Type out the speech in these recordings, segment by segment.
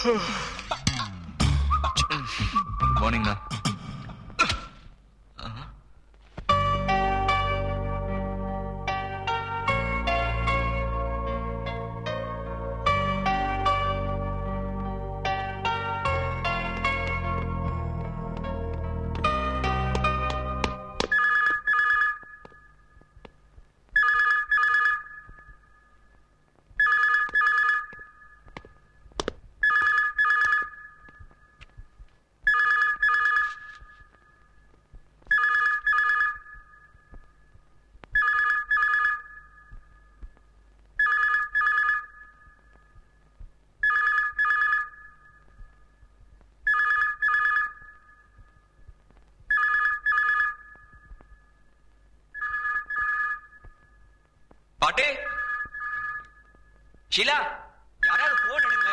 மார்னிங்ண்ணா பாட்டே ஷீலா யாராவது போன் எடுங்க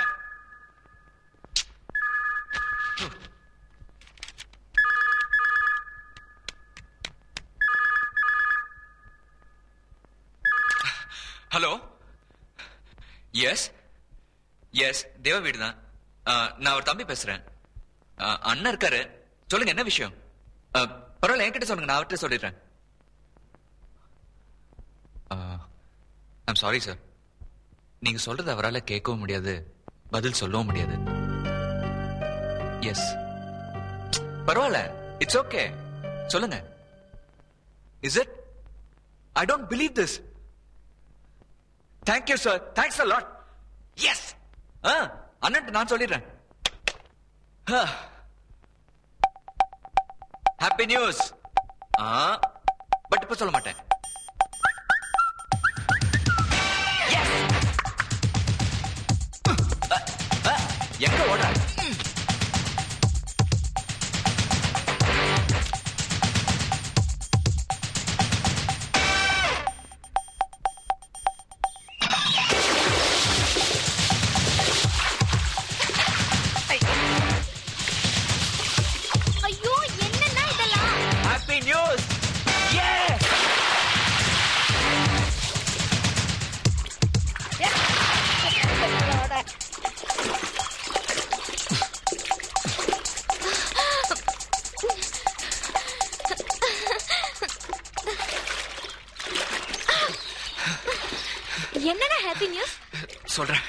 ஹலோ எஸ் எஸ் தேவ வீடு தான் நான் ஒரு தம்பி பேசுறேன் அஹ், அண்ணன் இருக்காரு சொல்லுங்க என்ன விஷயம் அஹ், பரவாயில்ல என்கிட்ட சொல்லுங்க நான் அவர்கிட்ட சொல்லிடுறேன் ஐம் சாரி சார் நீங்க சொல்றது அவரால் கேட்கவும் முடியாது பதில் சொல்லவும் முடியாது எஸ் பரவாயில்ல இட்ஸ் ஓகே சொல்லுங்க is it I don't believe this thank you sir thanks a lot yes ஆ அண்ணன் நான் சொல்லிடுறேன் ஹாப்பி நியூஸ் ஆ பட் இப்ப சொல்ல மாட்டேன் எங்க ஓடுற ஐயோ என்னன்னா இதெல்லாம் ஹாப்பி நியூஸ் எஸ் என்னடா ஹாப்பி நியூஸ் சொல்றேன்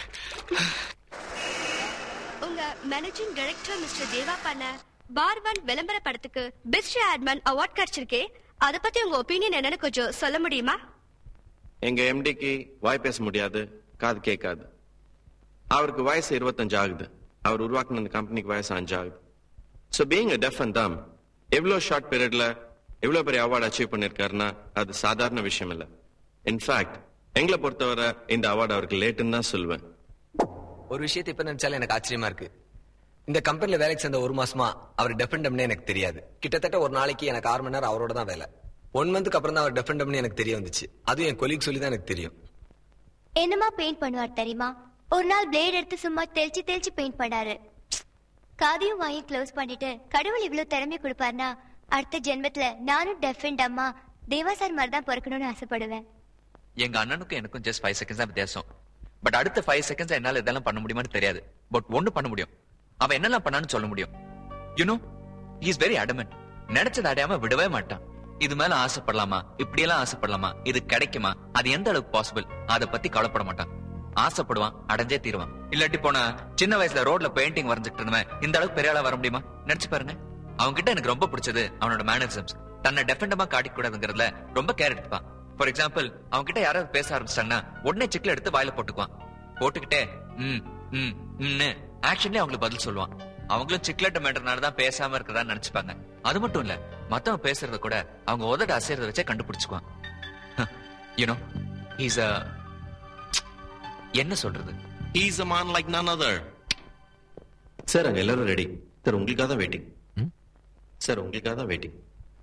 உங்க மேனேஜிங் டைரக்டர் மிஸ்டர் தேவா பண்ண பார் ஒன் விளம்பர படத்துக்கு பெஸ்ட் ஆட்மேன் அவார்ட் கிடைச்சிருக்கே அத பத்தி உங்க ஒப்பீனியன் என்னன்னு கொஞ்சம் சொல்ல முடியுமா எங்க எம்டிக்கு வாய் பேச முடியாது காது கேட்காது அவருக்கு வயசு இருபத்தஞ்சு ஆகுது அவர் உருவாக்குன இந்த கம்பெனிக்கு வயசு அஞ்சு ஆகுது so being a deaf and dumb எவ்வளோ ஷார்ட் பீரியட்ல எவ்வளோ பெரிய அவார்டு அச்சீவ் பண்ணிருக்காருன்னா அது சாதாரண விஷயம் இல்லை இன்ஃபேக்ட் எங்களை பொறுத்தவரை இந்த அவார்டு அவருக்கு லேட்டுன்னு தான் சொல்லுவேன் ஒரு விஷயத்தை இப்ப நினைச்சாலும் எனக்கு ஆச்சரியமா இருக்கு இந்த கம்பெனில வேலைக்கு சேர்ந்த ஒரு மாசமா அவர் டெஃபெண்டம்னு எனக்கு தெரியாது கிட்டத்தட்ட ஒரு நாளைக்கு எனக்கு ஆறு மணி நேரம் அவரோட தான் வேலை ஒன் மந்த்துக்கு அப்புறம் தான் அவர் டெஃபெண்டம்னு எனக்கு தெரிய வந்துச்சு அதுவும் என் கொலீக் சொல்லி தான் எனக்கு தெரியும் என்னமா பெயிண்ட் பண்ணுவார் தெரியுமா ஒரு நாள் பிளேட் எடுத்து சும்மா தெளிச்சு தெளிச்சு பெயிண்ட் பண்ணாரு காதையும் வாங்கி க்ளோஸ் பண்ணிட்டு கடவுள் இவ்வளவு திறமை கொடுப்பாருன்னா அடுத்த ஜென்மத்துல நானும் டெஃபெண்ட் அம்மா தேவா சார் மாதிரி தான் பிறக்கணும்னு ஆசைப்படுவேன் எங்க அண்ணனுக்கும் எனக்கும் ஜஸ்ட் ஃபைவ் செகண்ட்ஸ் தான் வித்தியாசம் பட் அடுத்த ஃபைவ் செகண்ட்ஸ் என்னால இதெல்லாம் பண்ண முடியுமான்னு தெரியாது பட் ஒண்ணு பண்ண முடியும் அவன் என்னெல்லாம் பண்ணான்னு சொல்ல முடியும் யூனோ இஸ் வெரி அடமெண்ட் நினைச்சதை அடையாம விடவே மாட்டான் இது மேல ஆசைப்படலாமா இப்படி எல்லாம் ஆசைப்படலாமா இது கிடைக்குமா அது எந்த அளவுக்கு பாசிபிள் அதை பத்தி கவலைப்பட மாட்டான் ஆசைப்படுவான் அடைஞ்சே தீருவான் இல்லாட்டி போனா சின்ன வயசுல ரோட்ல பெயிண்டிங் வரைஞ்சிட்டு இருந்தவன் இந்த அளவுக்கு பெரிய ஆளா வர முடியுமா நினைச்சு பாருங்க அவங்க கிட்ட எனக்கு ரொம்ப பிடிச்சது அவனோட மேனரிசம்ஸ் தன்னை டெஃபெண்டமா காட்டிக்க கூடாதுங்கிறதுல ரொம்ப கேர் எடுத்துப்பான் ஃபார் எக்ஸாம்பிள் அவங்க கிட்ட யாராவது பேச ஆரம்பிச்சிட்டாங்கன்னா உடனே சிக்கல எடுத்து வாயில போட்டுக்குவான் போட்டுக்கிட்டே ம் ம் ம்னு ஆக்ஷன்லயே அவங்களுக்கு பதில் சொல்லுவான் அவங்களும் சிக்லெட் மேட்டர்னால தான் பேசாம இருக்கிறதா நினைச்சுப்பாங்க அது மட்டும் இல்ல மத்தவங்க பேசுறத கூட அவங்க உதட அசைறத வச்சே கண்டுபிடிச்சுக்குவான் யூனோ இஸ் அ என்ன சொல்றது He's a man like none other. Sir அங்க எல்லாரும் ரெடி சார் உங்களுக்காக தான் வெயிட்டிங் சார் உங்களுக்காக தான் waiting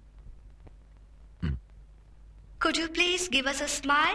Could you please give us a smile?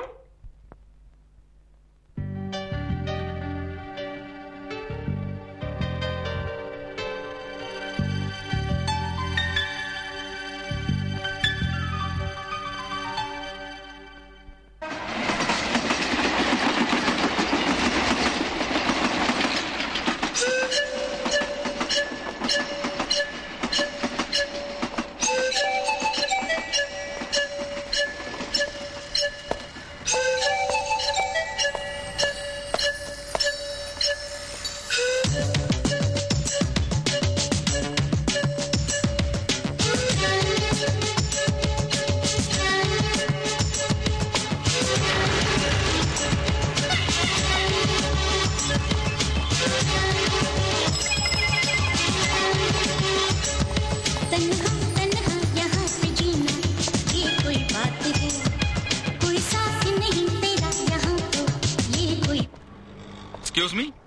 Excuse me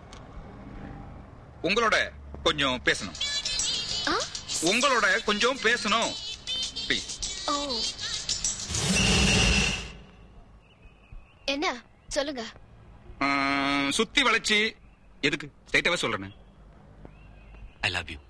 உங்களோட கொஞ்சம் பேசணும் ஆ? உங்களோட கொஞ்சம் பேசணும் ப்ளீஸ் ஓ என்ன சொல்லுங்க சுத்தி வளைச்சு எதுக்கு ஸ்ட்ரைட்டாவே சொல்றேன் ஐ லவ் யூ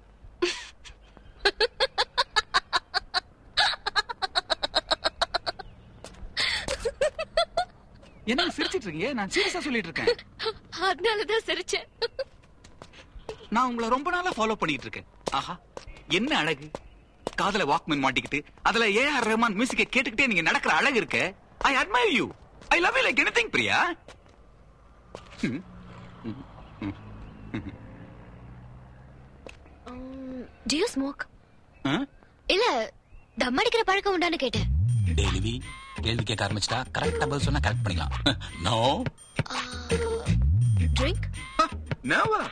என்ன சிரிச்சிட்டு இருக்கீங்க நான் சீரியஸா சொல்லிட்டு இருக்கேன் அதனாலதான் சிரிச்சேன் நான் உங்களை ரொம்ப நாளா ஃபாலோ பண்ணிட்டு இருக்கேன் ஆஹா என்ன அழகு காதல வாக்மேன் மாட்டிக்கிட்டு அதுல ஏ ஆர் ரஹ்மான் மியூசிக்கை கேட்டுக்கிட்டே நீங்க நடக்கிற அழகு இருக்க I admire you I love you like anything Priya to you smoke ஆ? இல்ல தம் அடிக்கிற பழக்கம் உண்டான்னு கேட்டேன் டெய்லி கேள்வி கேட்க ஆரம்பிச்சிட்டா கரெக்டா பதில் சொன்னா கரெக்ட் பண்ணிக்கலாம் நோ ட்ரிங்க் ஆ, never.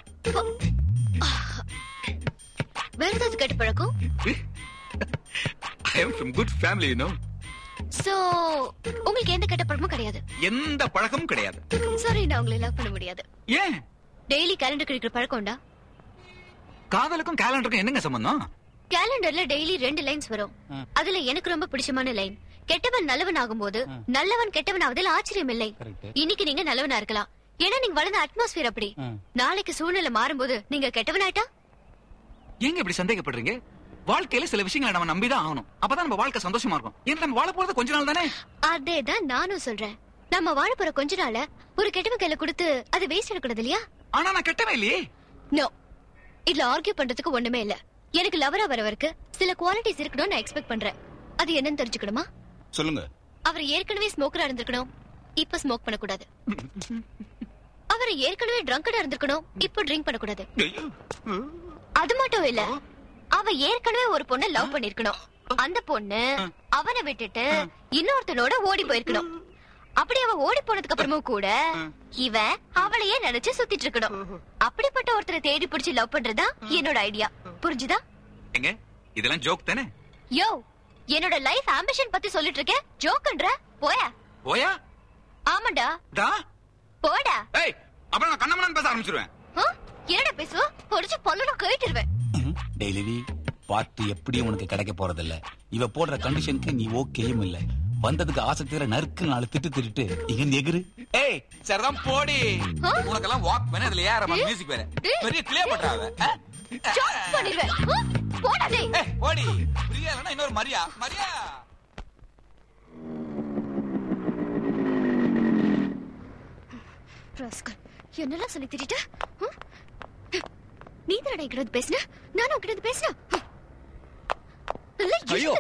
வேற ஏதாவது கெட்ட பழக்கம் I am from good family, you know. So உங்களுக்கு எந்த கெட்ட பழக்கமும் கிடையாது எந்த பழக்கமும் கிடையாது சாரி நான் உங்களை லவ் பண்ண முடியாது ஏன் டெய்லி கேலண்டர் கிடைக்கிற பழக்கம் உண்டா காதலுக்கும் கேலண்டருக்கும் என்னங்க சம்பந்தம் கேலண்டர்ல டெய்லி ரெண்டு லைன்ஸ் வரும் அதுல எனக்கு ரொம்ப பிடிச்சமான லைன் கெட்டவன் நல்லவன் ஆகும்போது நல்லவன் கெட்டவன் ஆவதில் ஆச்சரியம் இல்லை இன்னைக்கு நீங்க நல்லவனா இருக்கலாம் ஏன்னா நீங்க வளர்ந்த அட்மாஸ்பியர் அப்படி நாளைக்கு சூழ்நிலை மாறும்போது நீங்க கெட்டவன் ஆயிட்டா ஏங்க இப்படி சந்தேகப்படுறீங்க வாழ்க்கையில சில விஷயங்களை நம்ம நம்பிதான் ஆகணும் அப்பதான் நம்ம வாழ்க்கை சந்தோஷமா இருக்கும் ஏன்னா நம்ம வாழ போறது கொஞ்ச நாள் தானே அதேதான் நானும் சொல்றேன் நம்ம வாழ போற கொஞ்ச நாள ஒரு கெட்டவன் கையில கொடுத்து அது வேஸ்ட் எடுக்கூடாது இல்லையா ஆனா நான் கெட்டவே இல்லையே நோ இதுல ஆர்கியூ பண்றதுக்கு ஒண்ணுமே இல்ல எனக்கு லவரா வரவருக்கு சில குவாலிட்டிஸ் இருக்கணும்னு நான் எக்ஸ்பெக்ட் பண்றேன் அது என்னன்னு தெரிஞ்சுக்கணுமா சொல்லுங்க அவர் ஏற்கனவே ஸ்மோக்கரா இருந்திருக்கணும் இப்ப ஸ்மோக் பண்ணக்கூடாது அவர் ஏற்கனவே ட்ரங்கடா இருந்திருக்கணும் இப்ப ட்ரிங்க் பண்ணக்கூடாது ஐயோ. அது மட்டும் இல்ல அவ ஏற்கனவே ஒரு பொண்ண லவ் பண்ணிருக்கணும் அந்த பொண்ணு அவனை விட்டுட்டு இன்னொருத்தனோட ஓடி போயிருக்கணும் அப்படி அவ ஓடி போனதுக்கு அப்புறமும் கூட இவன் அவளையே நினைச்சு சுத்திட்டு இருக்கணும் அப்படிப்பட்ட ஒருத்தரை தேடி பிடிச்சு லவ் பண்றதா என்னோட ஐடியா புரிஞ்சுதா ஏங்க இதெல்லாம் ஜோக் தானே யோ என்னோட லைஃப் ஆம்பிஷன் பத்தி சொல்லிட்டு இருக்கேன் ஜோக்குன்ற போயா போயா ஆமாண்டா தா போடா ஏய் அப்புறம் நான் கண்ணமண்ணன் பேச ஆரம்பிச்சிருவேன் ஆ? என்னடா பேசு பொடிச்சு பொல்லணும் கேட்டுருவேன் டெய்லி பார்ட்டி எப்படியும் உனக்கு கிடைக்க போறதில்ல இவ போடுற கண்டிஷனுக்கு நீ ஓகேயும் இல்ல வந்ததுக்கு ஆசை தீர நறுக்கு நாலு திட்டு திட்டு இங்க இருந்து எகிரு ஏய் சரிதான் போடி ஆ? உனக்கெல்லாம் வாக் வேணும் இதுல ஏற டேய், மியூசிக் வேற டேய். பெரிய கிளியர் பண்றாவ ஜோக் பண்ணிடுவேன் ஆ? போடா டேய் ஏய் போடி பிரியா இல்லைன்னா இன்னொரு மரியா மரியா ராஸ்கல் என்னெல்லாம் சொல்லி திட்டிட்ட ஆ? நீ தான் என்கிட்ட பேசுன நானும் உன்கிட்ட பேசுன ஐயோ.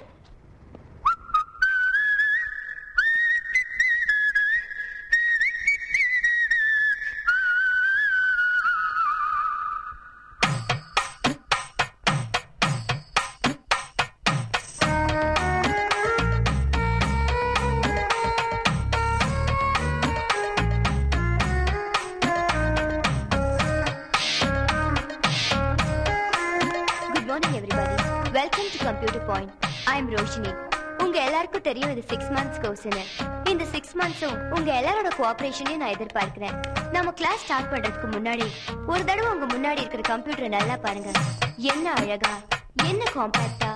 Good morning everybody welcome to computer point I am Roshini உங்க எல்லாருக்கும் தெரியும் இது சிக்ஸ் மந்த்ஸ் கோர்ஸ்னு இந்த சிக்ஸ் மந்த்ஸும் உங்க எல்லாரோட கோஆபரேஷனையும் நான் எதிர்பார்க்கிறேன் நம்ம கிளாஸ் ஸ்டார்ட் பண்றதுக்கு முன்னாடி ஒரு தடவை உங்க முன்னாடி இருக்கிற கம்ப்யூட்டரை நல்லா பாருங்க என்ன அழகா என்ன காம்பாக்டா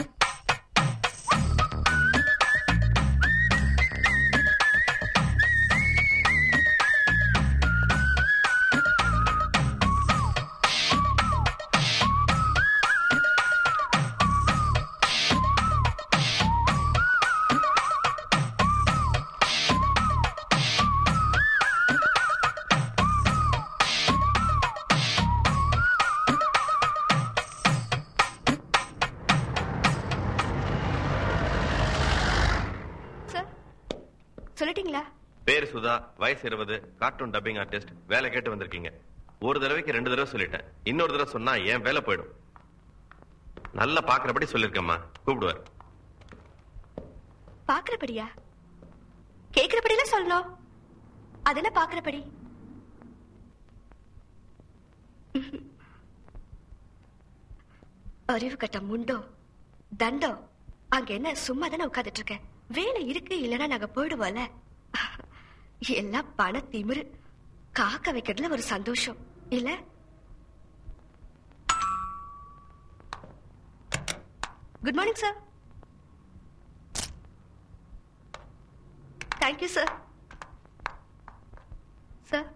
சார் சொல்லிட்டீங்களா பேர் சுதா வயசு இருபது கார்ட்டூன் டப்பிங் ஆர்டிஸ்ட் வேலை கேட்டு வந்திருக்கீங்க ஒரு தடவைக்கு ரெண்டு தடவை சொல்லிட்டேன் இன்னொரு தடவை சொன்னா ஏன் வேலை போயிடும் நல்லா பாக்குறபடி சொல்லிருக்கேம்மா கூப்பிடுவார் பாக்குறபடியா கேக்குறபடிலாம் சொல்லணும் அது என்ன பாக்குறபடி அறிவு கட்ட முண்டோ தண்டோ அங்க என்ன சும்மா தானே உட்கார்ந்துட்டு இருக்கேன் வேலை இருக்கு இல்லைன்னா நாங்க போயிடுவோம்ல எல்லாம் பண திமிரு காக்க வைக்கிறதுல ஒரு சந்தோஷம் இல்ல good morning sir thank you sir sir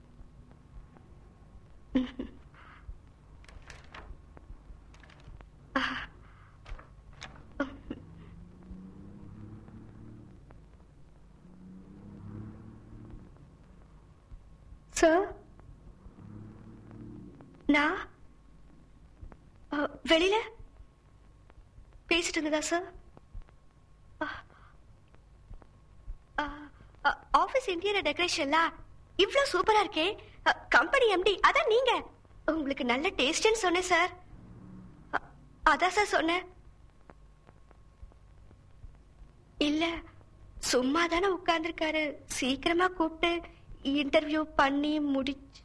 sir நான் அ, வெளியில பேசிட்டு இருந்ததா சார் ஆபீஸ் இன்டீரியர் டெக்கரேஷன்ல இவ்ளோ சூப்பரா இருக்கே கம்பெனி எம்டி அதான் நீங்க உங்களுக்கு நல்ல டேஸ்ட்னு சொன்னேன் சார் அ- அதான் சார் சொன்னேன் இல்ல சும்மா தானே உட்கார்ந்துருக்காரு சீக்கிரமா கூப்பிட்டு இன்டர்வியூ பண்ணி முடிச்சு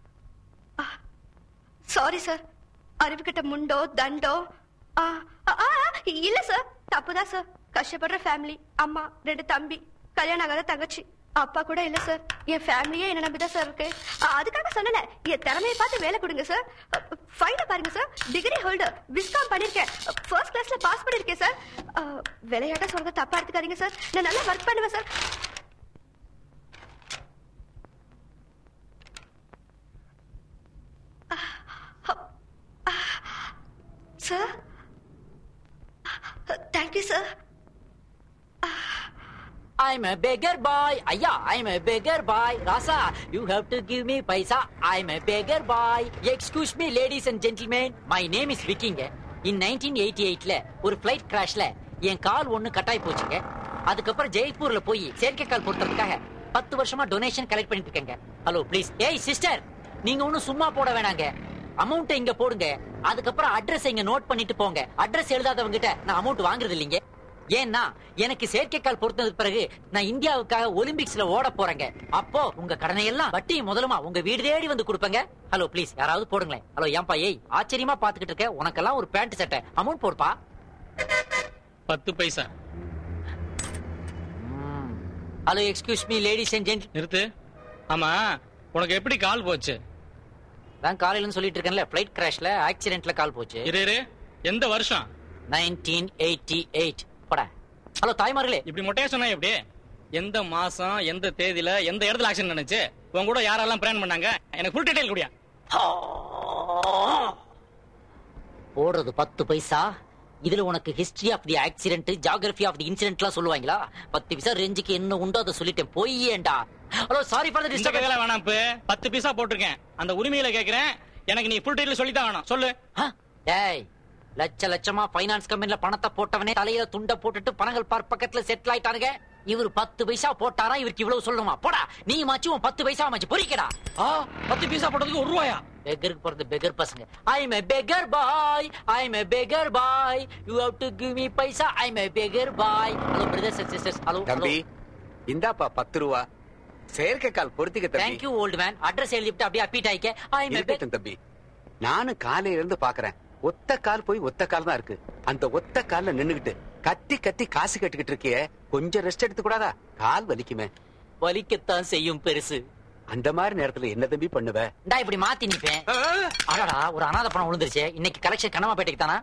சாரி சார் அறிவுக்கிட்ட முண்டோ தண்டோ ஆ, ஆ, ஆ, இல்ல சார் தப்புதான் சார் கஷ்டப்படுற ஃபேமிலி அம்மா ரெண்டு தம்பி கல்யாணம் ஆகாத தங்கச்சி அப்பா கூட இல்ல சார் என் ஃபேமிலியே என்ன நம்பிதான் சார் இருக்கு ஆ, அதுக்காக சொல்லல என் திறமையை பார்த்து வேலை கொடுங்க சார் ஃபைன பாருங்க சார் டிகிரி ஹோல்டர் விஸ்காம் பண்ணிருக்கேன் ஃபர்ஸ்ட் கிளாஸ்ல பாஸ் பண்ணிருக்கேன் சார் ஆ, விளையாட்டா சொல்றது தப்பா எடுத்துக்காதீங்க சார் நான் நல்லா ஒர்க் பண்ணுவேன் sir sir thank you sir I'm a beggar boy. Aya, I'm a beggar boy. Rasa, you have to give me paisa. I'm a beggar boy. Excuse me, ladies and gentlemen. My name is Viking. In 1988ல ஒரு flight கிராஷ்ல என் கால் ஒண்ணு கட்டாய் போச்சுங்க அதுக்கப்புறம் ஜெய்ப்பூர்ல போய் செயற்கைக்கால் பொருத்துறதுக்காக பத்து வருஷமா donation collect பண்ணிட்டு இருக்கேங்க ஹலோ ப்ளீஸ் ஏய் சிஸ்டர் நீங்க ஒண்ணும் சும்மா போட வேணாங்க அமௌண்ட் இங்க போடுங்க அதுக்கப்புறம் அட்ரஸ் இங்க நோட் பண்ணிட்டு போங்க அட்ரஸ் எழுதாதவங்க கிட்ட நான் அமௌண்ட் வாங்குறது இல்லைங்க ஏன்னா எனக்கு செயற்கைக்கால் பொருத்ததுக்கு பிறகு நான் இந்தியாவுக்காக ஒலிம்பிக்ஸ்ல ஓட போறேங்க அப்போ உங்க கடனை எல்லாம் வட்டி முதலுமா உங்க வீடு தேடி வந்து கொடுப்பேங்க ஹலோ ப்ளீஸ் யாராவது போடுங்களேன் ஹலோ ஏன்பா ஏய் ஆச்சரியமா பாத்துக்கிட்டு இருக்க உனக்கெல்லாம் ஒரு பேண்ட் சட்டை அமௌண்ட் போடுப்பா பத்து பைசா hello excuse me ladies and gent நிறுத்து ஆமா உனக்கு எப்படி கால் போச்சு தான் காலையில சொல்லிட்டு இருக்கேன்ல ஃபிளைட் கிராஷ்ல ஆக்சிடென்ட்ல கால் போச்சு இரு இரு எந்த வருஷம் நைன்டீன் எயிட்டி எயிட் போட ஹலோ தாய்மார்களே இப்படி மொட்டையா சொன்னா எப்படி எந்த மாசம் எந்த தேதியில எந்த இடத்துல ஆக்சிடென்ட் நடந்துச்சு உன் கூட யாரெல்லாம் பிளான் பண்ணாங்க எனக்கு ஃபுல் டீடைல் குடியா போடுறது பத்து பைசா இதுல உனக்கு history of the accident geography of the இன்சிடென்ட்லாம் சொல்லுவாங்களா பத்து பைசா ரேஞ்சுக்கு என்ன உண்டோ அதை சொல்லிட்டேன் பொய்யேண்டா ஹலோ சாரி ஃபார் தி இந்த டிஸ்டர்பன்ஸ் கதையில வேணாம் இப்ப பத்து பைசா போட்டிருக்கேன் அந்த உரிமையில கேக்குறேன் எனக்கு நீ ஃபுல் டீடைல் சொல்லி தான் வேணும் சொல்லு டேய் லட்ச லட்சமா பைனான்ஸ் கம்பெனில பணத்தை போட்டவனே தலையில துண்ட போட்டுட்டு பணங்கள் பார் பக்கத்துல செட்டில் ஆயிட்டானுங்க இவர் பத்து பைசா போட்டாரா இவருக்கு இவ்வளவு சொல்லணுமா போடா நீ மாச்சு உன் பத்து பைசா மாச்சு பொறிக்கடா ஆ பத்து பைசா போட்டதுக்கு ஒரு ரூபாயா பெக்கருக்கு பிறந்த பெக்கர் பசங்க I am a beggar boy I am a beggar boy you have to give me paisa I am a beggar boy hello brothers and sisters hello தம்பி இந்தாப்பா பத்து ரூபா செயற்கைக்கால் பொருத்திக்க தேங்க் தம்பி யூ ஓல்ட் மேன் அட்ரஸ் எழுதிட்டு அப்படியே அப்பீட் ஆயிக்க ஐ எம் எ இருக்கட்டும் தம்பி நானும் காலையில இருந்து பாக்குறேன் ஒத்த கால் போய் ஒத்த கால் தான் இருக்கு அந்த ஒத்த கால்ல நின்னுகிட்டு கத்தி கத்தி காசு கட்டுக்கிட்டு இருக்கியே கொஞ்சம் ரெஸ்ட் எடுத்து கூடாதா கால் வலிக்குமே வலிக்கத்தான் செய்யும் பெருசு அந்த மாதிரி நேரத்துல என்ன தம்பி பண்ணுவ டா இப்படி மாத்தி நிப்பேன் அடடா ஒரு அனாதை பணம் விழுந்துருச்சு இன்னைக்கு கலெக்ஷன் கனமாப்பேட்டைக்கு தானா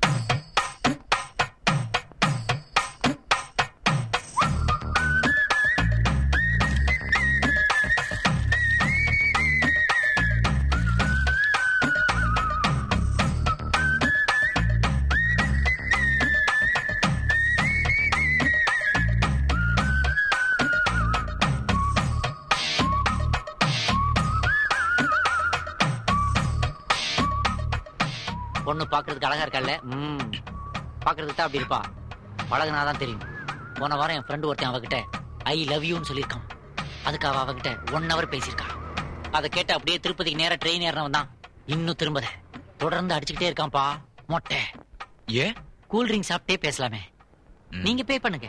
பொண்ணு பாக்குறதுக்கு அழகா இருக்கல்ல ம் பாக்குறதுக்கு தான் அப்படி இருப்பா பழகுனாதான் தெரியும் போன வாரம் என் ஃப்ரெண்டு ஒருத்தன் அவகிட்ட ஐ லவ் யூன்னு சொல்லியிருக்கான் அதுக்கு அவ அவகிட்ட ஒன் ஹவர் பேசியிருக்கா அதை கேட்டு அப்படியே திருப்பதிக்கு நேரா ட்ரெயின் ஏறினவன் தான் இன்னும் திரும்பத தொடர்ந்து அடிச்சுக்கிட்டே இருக்கான்ப்பா மொட்டை ஏன் கூல் ட்ரிங்க் சாப்பிட்டே பேசலாமே நீங்க பே பண்ணுங்க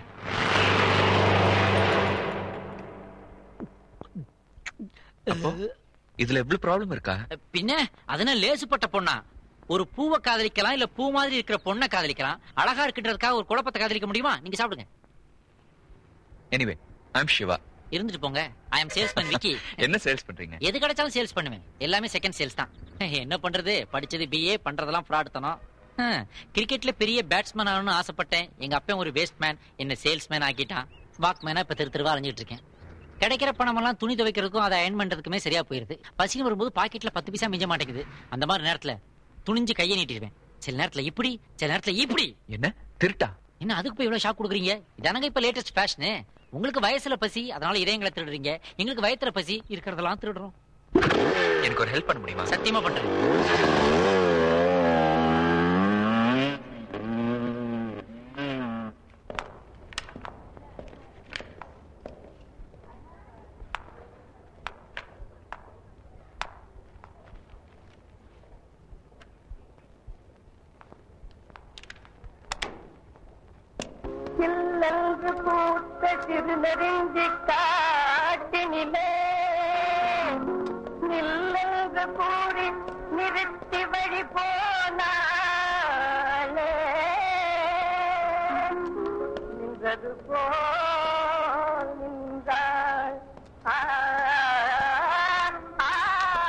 அப்போ இதுல எவ்வளவு ப்ராப்ளம் இருக்கா பின்ன அதன லேசுப்பட்ட பொண்ணா ஒரு பூவை காதலிக்கலாம் இல்ல பூ மாதிரி இருக்கிற பொண்ணை காதலிக்கலாம் அழகா இருக்கின்றதுக்காக ஒரு குழப்பத்தை காதலிக்க முடியுமா நீங்க சாப்பிடுங்க எனிவே ஐம் சிவா இருந்துட்டு போங்க ஐ அம் சேல்ஸ்மேன் விக்கி என்ன சேல்ஸ் பண்றீங்க எது கிடைச்சாலும் சேல்ஸ் பண்ணுவேன் எல்லாமே செகண்ட் சேல்ஸ் தான் என்ன பண்றது படிச்சது பிஏ பண்றதெல்லாம் ஃப்ராட் தனம் கிரிக்கெட்ல பெரிய பேட்ஸ்மேன் ஆகணும்னு ஆசைப்பட்டேன் எங்க அப்பன் ஒரு வேஸ்ட் மேன் என்ன சேல்ஸ்மேன் ஆக்கிட்டான் வாக்மேனா இப்ப திரு திருவா அலைஞ்சிட்டு இருக்கேன் கிடைக்கிற பணமெல்லாம் துணி துவைக்கிறதுக்கும் அதை அயன் பண்றதுக்குமே சரியா போயிருது பசின்னு வரும்போது பாக்கெட்ல பத்து பைசா மிஞ்ச மாட்டேங்குது அந்த மாதிரி நேரத்துல துணிஞ்சு கையை நீட்டிடுவேன் சில நேரத்துல இப்படி சில நேரத்துல இப்படி என்ன திருட்டா என்ன அதுக்கு போய் இவ்வளவு ஷாக் கொடுக்குறீங்க இதானங்க இப்ப லேட்டஸ்ட் ஃபேஷனு உங்களுக்கு வயசுல பசி அதனால இதயங்களை திருடுறீங்க எங்களுக்கு வயத்துல பசி இருக்கிறதெல்லாம் திருடுறோம் எனக்கு ஒரு ஹெல்ப் பண்ண முடியுமா சத்தியமா பண்றேன் சில்லென்று பூத்த சிறுநெறிஞ்சி காட்டினிலே நில்லென்று கூறி நிறுத்தி வழி போனாலே நின்றது போல் நின்றாள் ஆ, ஆ,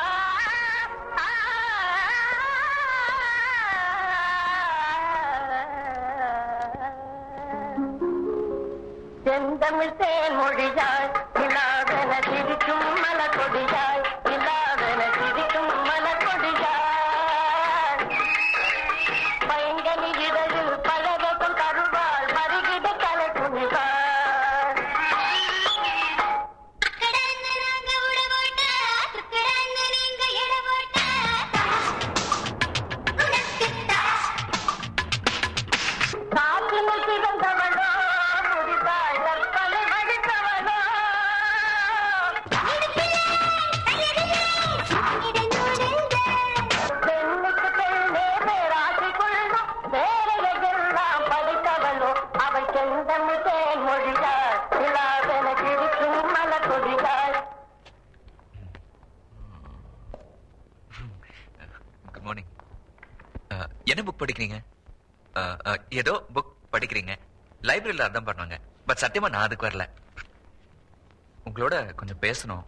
செந்தமிழ் தேன் மொழியாய் இல்லாதன சிரிக்கும் மலர் கொடியாய் இல்லாதன சிரிக்கும் மலர் கொடியாய் பைங்கனி இதழில் பழகட்டும் கருவாள் மருகிட கலை துணிவாள் காற்றினில் பிறந்தவளோ முடிதாய் கற்பனை வடித்தவளோ பெண்ணுக்கு பெண்ணே பேராசை கொள்ளும் வேலையெல்லாம் படித்தவளோ அவள் செந்தமிழ் தேன் மொழியாள் இல்லாதன கிழிக்கும் மலர் கொடியாள் குட் மார்னிங் என்ன புக் படிக்கிறீங்க அஹ், அஹ், ஏதோ புக் படிக்கிறீங்க லைப்ரரியில அதான் பண்ணுவாங்க பட் சத்தியமா நான் அதுக்கு வரல உங்களோட கொஞ்சம் பேசணும்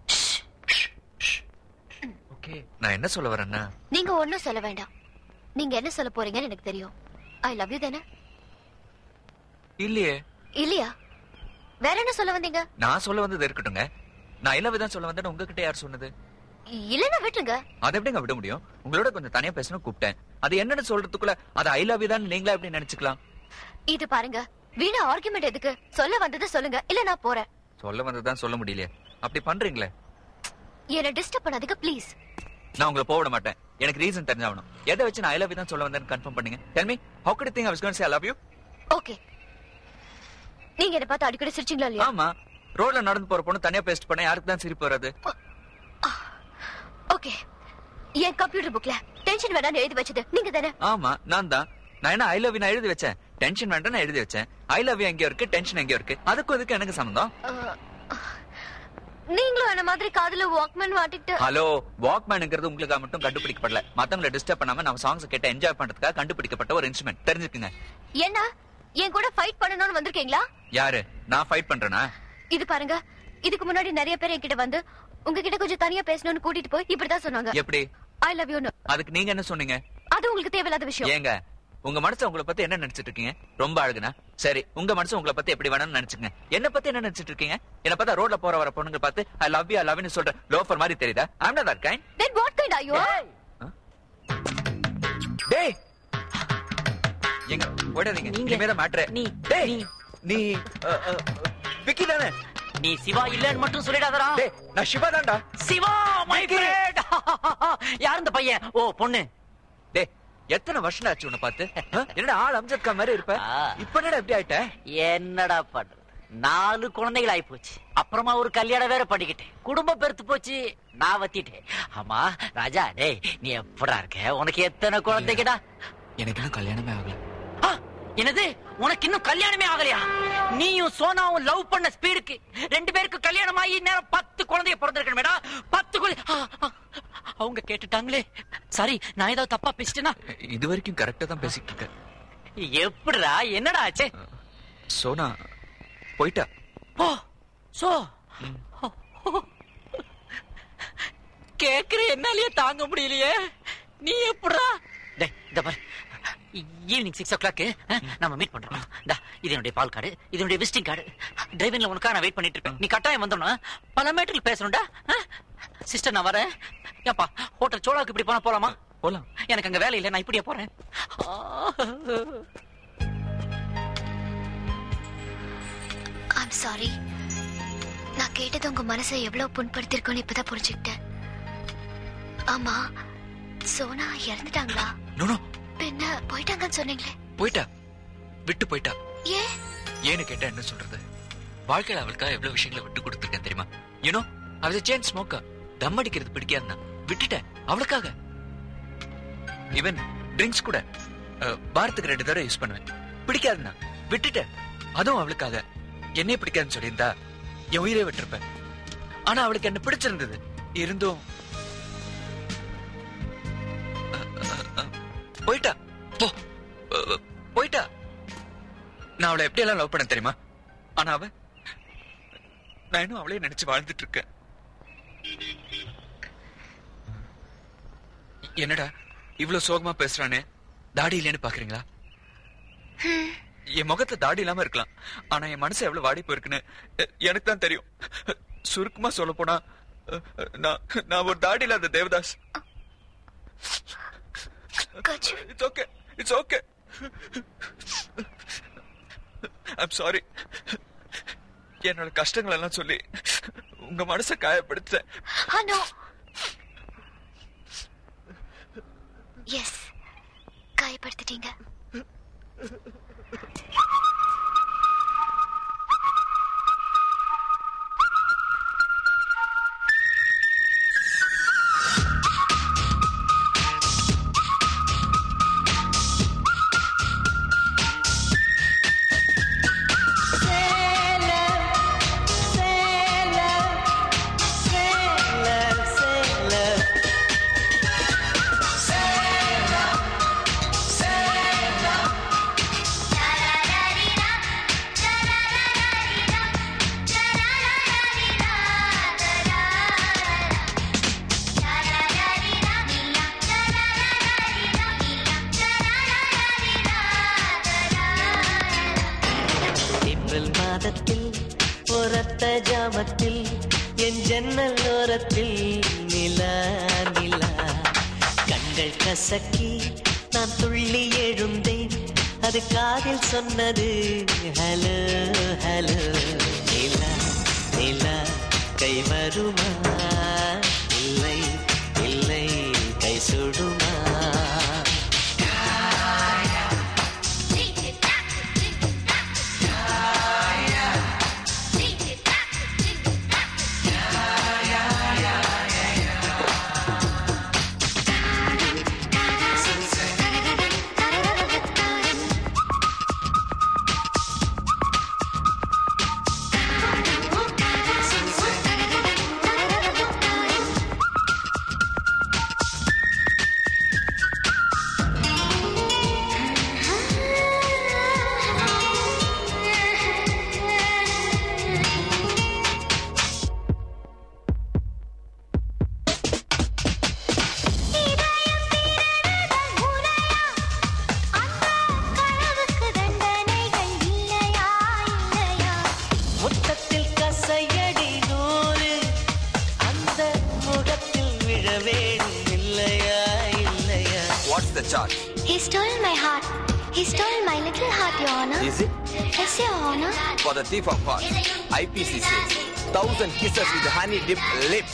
ஓகே நான் என்ன சொல்ல வரேன்னா நீங்க ஒண்ணும் சொல்ல வேண்டாம் நீங்க என்ன சொல்ல போறீங்கன்னு எனக்கு தெரியும் ஐ லவ் யூ தானே இல்லையே இல்லையா வேற என்ன சொல்ல வந்தீங்க நான் சொல்ல வந்தது இருக்கட்டுங்க நான் இல்ல விதான் சொல்ல வந்தேன்னு உங்ககிட்ட யார் சொன்னது இல்லன்னா விட்டுருங்க அதை எப்படிங்க விட முடியும் உங்களோட கொஞ்சம் தனியா பேசணும் கூப்பிட்டேன் அது என்னன்னு சொல்றதுக்குள்ள அது ஐ லவ் தான் நீங்களா எப்படி நினைச்சுக்கலாம் இது பாருங்க வீணா ஆர்குமெண்ட் எதுக்கு சொல்ல வந்தது சொல்லுங்க இல்ல நான் போறேன் சொல்ல வந்ததுதான் சொல்ல முடியலையே அப்படி பண்றீங்களே என்ன டிஸ்டர்ப் பண்ணாதீங்க ப்ளீஸ் நான் உங்களை போக விட மாட்டேன் எனக்கு ரீசன் தெரிஞ்சாகணும் எதை வச்சு நான் ஐ லவ் தான் சொல்ல வந்தேன்னு கன்ஃபார்ம் பண்ணீங்க tell me how could you think I was going to say I love you okay நீங்க என்ன பார்த்து அடிக்கடி சிரிச்சீங்களா இல்லையா ஆமா ரோட்ல நடந்து போற பொண்ணு தனியா பேஸ்ட் பண்ண யாருக்கு தான் சிரிப்பு வராது ஓகே என் கம்ப்யூட்டர் புக்ல டென்ஷன் வேணாம்னு எழுதி வச்சது நீங்க தானே ஆமா நான் தான் நான் என்ன ஐ லவ் நான் எழுதி வச்சேன் டென்ஷன் வேண்டாம் நான் எழுதி வச்சேன் ஐ லவ் எங்க இருக்கு டென்ஷன் எங்க இருக்கு அதுக்கும் இதுக்கு எனக்கு சம்மந்தம் அஹ், நீங்களும் என்ன மாதிரி காதுல வாக்மேன் மாட்டிட்டு ஹலோ வாக்மேனுங்கிறது உங்களுக்காக மட்டும் கண்டுபிடிக்கப்படல மத்தவங்களை டிஸ்டர்ப் பண்ணாம நம்ம சாங்ஸ் கேட்டு என்ஜாய் பண்றதுக்காக கண்டுபிடிக்கப்பட்ட ஒரு இன்ஸ்ட்ருமெண்ட் தெரிஞ்சுக்குங்க என்ன என் கூட ஃபைட் பண்ணணும்னு வந்திருக்கீங்களா யாரு நான் ஃபைட் பண்றேனா இது பாருங்க இதுக்கு முன்னாடி நிறைய பேர் என்கிட்ட வந்து உங்ககிட்ட கொஞ்சம் தனியா பேசணும்னு கூட்டிட்டு போய் இப்படிதான் சொன்னாங்க எப்படி ஐ லவ் யூ அதுக்கு நீங்க என்ன சொன்னீங்க அது உங்களுக்கு தேவையில்லாத விஷயம் ஏங்க உங்க மனசு உங்களை பத்தி என்ன நினைச்சிட்டு இருக்கீங்க ரொம்ப அழகுனா சரி உங்க மனசு உங்களை பத்தி எப்படி வேணும்னு நினைச்சுங்க என்ன பத்தி என்ன நினைச்சிட்டு இருக்கீங்க என்ன பார்த்தா ரோட்ல போற வர பொண்ணுங்க பார்த்து I love you I love you சொல்ற லோஃபர் மாதிரி தெரியுதா I'm not that kind then what kind are you டேய் எங்க ஓடாதீங்க இனிமே தான் மாட்ற நீ டேய் நீ அ, அ, விக்கி தானே நீ சிவா இல்லன்னு மட்டும் சொல்லிடாதடா டேய் நான் சிவா தான்டா சிவா மை ஃப்ரெண்ட் யார் இந்த பையன் ஓ பொண்ணு டேய் எத்தனை வருஷம் ஆச்சு உன்னை பார்த்து ஆ? என்னடா ஆள் அம்ஜத் கான் மாதிரி இருப்ப இப்ப என்னடா எப்படி ஆயிட்ட என்னடா பண்றது நாலு குழந்தைகள் ஆயி போச்சு அப்புறமா ஒரு கல்யாணம் வேற பண்ணிக்கிட்டேன் குடும்பம் பெருத்து போச்சு நான் வத்திட்டேன் ஆமா ராஜா டேய் நீ எப்படா இருக்க உனக்கு எத்தனை குழந்தைங்கடா எனக்கு இன்னும் கல்யாணமே ஆகல ஆ, என்னது உனக்கு இன்னும் கல்யாணமே ஆகலையா நீயும் சோனாவும் லவ் பண்ண ஸ்பீடுக்கு ரெண்டு பேருக்கு கல்யாணம் ஆகி நேரம் பத்து குழந்தைய பிறந்திருக்கணுமேடா பத்து குழந்தை ஆ, ஆ, அவங்க கேட்டுட்டாங்களே சரி நான் ஏதாவது தப்பா பேசிட்டேனா இது வரைக்கும் கரெக்டா தான் பேசிட்டு இருக்கேன் எப்படிடா என்னடா ஆச்சு சோனா போயிட்டா ஓ சோ கேக்குற என்னாலயே தாங்க முடியலையே நீ எப்படா டேய் இந்த பாரு ஈவினிங் சிக்ஸ் ஓ கிளாக்கு நம்ம மீட் பண்றோம் டா இது என்னுடைய பால் கார்டு இது என்னுடைய விசிட்டிங் கார்டு டிரைவிங்ல உனக்காக நான் வெயிட் பண்ணிட்டு இருப்பேன் நீ கட்டாயம் வந்துடணும் பல மேட்டருக்கு பேசணும்டா சிஸ்டர் நான் வரேன் ஏப்பா ஹோட்டல் சோழாவுக்கு இப்படி போனா போலாமா போலாம் எனக்கு அங்க வேலை இல்லை நான் இப்படியே போறேன் ஐம் சாரி நான் கேட்டது உங்க மனசை எவ்வளவு புண்படுத்திருக்கோன்னு இப்பதான் புரிஞ்சுக்கிட்டேன் ஆமா சோனா இறந்துட்டாங்களா நோ நோ பின்ன போயிட்டாங்கன்னு சொன்னீங்களே போயிட்டா விட்டு போயிட்டா ஏன் ஏன்னு கேட்டா என்ன சொல்றது வாழ்க்கையில அவளுக்காக எவ்வளவு விஷயங்களை விட்டு கொடுத்துருக்கேன் தெரியுமா யூனோ அவள் சேன் ஸ்மோக்கா தம் அடிக்கிறது பிடிக்காதுன்னா விட்டுட்டேன் அவளுக்காக ஈவன் ட்ரிங்க்ஸ் கூட அஹ், வாரத்துக்கு ரெண்டு தடவை யூஸ் பண்ணுவேன் பிடிக்காதுன்னா விட்டுட்டேன் அதுவும் அவளுக்காக என்னைய பிடிக்காதுன்னு சொல்லியிருந்தா என் உயிரே விட்டிருப்பேன் ஆனா அவளுக்கு என்ன பிடிச்சிருந்தது இருந்தும் அஹ், அஹ், அஹ், போயிட்டா போ அஹ், போயிட்டா நான் அவளை எப்படி எல்லாம் லவ் பண்ண தெரியுமா ஆனா அவ நான் இன்னும் அவளே நினைச்சு வாழ்ந்துட்டு இருக்கேன் என்னடா இவ்வளவு சோகமா பேசுறானே தாடி இல்லைன்னு பாக்குறீங்களா என் முகத்துல தாடி இல்லாம இருக்கலாம் ஆனா என் மனசு எவ்வளவு வாடி போயிருக்குன்னு எ- எனக்கு தான் தெரியும் சுருக்கமா சொல்ல போனா நான் நான் ஒரு தாடி இல்லாத Devdas it's okay it's okay I'm sorry என்னோட கஷ்டங்கள் எல்லாம் சொல்லி உங்க மனசை காயப்படுத்த ஹலோ எஸ் காயப்படுத்திட்டீங்க ஏப்ரல் மாதத்தில் ஒரத்த ஜாமத்தில் என் ஜன்னல் ஓரத்தில் நிலா நிலா கண்கள் கசக்கி நான் துள்ளி எழுந்தேன் அது காதில் சொன்னது ஹலோ ஹலோ நிலா நிலா கை வருமா இல்லை இல்லை கை சுடுமா முத்தத்தில் கசையடி நூறு அந்த முகத்தில் விழ வேண்டும் இல்லையா இல்லையா What's the charge? He stole my heart. He stole my little heart, Your Honor. Is it? Yes, Your Honor. For the thief of hearts, IPC says thousand kisses with honey dipped lips.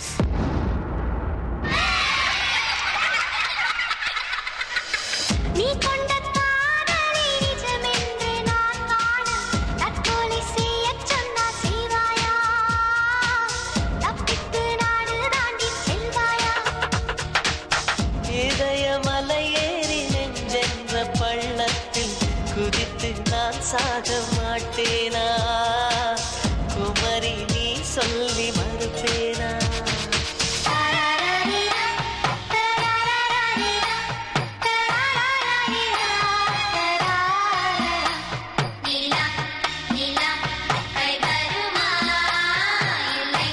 நீ கொண்ட காதலை நிஜமென்று நான் காண தற்கொலை செய்யச் சொன்னார் செய்வாயா? தப்பித்து நாடு தாண்டி செல்வாயா? இதய மலையேறி நெஞ்சென்ற பள்ளத்தில் குதித்து நான் சாக மாட்டேனா குமரி நீ சொல்லி மறுப்பேனா நிலா, நிலா, கை வருமா? இல்லை,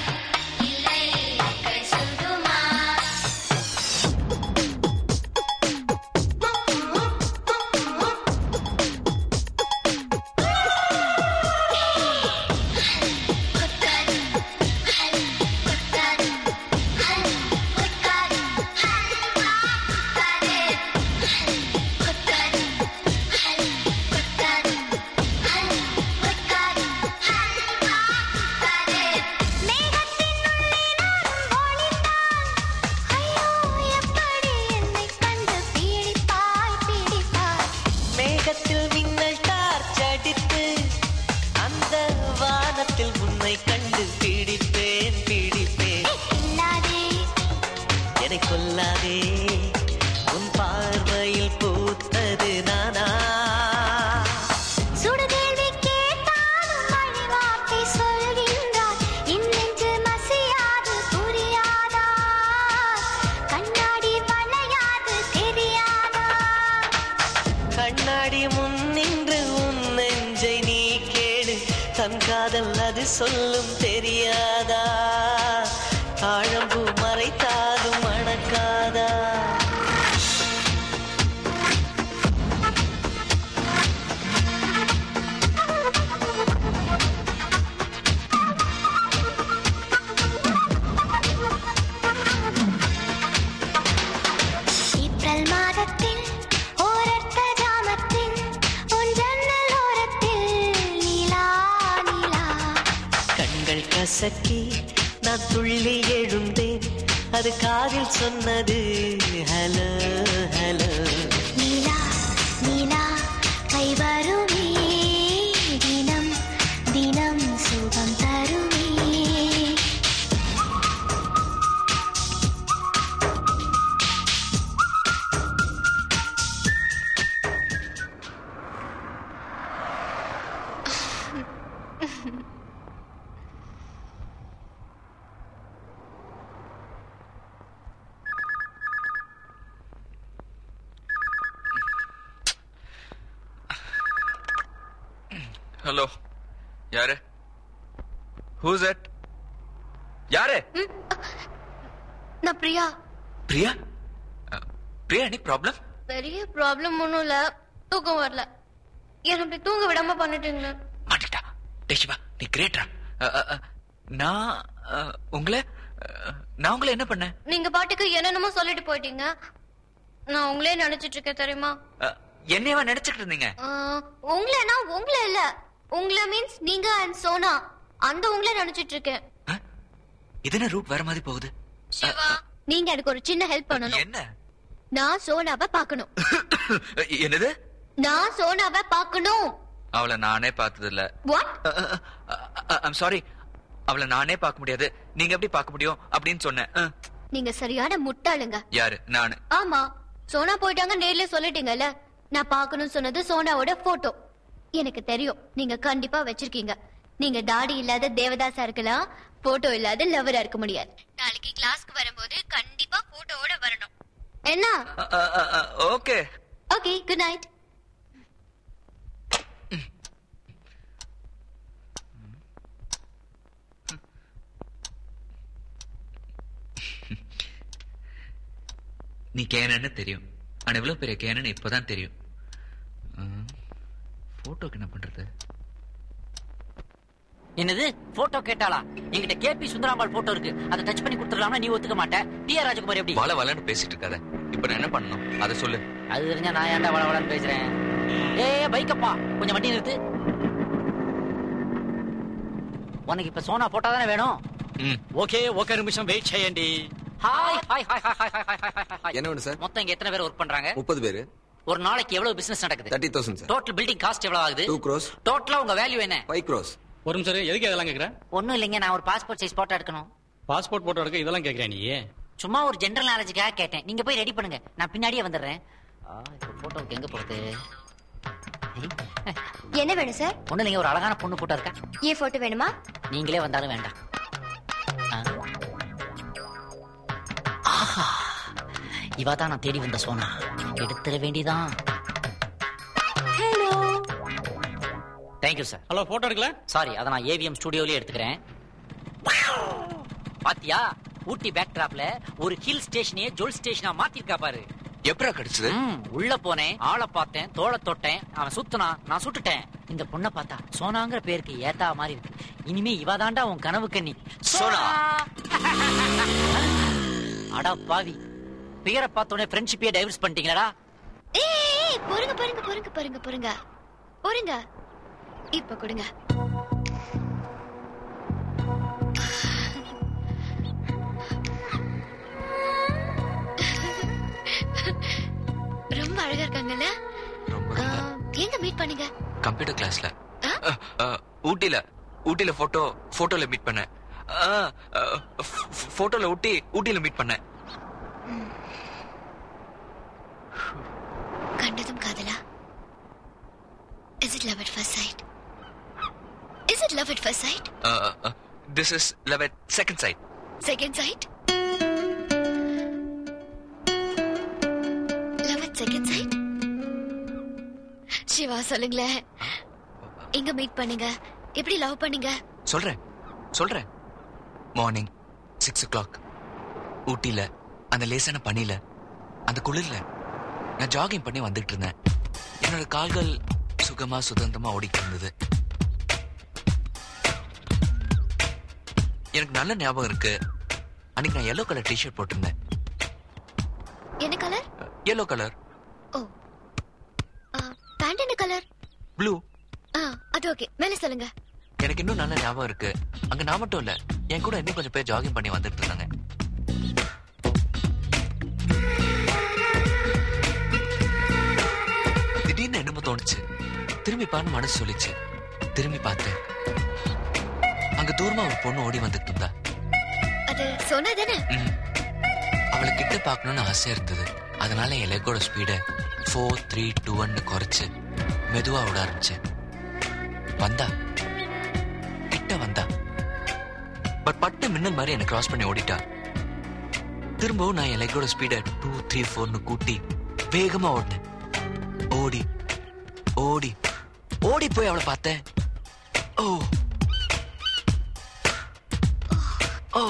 அடி முன்னின்று உன் நெஞ்சை நீ கேடு தன் காதல் அது சொல்லும் தெரியாதா ஆழம்பூ மறைத்தாலும் மணக்காதா ஏப்ரல் மாதத்தில் ஓரத்த ஜாமத்தில் உன் ஜன்னல் ஓரத்தில் நிலா நிலா கண்கள் கசக்கி நான் துள்ளி எழுந்தேன் அது காதில் சொன்னது ஹலோ ஹலோ நிலா நிலா கை வருமே தினம் தினம் சுகம் தருமே ஹலோ யாரு ஹூஸ் இட் யாரு நான் பிரியா பிரியா அஹ், பிரியா எனி ப்ராப்ளம் பெரிய ப்ராப்ளம் ஒன்றும் இல்ல தூக்கம் வரல என்ன அப்படி தூங்க விடாம பண்ணிட்டீங்க டேஷிவா நீ கிரேட்ரா நான் அஹ், உங்களை அஹ், நான் உங்களை என்ன பண்ணேன் நீங்க பாட்டுக்கு என்னென்னமோ சொல்லிட்டு போயிட்டீங்க நான் உங்களே நினைச்சிட்டு இருக்கேன் தெரியுமா அஹ், என்னையவா நினைச்சுக்கிட்டு இருந்தீங்க ஆஹ், உங்களைனா உங்களை இல்ல உங்களை மீன்ஸ் நீங்க அண்ட் சோனா அந்த உங்களே நினைச்சிட்டு இருக்கேன் இது என்ன ரூட் வேற மாதிரி போகுது சிவா நீங்க எனக்கு ஒரு சின்ன ஹெல்ப் பண்ணணும் என்ன நான் சோனாவை பார்க்கணும் அஹ், என்னது நான் சோனாவை பார்க்கணும் அவளை நானே பார்த்தது இல்ல வாட் ஐம் சாரி அவளை நானே பார்க்க முடியாது நீங்க எப்படி பார்க்க முடியும் அப்படின்னு சொன்னேன் அஹ், நீங்க சரியான முட்டாளுங்க யாரு நானு ஆமா சோனா போயிட்டாங்க நேர்ல சொல்லிட்டீங்கல்ல நான் பார்க்கணும் சொன்னது சோனாவோட போட்டோ எனக்கு தெரியும் நீங்க கண்டிப்பா வச்சிருக்கீங்க நீங்க தாடி இல்லாத தேவதாசா இருக்கலாம் போட்டோ இல்லாத லவரா இருக்க முடியாது நாளைக்கு கிளாஸ்க்கு வரும்போது கண்டிப்பா போட்டோவோட வரணும் என்ன ஓகே ஓகே குட் நைட் நீ கேனன்னு தெரியும் ஆனா இவ்வளவு பெரிய கேனன்னு இப்பதான் தெரியும் போட்டோக்கு என்ன பண்றது என்னது போட்டோ கேட்டாளா என்கிட்ட கேபி சுந்தராம்பாள் போட்டோ இருக்கு அதை டச் பண்ணி கொடுத்துடலாம்னா நீ ஒத்துக்க மாட்டேன் டி ஆர் ராஜகுமார் எப்படி வள வளன்னு பேசிட்டு இருக்காத இப்ப நான் என்ன பண்ணணும் அதை சொல்லு அது தெரிஞ்சா நான் ஏன்டா வள வளன்னு பேசுறேன் ஏ பைக்கப்பா கொஞ்சம் வண்டி நிறுத்து உனக்கு இப்ப சோனா போட்டோ தானே வேணும் ஓகே ஓகே நிமிஷம் வெயிட் చేయండి hi hi hi hi hi hi hi hi என்ன வேணும் சார் மொத்தம் இங்க எத்தனை பேர் ஒர்க் பண்றாங்க முப்பது பேரு ஒரு நாளைக்கு எவ்வளவு பிசினஸ் நடக்குது thirty thousand sir total building cost எவ்வளவு ஆகுது டூ க்ரோஸ் டோட்டலா உங்க வேல்யூ என்ன ஃபைவ் க்ரோஸ் ஒரு நிமிஷம் எதுக்கு இதெல்லாம் கேக்குறேன் ஒண்ணும் இல்லைங்க நான் ஒரு பாஸ்போர்ட் சைஸ் போட்டோ எடுக்கணும் பாஸ்போர்ட் போட்டோ எடுக்க இதெல்லாம் கேக்குறேன் நீ சும்மா ஒரு ஜெனரல் நாலேஜுக்காக கேட்டேன் நீங்க போய் ரெடி பண்ணுங்க நான் பின்னாடியே வந்துடுறேன் ஆ, இப்ப போட்டோவுக்கு எங்க போறது என்ன வேணும் சார் ஒண்ணு இல்லைங்க ஒரு அழகான பொண்ணு போட்டோ இருக்கா ஏன் போட்டோ வேணுமா நீங்களே வந்தாலும் வேண்டாம் ஆ. ஆஹா இவா தான் நான் தேடி வந்த சோனா எடுத்துட வேண்டியதான் hello thank you sir hello photo எடுக்கல சாரி அதை நான் ஏவிஎம் ஸ்டுடியோலயே எடுத்துக்கிறேன் பாத்தியா ஊட்டி பேக் டிராப்ல ஒரு ஹில் ஸ்டேஷனையே ஜொல் ஸ்டேஷனா மாத்திருக்கா பாரு எப்படா கிடைச்சது ம், உள்ள போனேன் ஆளை பார்த்தேன் தோளை தொட்டேன் அவன் சுத்துனான் நான் சுட்டுட்டேன் இந்த பொண்ணை பார்த்தா சோனாங்கிற பேருக்கு ஏத்தா மாதிரி இருக்கு இனிமே இவ தாண்டா உன் கனவு கண்ணி சோனா அடா பாவி பேரை பார்த்தோன்னே ஃப்ரெண்ட்ஷிப்பே டைவர்ஸ் பண்ணிட்டீங்களா ஏய் ஏய், பொறுங்க பொறுங்க பொறுங்க பொறுங்க பொறுங்க பொறுங்க இப்ப கொடுங்க ரொம்ப அழகா இருக்காங்கல்ல ஆ, எங்க மீட் பண்ணீங்க கம்ப்யூட்டர் கிளாஸ்ல ஊட்டில ஊட்டில போட்டோ போட்டோல மீட் பண்ணேன் போட்டோல ஊட்டி ஊட்டில மீட் பண்ணேன் கண்டதும் காதலா is it love at first sight is it love at first sight this is love at second sight second sight love at second sight Shiva சொல்லுங்களேன் எங்க மீட் பண்ணீங்க எப்படி லவ் பண்ணீங்க சொல்றேன் சொல்றேன் மார்னிங் சிக்ஸ் ஓ கிளாக் ஊட்டில அந்த லேசான பனியில அந்த குளிர்ல நான் ஜாகிங் பண்ணி வந்துட்டு இருந்தேன் என்னோட கால்கள் சுகமா சுதந்திரமா ஓடிட்டு இருந்தது எனக்கு நல்ல ஞாபகம் இருக்கு அன்னைக்கு நான் எல்லோ கலர் டிஷர்ட் போட்டிருந்தேன் என்ன கலர் எல்லோ கலர் பேண்ட் என்ன கலர் ப்ளூ அது ஓகே மேல சொல்லுங்க எனக்கு இன்னும் நல்ல ஞாபகம் இருக்கு அங்க நான் மட்டும் இல்ல என் கூட இன்னும் கொஞ்சம் பேர் ஜாகிங் பண்ணி வந்துட்டு இருந்தாங்க திடீர்னு என்னமோ தோணுச்சு திரும்பி பாருன்னு மனசு சொல்லிச்சு திரும்பி பார்த்தேன் அங்க தூரமா ஒரு பொண்ணு ஓடி வந்துட்டு இருந்தா அது சொன்னா தானே அவளை கிட்ட பார்க்கணும்னு ஆசையா இருந்தது அதனால என் லெக்கோட ஸ்பீட ஃபோர் த்ரீ டூ ஒன்னு குறைச்சு மெதுவா விட ஆரம்பிச்சேன் வந்தா கிட்ட வந்தா பட் பட்டு மின்னல் மாதிரி என்ன கிராஸ் பண்ணி ஓடிட்டா திரும்பவும் நான் என் லெக்கோட ஸ்பீட டூ த்ரீ ஃபோர்னு கூட்டி வேகமா ஓடினேன் ஓடி ஓடி ஓடி போய் அவளை பார்த்தேன் ஓ ஓ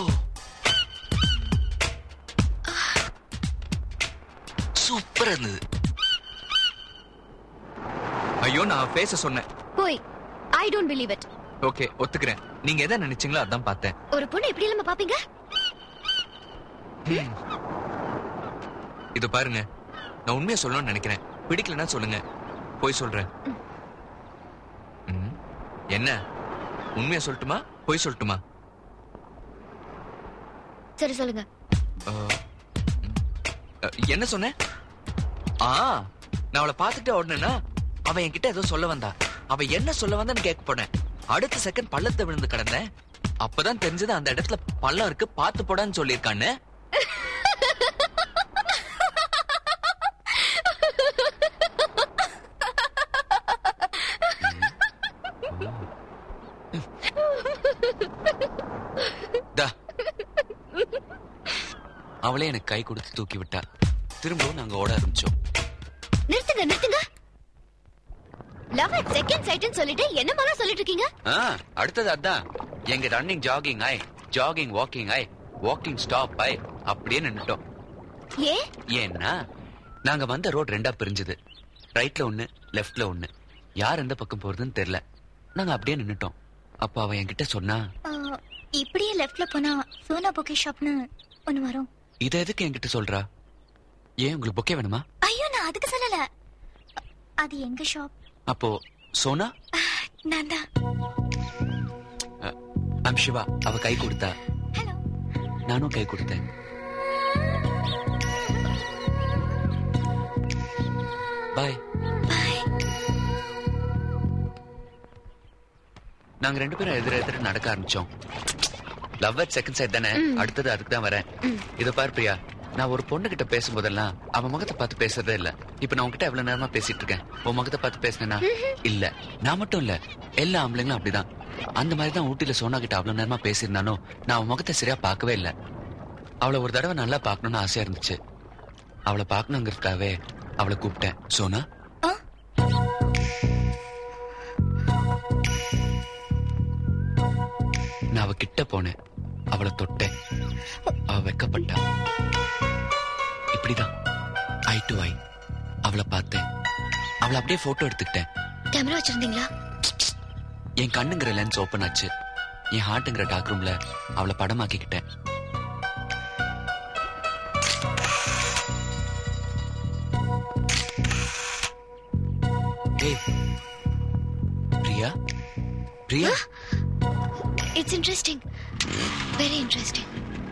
சூப்பரா இருந்தது ஐயோ நான் பேச சொன்னேன் போய் I don't believe it okay ஒத்துக்கிறேன் நீங்க எதை நினைச்சீங்களோ அதான் பார்த்தேன் ஒரு பொண்ணு எப்படி இல்லாம பாப்பீங்க ஹம். இது பாருங்க நான் உண்மையா சொல்லணும்னு நினைக்கிறேன் பிடிக்கலன்னா சொல்லுங்க போய் சொல்றேன் ம். என்ன உண்மையா சொல்லட்டுமா போய் சொல்லட்டுமா சரி சொல்லுங்க அஹ், ம். அஹ், என்ன சொன்னேன் ஆ நான் அவளை பார்த்துட்டு உடனேனா அவ என்கிட்ட ஏதோ சொல்ல வந்தா அவ என்ன சொல்ல வந்தான்னு கேட்க போனேன் அடுத்த செகண்ட் பள்ளத்தை விழுந்து கிடந்தேன் அப்பதான் தெரிஞ்சது அந்த இடத்துல பள்ளம் இருக்கு பார்த்து போடான்னு சொல்லியிருக்கான்னு தா. அவளே எனக்கு கை கொடுத்து தூக்கி விட்டா திரும்பவும் நாங்க ஓட ஆரம்பிச்சோம் நிறுத்துங்க நிறுத்துங்க லவ் அட் செகண்ட் சைட்னு சொல்லிட்டு என்னமாலாம் சொல்லிட்டு இருக்கீங்க ஆ, அடுத்தது அதான் எங்க ரன்னிங் ஜாகிங் ஆய் ஜாகிங் வாக்கிங் ஆய் வாக்கிங் ஸ்டாப் ஆய் அப்படியே நின்னுட்டோம் ஏ ஏன்னா நாங்க வந்த ரோட் ரெண்டா பிரிஞ்சுது ரைட்ல ஒண்ணு லெஃப்ட்ல ஒண்ணு யார் எந்த பக்கம் போறதுன்னு தெரியல நாங்க அப்படியே நின்னுட்டோம் அப்ப அவ என்கிட்ட சொன்னா ஆ, இப்படியே லெஃப்ட்ல போனா சோனா பொக்கே ஷாப்னு ஒண்ணு வரும் இத எதுக்கு என்கிட்ட சொல்றா ஏன் உங்களுக்கு பொக்கே வேணுமா ஐயோ நான் அதுக்கு சொல்லல அது எங்க ஷாப் அப்போ சோனா நான் தான் ஐம் சிவா அவ கை கொடுத்தா நானும் கை கொடுத்தேன் பாய் நாங்க ரெண்டு பேரும் எதிர எதிர நடக்க ஆரம்பிச்சோம் லவ் அட் செகண்ட் சைட் தானே ம். அடுத்தது அதுக்கு தான் வரேன் இத பாரு பிரியா நான் ஒரு பொண்ணு கிட்ட பேசும்போதெல்லாம் அவன் முகத்தை பார்த்து பேசுறதே இல்ல இப்ப நான் உன்கிட்ட எவ்வளவு நேரமா பேசிட்டு இருக்கேன் உன் முகத்தை பார்த்து பேசினேனா இல்ல நான் மட்டும் இல்ல எல்லா ஆம்பளைங்களும் அப்படிதான் அந்த மாதிரி தான் ஊட்டியில சோனா கிட்ட அவ்வளவு நேரமா பேசியிருந்தானோ நான் அவன் முகத்தை சரியா பார்க்கவே இல்ல அவளை ஒரு தடவை நல்லா பார்க்கணும்னு ஆசையா இருந்துச்சு அவளை பார்க்கணுங்கிறதுக்காகவே அவளை கூப்பிட்டேன் சோனா நான் அவ கிட்ட போனேன் அவளை தொட்டேன் அவ வெக்கப்பட்டா இப்படிதான் ஐ டு ஐ அவளை பார்த்தேன் அவளை அப்படியே போட்டோ எடுத்துக்கிட்டேன் கேமரா வச்சிருந்தீங்களா என் கண்ணுங்கிற லென்ஸ் ஓபன் ஆச்சு என் ஹார்ட்டுங்கிற டார்க் ரூம்ல அவளை படமாக்கிக்கிட்டேன் ஏய் Priya Priya it's interesting very interesting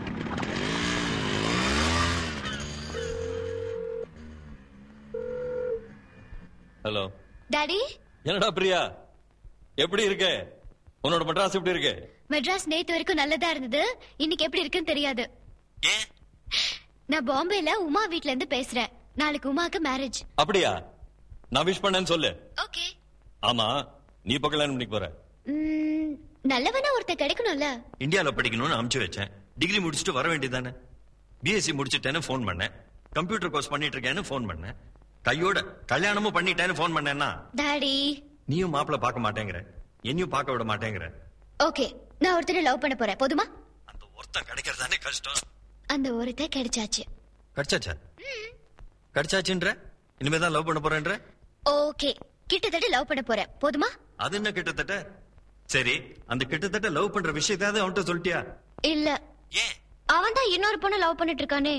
hello daddy என்னடா பிரியா எப்படி இருக்க உன்னோட மெட்ராஸ் எப்படி இருக்கு மெட்ராஸ் நேத்து வரைக்கும் நல்லதா இருந்தது இன்னைக்கு எப்படி இருக்குன்னு தெரியாது நான் பாம்பேல உமா வீட்ல இருந்து பேசுறேன் நாளைக்கு உமாக்கு மேரேஜ் அப்படியா நான் விஷ் பண்ணேன்னு சொல்லு ஓகே ஆமா நீ இப்ப கல்யாணம் பண்ணிக்க போற நல்லவனா ஒருத்தன் கிடைக்கணும்ல இந்தியால படிக்கணும்னு அமுச்சு வச்சேன் டிகிரி முடிச்சுட்டு வர வேண்டியதானே பிஎஸ்சி முடிச்சுட்டேன்னு ஃபோன் பண்ணேன் கம்ப்யூட்டர் கோர்ஸ் பண்ணிட்டு இருக்கேன்னு ஃபோன் பண்ணேன் கையோட கல்யாணமும் பண்ணிட்டேன்னு ஃபோன் பண்ணேன்னா டாடி நீயும் மாப்பிள்ள பார்க்க மாட்டேங்கிற என்னையும் பார்க்க விட மாட்டேங்கிற ஓகே நான் ஒருத்தரை லவ் பண்ண போறேன் போதுமா ஒருத்தன் கிடைக்கிறதானே கஷ்டம் அந்த ஒருத்த கிடைச்சாச்சு கிடைச்சாச்சா கிடைச்சாச்சுன்ற இனிமே தான் லவ் பண்ண போறேன்ற ஓகே கிட்டத்தட்ட லவ் பண்ண போறேன் போதுமா அது என்ன கிட்டத்தட்ட சரி அந்த கிட்டத்தட்ட லவ் பண்ற விஷயத்தாவது அவன்கிட்ட சொல்லிட்டியா இல்ல அவன் தான் இன்னொரு பொண்ணு லவ் பண்ணிட்டு இருக்கானே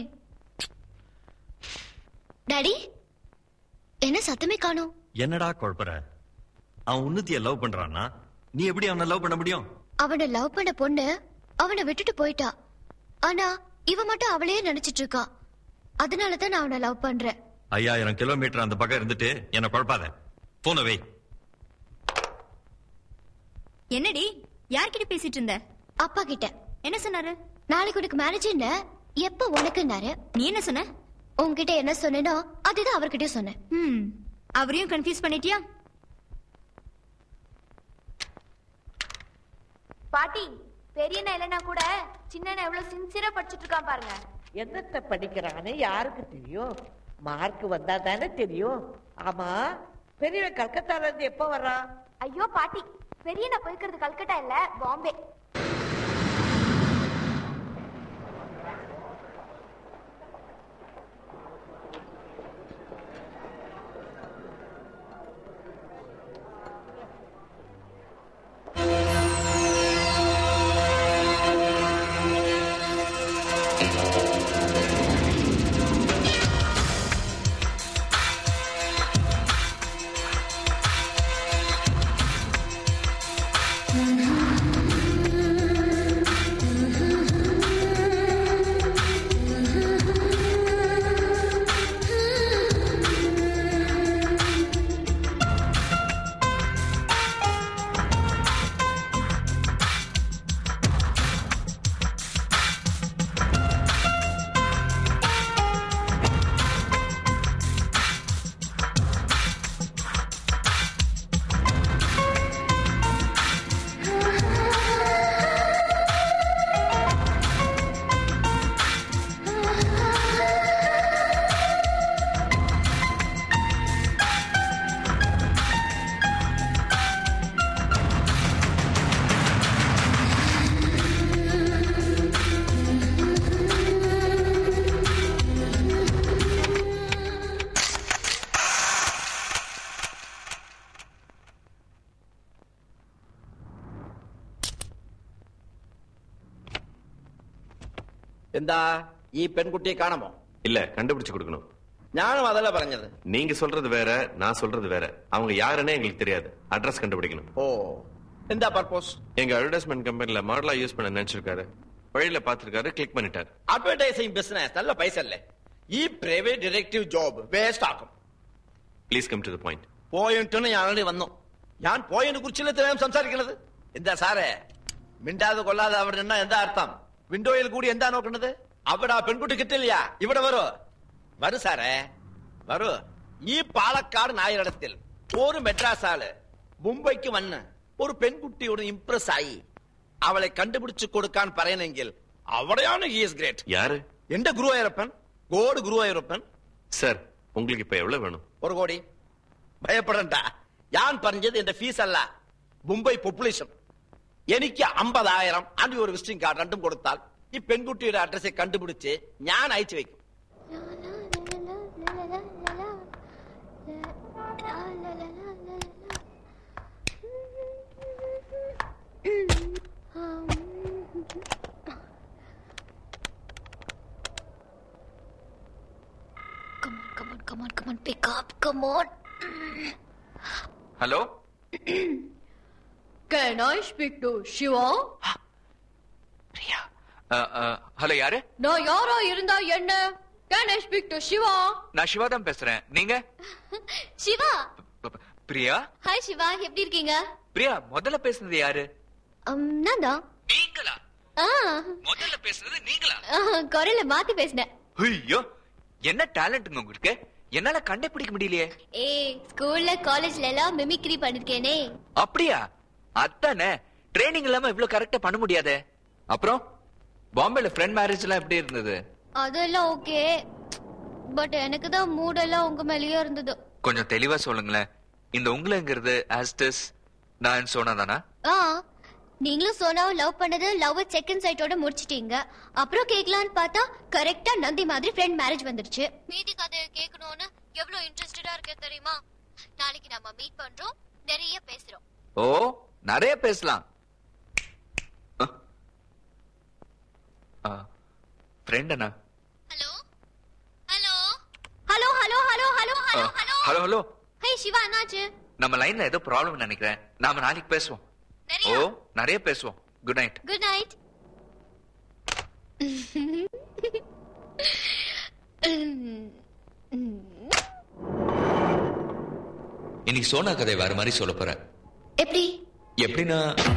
டாடி என்ன சத்தமே காணோம் என்னடா குழப்பற அவன் உன்னத்திய லவ் பண்றான்னா நீ எப்படி அவனை லவ் பண்ண முடியும் அவனை லவ் பண்ண பொண்ணு அவனை விட்டுட்டு போயிட்டா ஆனா இவ மட்டும் அவளையே நினைச்சிட்டு இருக்கா அதனால தான் நான் அவனை லவ் பண்றேன் ஐயாயிரம் கிலோமீட்டர் அந்த பக்கம் இருந்துட்டு என்ன குழப்பாத போன வை என்னடி யார்கிட்ட பேசிட்டு இருந்த அப்பா கிட்ட என்ன சொன்னாரு நாளைக்கு உனக்கு மேரேஜ் என்ன எப்ப உனக்குன்னாரு நீ என்ன சொன்ன உன்கிட்ட என்ன சொன்னேனோ அதுதான் அவர்கிட்டயும் சொன்னேன் ம் அவரையும் கன்ஃபியூஸ் பண்ணிட்டியா பாட்டி பெரியண்ணா இல்லைன்னா கூட சின்னண்ணா எவ்வளவு சின்சியரா படிச்சுட்டு இருக்கான் பாருங்க என்னத்த படிக்கிறான்னு யாருக்கு தெரியும் மார்க் வந்தா தானே தெரியும் ஆமா பெரியவன் கல்கத்தால இருந்து எப்ப வர்றான் ஐயோ பாட்டி பெரியண்ணா போய்க்கிறது கல்கட்டா இல்ல பாம்பே എന്താ ഈ പെൺകുട്ടിയെ കാണാമോ இல்ல கண்டுபிடிச்சு கொடுக்கணும் ഞാനും അതല്ല പറഞ്ഞത് நீங்க சொல்றது வேற நான் சொல்றது வேற அவங்க யாருன்னே எங்களுக்கு தெரியாது அட்ரஸ் கண்டுபிடிக்கணும் ഓ എന്താ പർപ്പോസ് எங்க அட்வர்டைஸ்மெண்ட் கம்பெனில மாடலா யூஸ் பண்ண நினைச்சிருக்காரு வழியில பாத்திருக்காரு கிளிக் பண்ணிட்டாரு അഡ്വർടൈസിംഗ് ബിസിനസ് നല്ല പൈസ അല്ലേ ഈ പ്രൈവറ്റ് ഡിറ്റക്റ്റീവ് ജോബ് വേസ്റ്റ് ആക്കും please come to the point പോയിന്റിന് ഞാൻ ആൾറെഡി വന്നു ഞാൻ പോയിന്റിനെ കുറിച്ചല്ലേ ഞാൻ സംസാരിക്കുന്നത് എന്താ സാറേ മിണ്ടാതെ കൊള്ളാതെ അവിടെ നിന്നാ എന്താ അർത്ഥം വിൻഡോയിൽ കൂടി എന്താ നോക്കുന്നത് അവിടെ ആ പെൺകുട്ടി കിട്ടില്ല ഇവിടെ വരൂ വരൂ സാറേ വരൂ ഈ പാലക്കാട് നായരിടത്തിൽ ഒരു മെഡ്രാസ് ആള് മുംബൈക്ക് വന്ന് ഒരു പെൺകുട്ടിയോട് ഇംപ്രസ് ആയി അവളെ കണ്ടുപിടിച്ചു കൊടുക്കാൻ പറയണമെങ്കിൽ അവിടെയാണ് ഈസ് ഗ്രേറ്റ് யாரு എന്റെ ഗുരുവായൂരപ്പൻ ഗോഡ് ഗുരുവായൂരപ്പൻ சார் உங்களுக்கு இப்ப எவ்வளவு வேணும் ഒരു കോടി ഭയപ്പെടണ്ട ഞാൻ പറഞ്ഞത് എന്റെ ഫീസ് അല്ല മുംബൈ പോപ്പുലേഷൻ എനിക്ക് അമ്പതായിരം ആൻഡ് ഒരു വിസിറ്റിംഗ് കാർഡ് രണ്ടും കൊടുത്താൽ ഈ പെൺകുട്ടിയുടെ അഡ്രസ് കണ്ടുപിടിച്ച് ഞാൻ അയച്ചു വെക്കും Come on, come on, come on, come on, pick up, come on. Hello Can I speak to Shiva? Hello யாரு நான் யாரா இருந்தா என்ன Can I speak to Shiva? நான் சிவா தான் பேசுறேன் நீங்க சிவா பிரியா ஹாய் சிவா எப்படி இருக்கீங்க பிரியா முதல்ல பேசுனது யாரு Um, நான் தான் நீங்களா ஆ முதல்ல பேசுனது நீங்களா குரல மாத்தி பேசினேன் ஐயோ என்ன டேலண்ட்டுங்க உங்களுக்கு என்னால கண்டுபிடிக்க முடியலையே ஏய் ஸ்கூல்ல காலேஜ்ல எல்லாம் மிமிக்ரி பண்ணிருக்கேனே அப்படியா அதானே ட்ரைனிங் இல்லாம இவ்வளவு கரெக்டா பண்ண முடியாதே அப்புறம் பாம்பேல ஃப்ரெண்ட் மேரேஜ் எல்லாம் எப்படி இருந்தது அதெல்லாம் ஓகே பட் எனக்கு தான் மூடெல்லாம் உங்க மேலயே இருந்தது கொஞ்சம் தெளிவா சொல்லுங்களேன் இந்த உங்களுங்கிறது ஆஸ்டஸ் நான் சோனா தானா ஆ நீங்களும் சோனாவும் லவ் பண்ணது லவ் செகண்ட் சைட்டோட முடிச்சிட்டீங்க அப்புறம் கேட்கலான்னு பார்த்தா கரெக்டா நந்தி மாதிரி ஃப்ரெண்ட் மேரேஜ் வந்துருச்சு மீதி கதையை கேட்கணும்னு எவ்வளவு இன்ட்ரெஸ்டடா இருக்கேன் தெரியுமா நாளைக்கு நம்ம மீட் பண்றோம் நிறைய பேசுறோம் ஓ நிறைய பேசலாம் ஃப்ரெண்ட் அண்ணா hello hello hello hello hello hello hello hello hello hey Shiva என்னாச்சு நம்ம லைன்ல ஏதோ ப்ராப்ளம் நினைக்கிறேன் நாம நாளைக்கு பேசுவோம் ஓ நிறைய பேசுவோம் குட் நைட் குட் நைட் இன்னைக்கு சோனா கதை வேற மாதிரி சொல்ல போறேன் எப்படி எப்படின்னா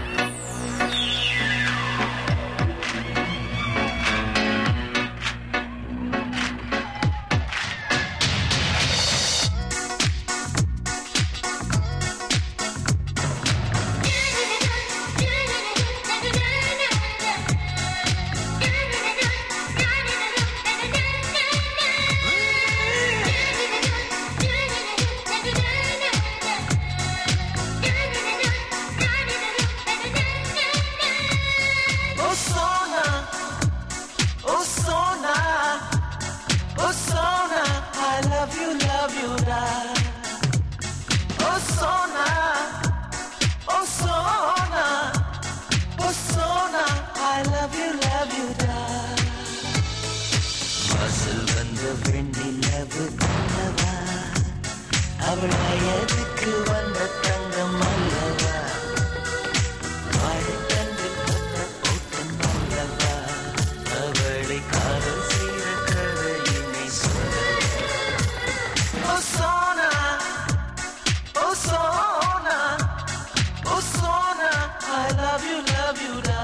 Oh Sona, oh Sona, oh Sona, I love you, love you, da. Oh Sona, oh Sona, oh Sona, I love you, love you, da. வாசல் வந்த வெண்ணிலவு அல்லவா அவள் வயதுக்கு வந்த தங்கம் அல்லவா வாழைத்தண்டில் பட்ட பூட்டம் அல்லவா அவளை காதல் செய்த கதையினை சொல்லவா Oh Sona, oh Sona, oh Sona, I love you, love you, da.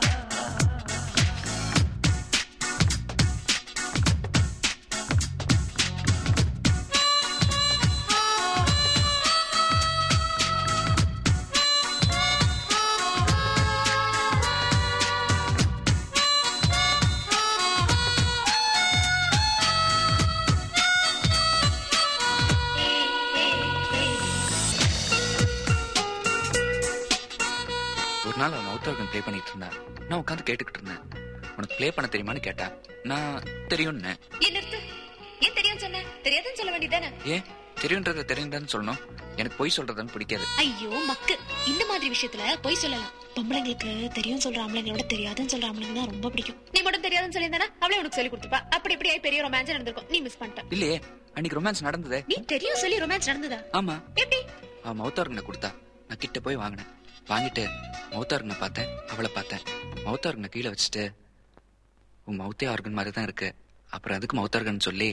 ஒரு நாள் அவன் அவுத்தர்கன் ப்ளே பண்ணிட்டு இருந்தான் நான் உட்காந்து கேட்டுக்கிட்டு இருந்தேன் உனக்கு ப்ளே பண்ண தெரியுமான்னு கேட்டா நான் தெரியும்னு ஏன் நிறுத்து ஏன் தெரியும் சொன்ன தெரியாதுன்னு சொல்ல வேண்டியதானே ஏன் தெரியுன்றத தெரியுதான்னு சொல்லணும் எனக்கு பொய் சொல்றதுன்னு பிடிக்காது ஐயோ மக்கு இந்த மாதிரி விஷயத்துல போய் சொல்லலாம் பொம்பளைங்களுக்கு தெரியும் சொல்ற ஆம்பளைங்களோட தெரியாதுன்னு சொல்ற ஆம்பளைங்க தான் ரொம்ப பிடிக்கும் நீ மட்டும் தெரியாதுன்னு சொல்லியிருந்தானா அவளே உனக்கு சொல்லி கொடுத்துப்பா அப்படி இப்படி ஆயி பெரிய ரொமான்ஸ் நடந்திருக்கும் நீ மிஸ் பண்ணிட்ட இல்லையே அன்னைக்கு ரொமான்ஸ் நடந்ததே நீ தெரியும் சொல்லி ரொமான்ஸ் நடந்ததா ஆமா எப்படி அவன் மௌத்தார்கனை கொடுத்தா நான் கிட்ட போய் வாங்கினேன் வாங்கிட்டு மௌத்தார்கனை பார்த்தேன் அவளை பார்த்தேன் மௌத்தார்கனை கீழே வச்சுட்டு உன் மௌத்தே ஆர்கன் மாதிரி தான் இருக்கு அப்புறம் அதுக்கு மௌத்தார்கன் சொல்லி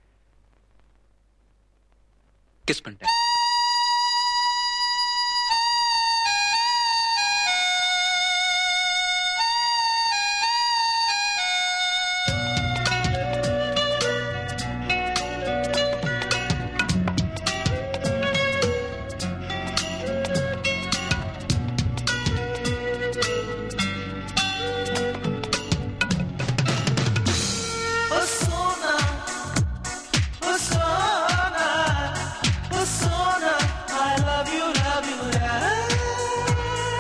கிஸ் பண்ணிட்டேன் Oh Sona, oh Sona, oh Sona, I love you, love you, da.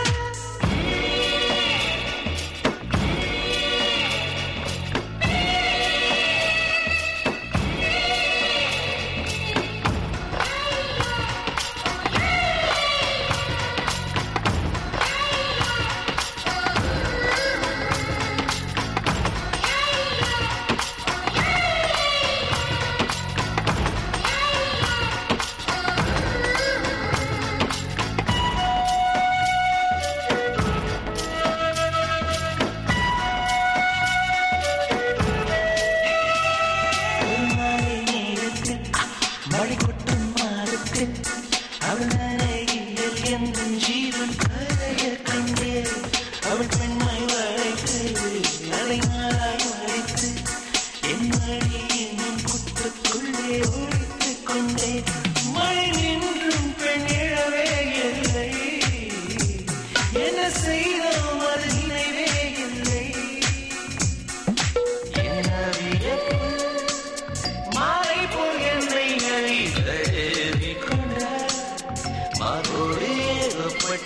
ஒரு மாலை நேரத்தில் மழை கொட்டும் மாதத்தில் அவள் அருகில் எந்த ஜீவன் கரைய கண்டே அவள் பெண்மை வளைத்து அதை நாளாய் மறைத்து என் மடி என்னும் குட்டுக்குள்ளே ஒழித்துக் கொண்டே மழை நின்றும் பெண் எழவே இல்லை என்ன செய்தோம் அது நினைவே இல்லை என் அவியத்தில் மாலை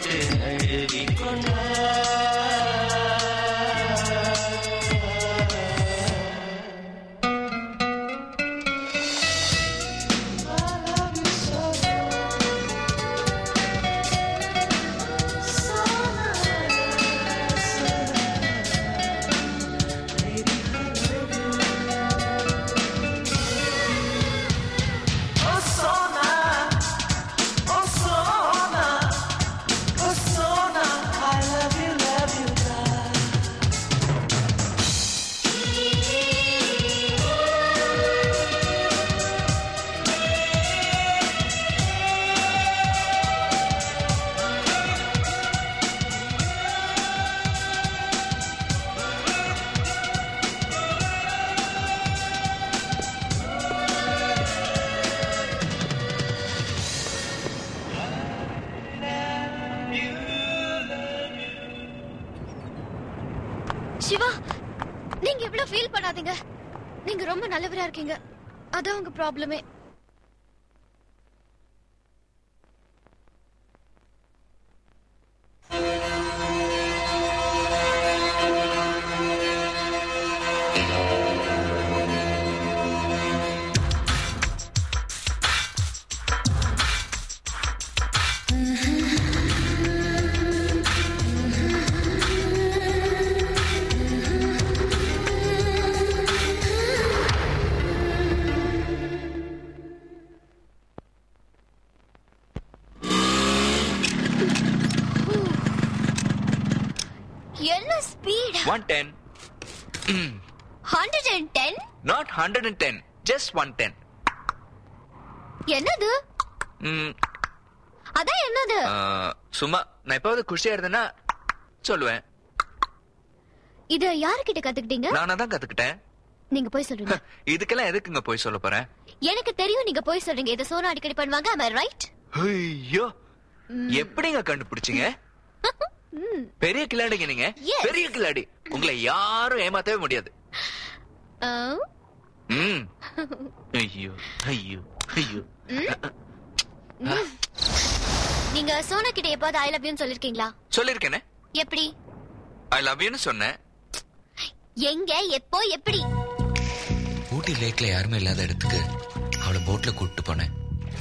விட்டு அழுவிக்கொண்டா Oh, Sona, oh, Sona, oh, Sona, I love you, love you, love. Siva நீங்க இவ்வளவு ஃபீல் பண்ணாதீங்க நீங்க ரொம்ப நல்லவரா இருக்கீங்க அதான் உங்க ப்ராப்ளமே என்ன speed one ten hundred and ten not hundred and ten just one ten என்னது அதான் என்னது சும்மா நான் எப்பாவது குஷியா இருந்தேன்னா சொல்லுவேன் இத யாருக்கிட்ட கத்துக்கிட்டீங்க நானா தான் கத்துக்கிட்டேன் நீங்க போய் சொல்றீங்க இதுக்கெல்லாம் எதுக்குங்க போய் சொல்ல போறேன் எனக்கு தெரியும் நீங்க போய் சொல்றீங்க இத சோனா அடிக்கடி பண்ணுவாங்க am I ரைட் ஐயோ எப்படிங்க கண்டுபிடிச்சீங்க பெரிய கில்லாடிங்க நீங்க Yes. பெரிய கில்லாடி உங்களை யாரும் ஏமாத்தவே முடியாது ம் ஐயோ ஐயோ ஐயோ நீங்க சோனா கிட்ட எப்பாவது ஐ லவ் யூன்னு சொல்லிருக்கீங்களா சொல்லிருக்கேனே எப்படி ஐ லவ் யூன்னு சொன்னேன் எங்க எப்போ எப்படி ஊட்டி லேக்ல யாருமே இல்லாத இடத்துக்கு அவளை போட்ல கூட்டிட்டு போனேன்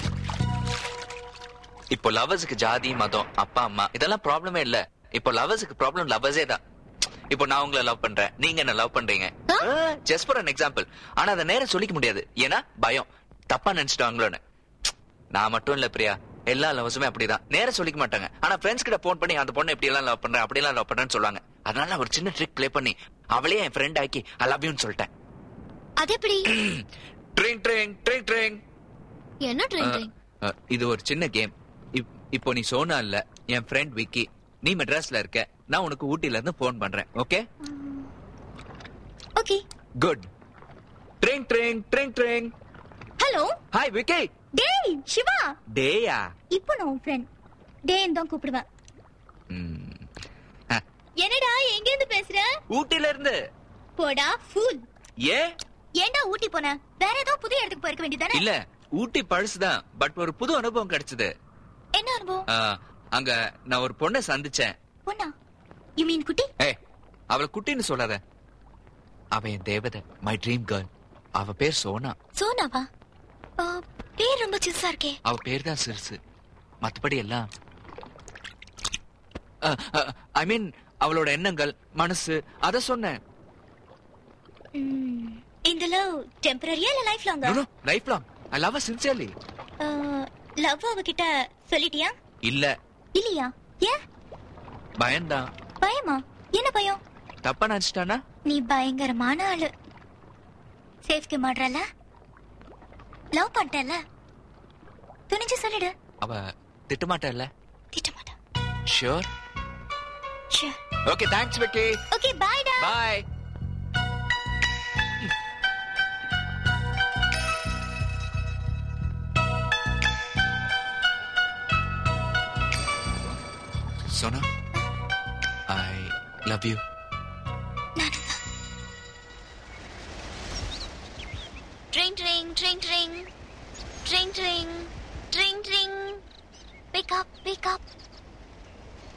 இப்போ லவர்ஸுக்கு ஜாதி மதம் அப்பா அம்மா இதெல்லாம் ப்ராப்ளமே இல்ல இப்போ லவர்ஸுக்கு ப்ராப்ளம் லவர்ஸே தான் இப்போ நான் உங்களை லவ் பண்றேன் நீங்க என்ன லவ் பண்றீங்க ஜஸ்ட் ஃபார் அன் எக்ஸாம்பிள் ஆனா அதை நேரம் சொல்லிக்க முடியாது ஏன்னா பயம் தப்பா நினைச்சிட்டாங்களோன்னு நான் மட்டும் இல்ல பிரியா எல்லா லவ்ஸுமே அப்படிதான் நேரம் சொல்லிக்க மாட்டாங்க ஆனா ஃப்ரெண்ட்ஸ் கிட்ட போன் பண்ணி அந்த பொண்ணு எப்படி எல்லாம் லவ் பண்றேன் அப்படி எல்லாம் லவ் பண்றேன்னு சொல்லுவாங்க அதனால நான் ஒரு சின்ன ட்ரிக் ப்ளே பண்ணி அவளே என் ஃப்ரெண்ட் ஆக்கி ஐ லவ் யூன்னு சொல்லிட்டேன் அது எப்படி ட்ரிங் ட்ரிங் ட்ரிங் ட்ரிங் என்ன ட்ரெயின் ட்ரெயின் அஹ், இது ஒரு சின்ன கேம் இப்போ நீ சோனா இல்ல என் ஃப்ரெண்ட் விக்கி நீ மெட்ராஸ்ல இருக்க நான் உனக்கு ஊட்டில இருந்து போன் பண்றேன் ஓகே ஓகே குட் ட்ரிங் ட்ரிங் ட்ரிங் ட்ரிங் ஹலோ ஹாய் விக்கி டேய் சிவா டேயா இப்போ நான் உன் ஃப்ரெண்ட் டேன்னு தான் கூப்பிடுவேன் என்னடா எங்க இருந்து பேசுற ஊட்டில இருந்து போடா ஃபூல் ஏ ஏன்டா ஊட்டி போன வேற ஏதோ புது இடத்துக்கு போயிருக்க வேண்டியதானே இல்ல ஊட்டி பழசுதான் பட் ஒரு புது அனுபவம் கிடைச்சது என்ன அனுபவம் அஹ், அங்க நான் ஒரு பொண்ணை சந்திச்சேன் பொண்ணா யூ மீன் குட்டி ஏய் அவளை குட்டின்னு சொல்லாத அவ என் தேவதை மை ட்ரீம் கேர்ள் அவ பேர் சோனா சோனாவா ஆ, பேர் ரொம்ப சிறுசா இருக்கே அவ பேர் தான் சிறுசு மத்தபடி எல்லாம் ஐ மீன் அவளோட எண்ணங்கள் மனசு அத சொன்னேன் ம், இந்த லவ் டெம்பரரியா இல்ல லைஃப் லாங்கா life long I love sincerely love அவகிட்ட சொல்லிட்டியா இல்ல இல்லையா ஏன் பயம்தான் பயமா என்ன பயம் தப்பா நினைச்சிட்டானா நீ பயங்கரமான ஆளு சேஃப்டி மாட்றல லவ் பண்ணிட்டல துணிஞ்சு சொல்லிடு அவ திட்டமாட்டல்ல திட்டமாட்டா sure Sure. Okay thanks Vicky okay bye டா bye Sona I love you ட்ரிங் ட்ரிங் ட்ரிங் ட்ரிங் ட்ரிங் ட்ரிங் ட்ரிங் ட்ரிங் பிக் அப் பிக் அப்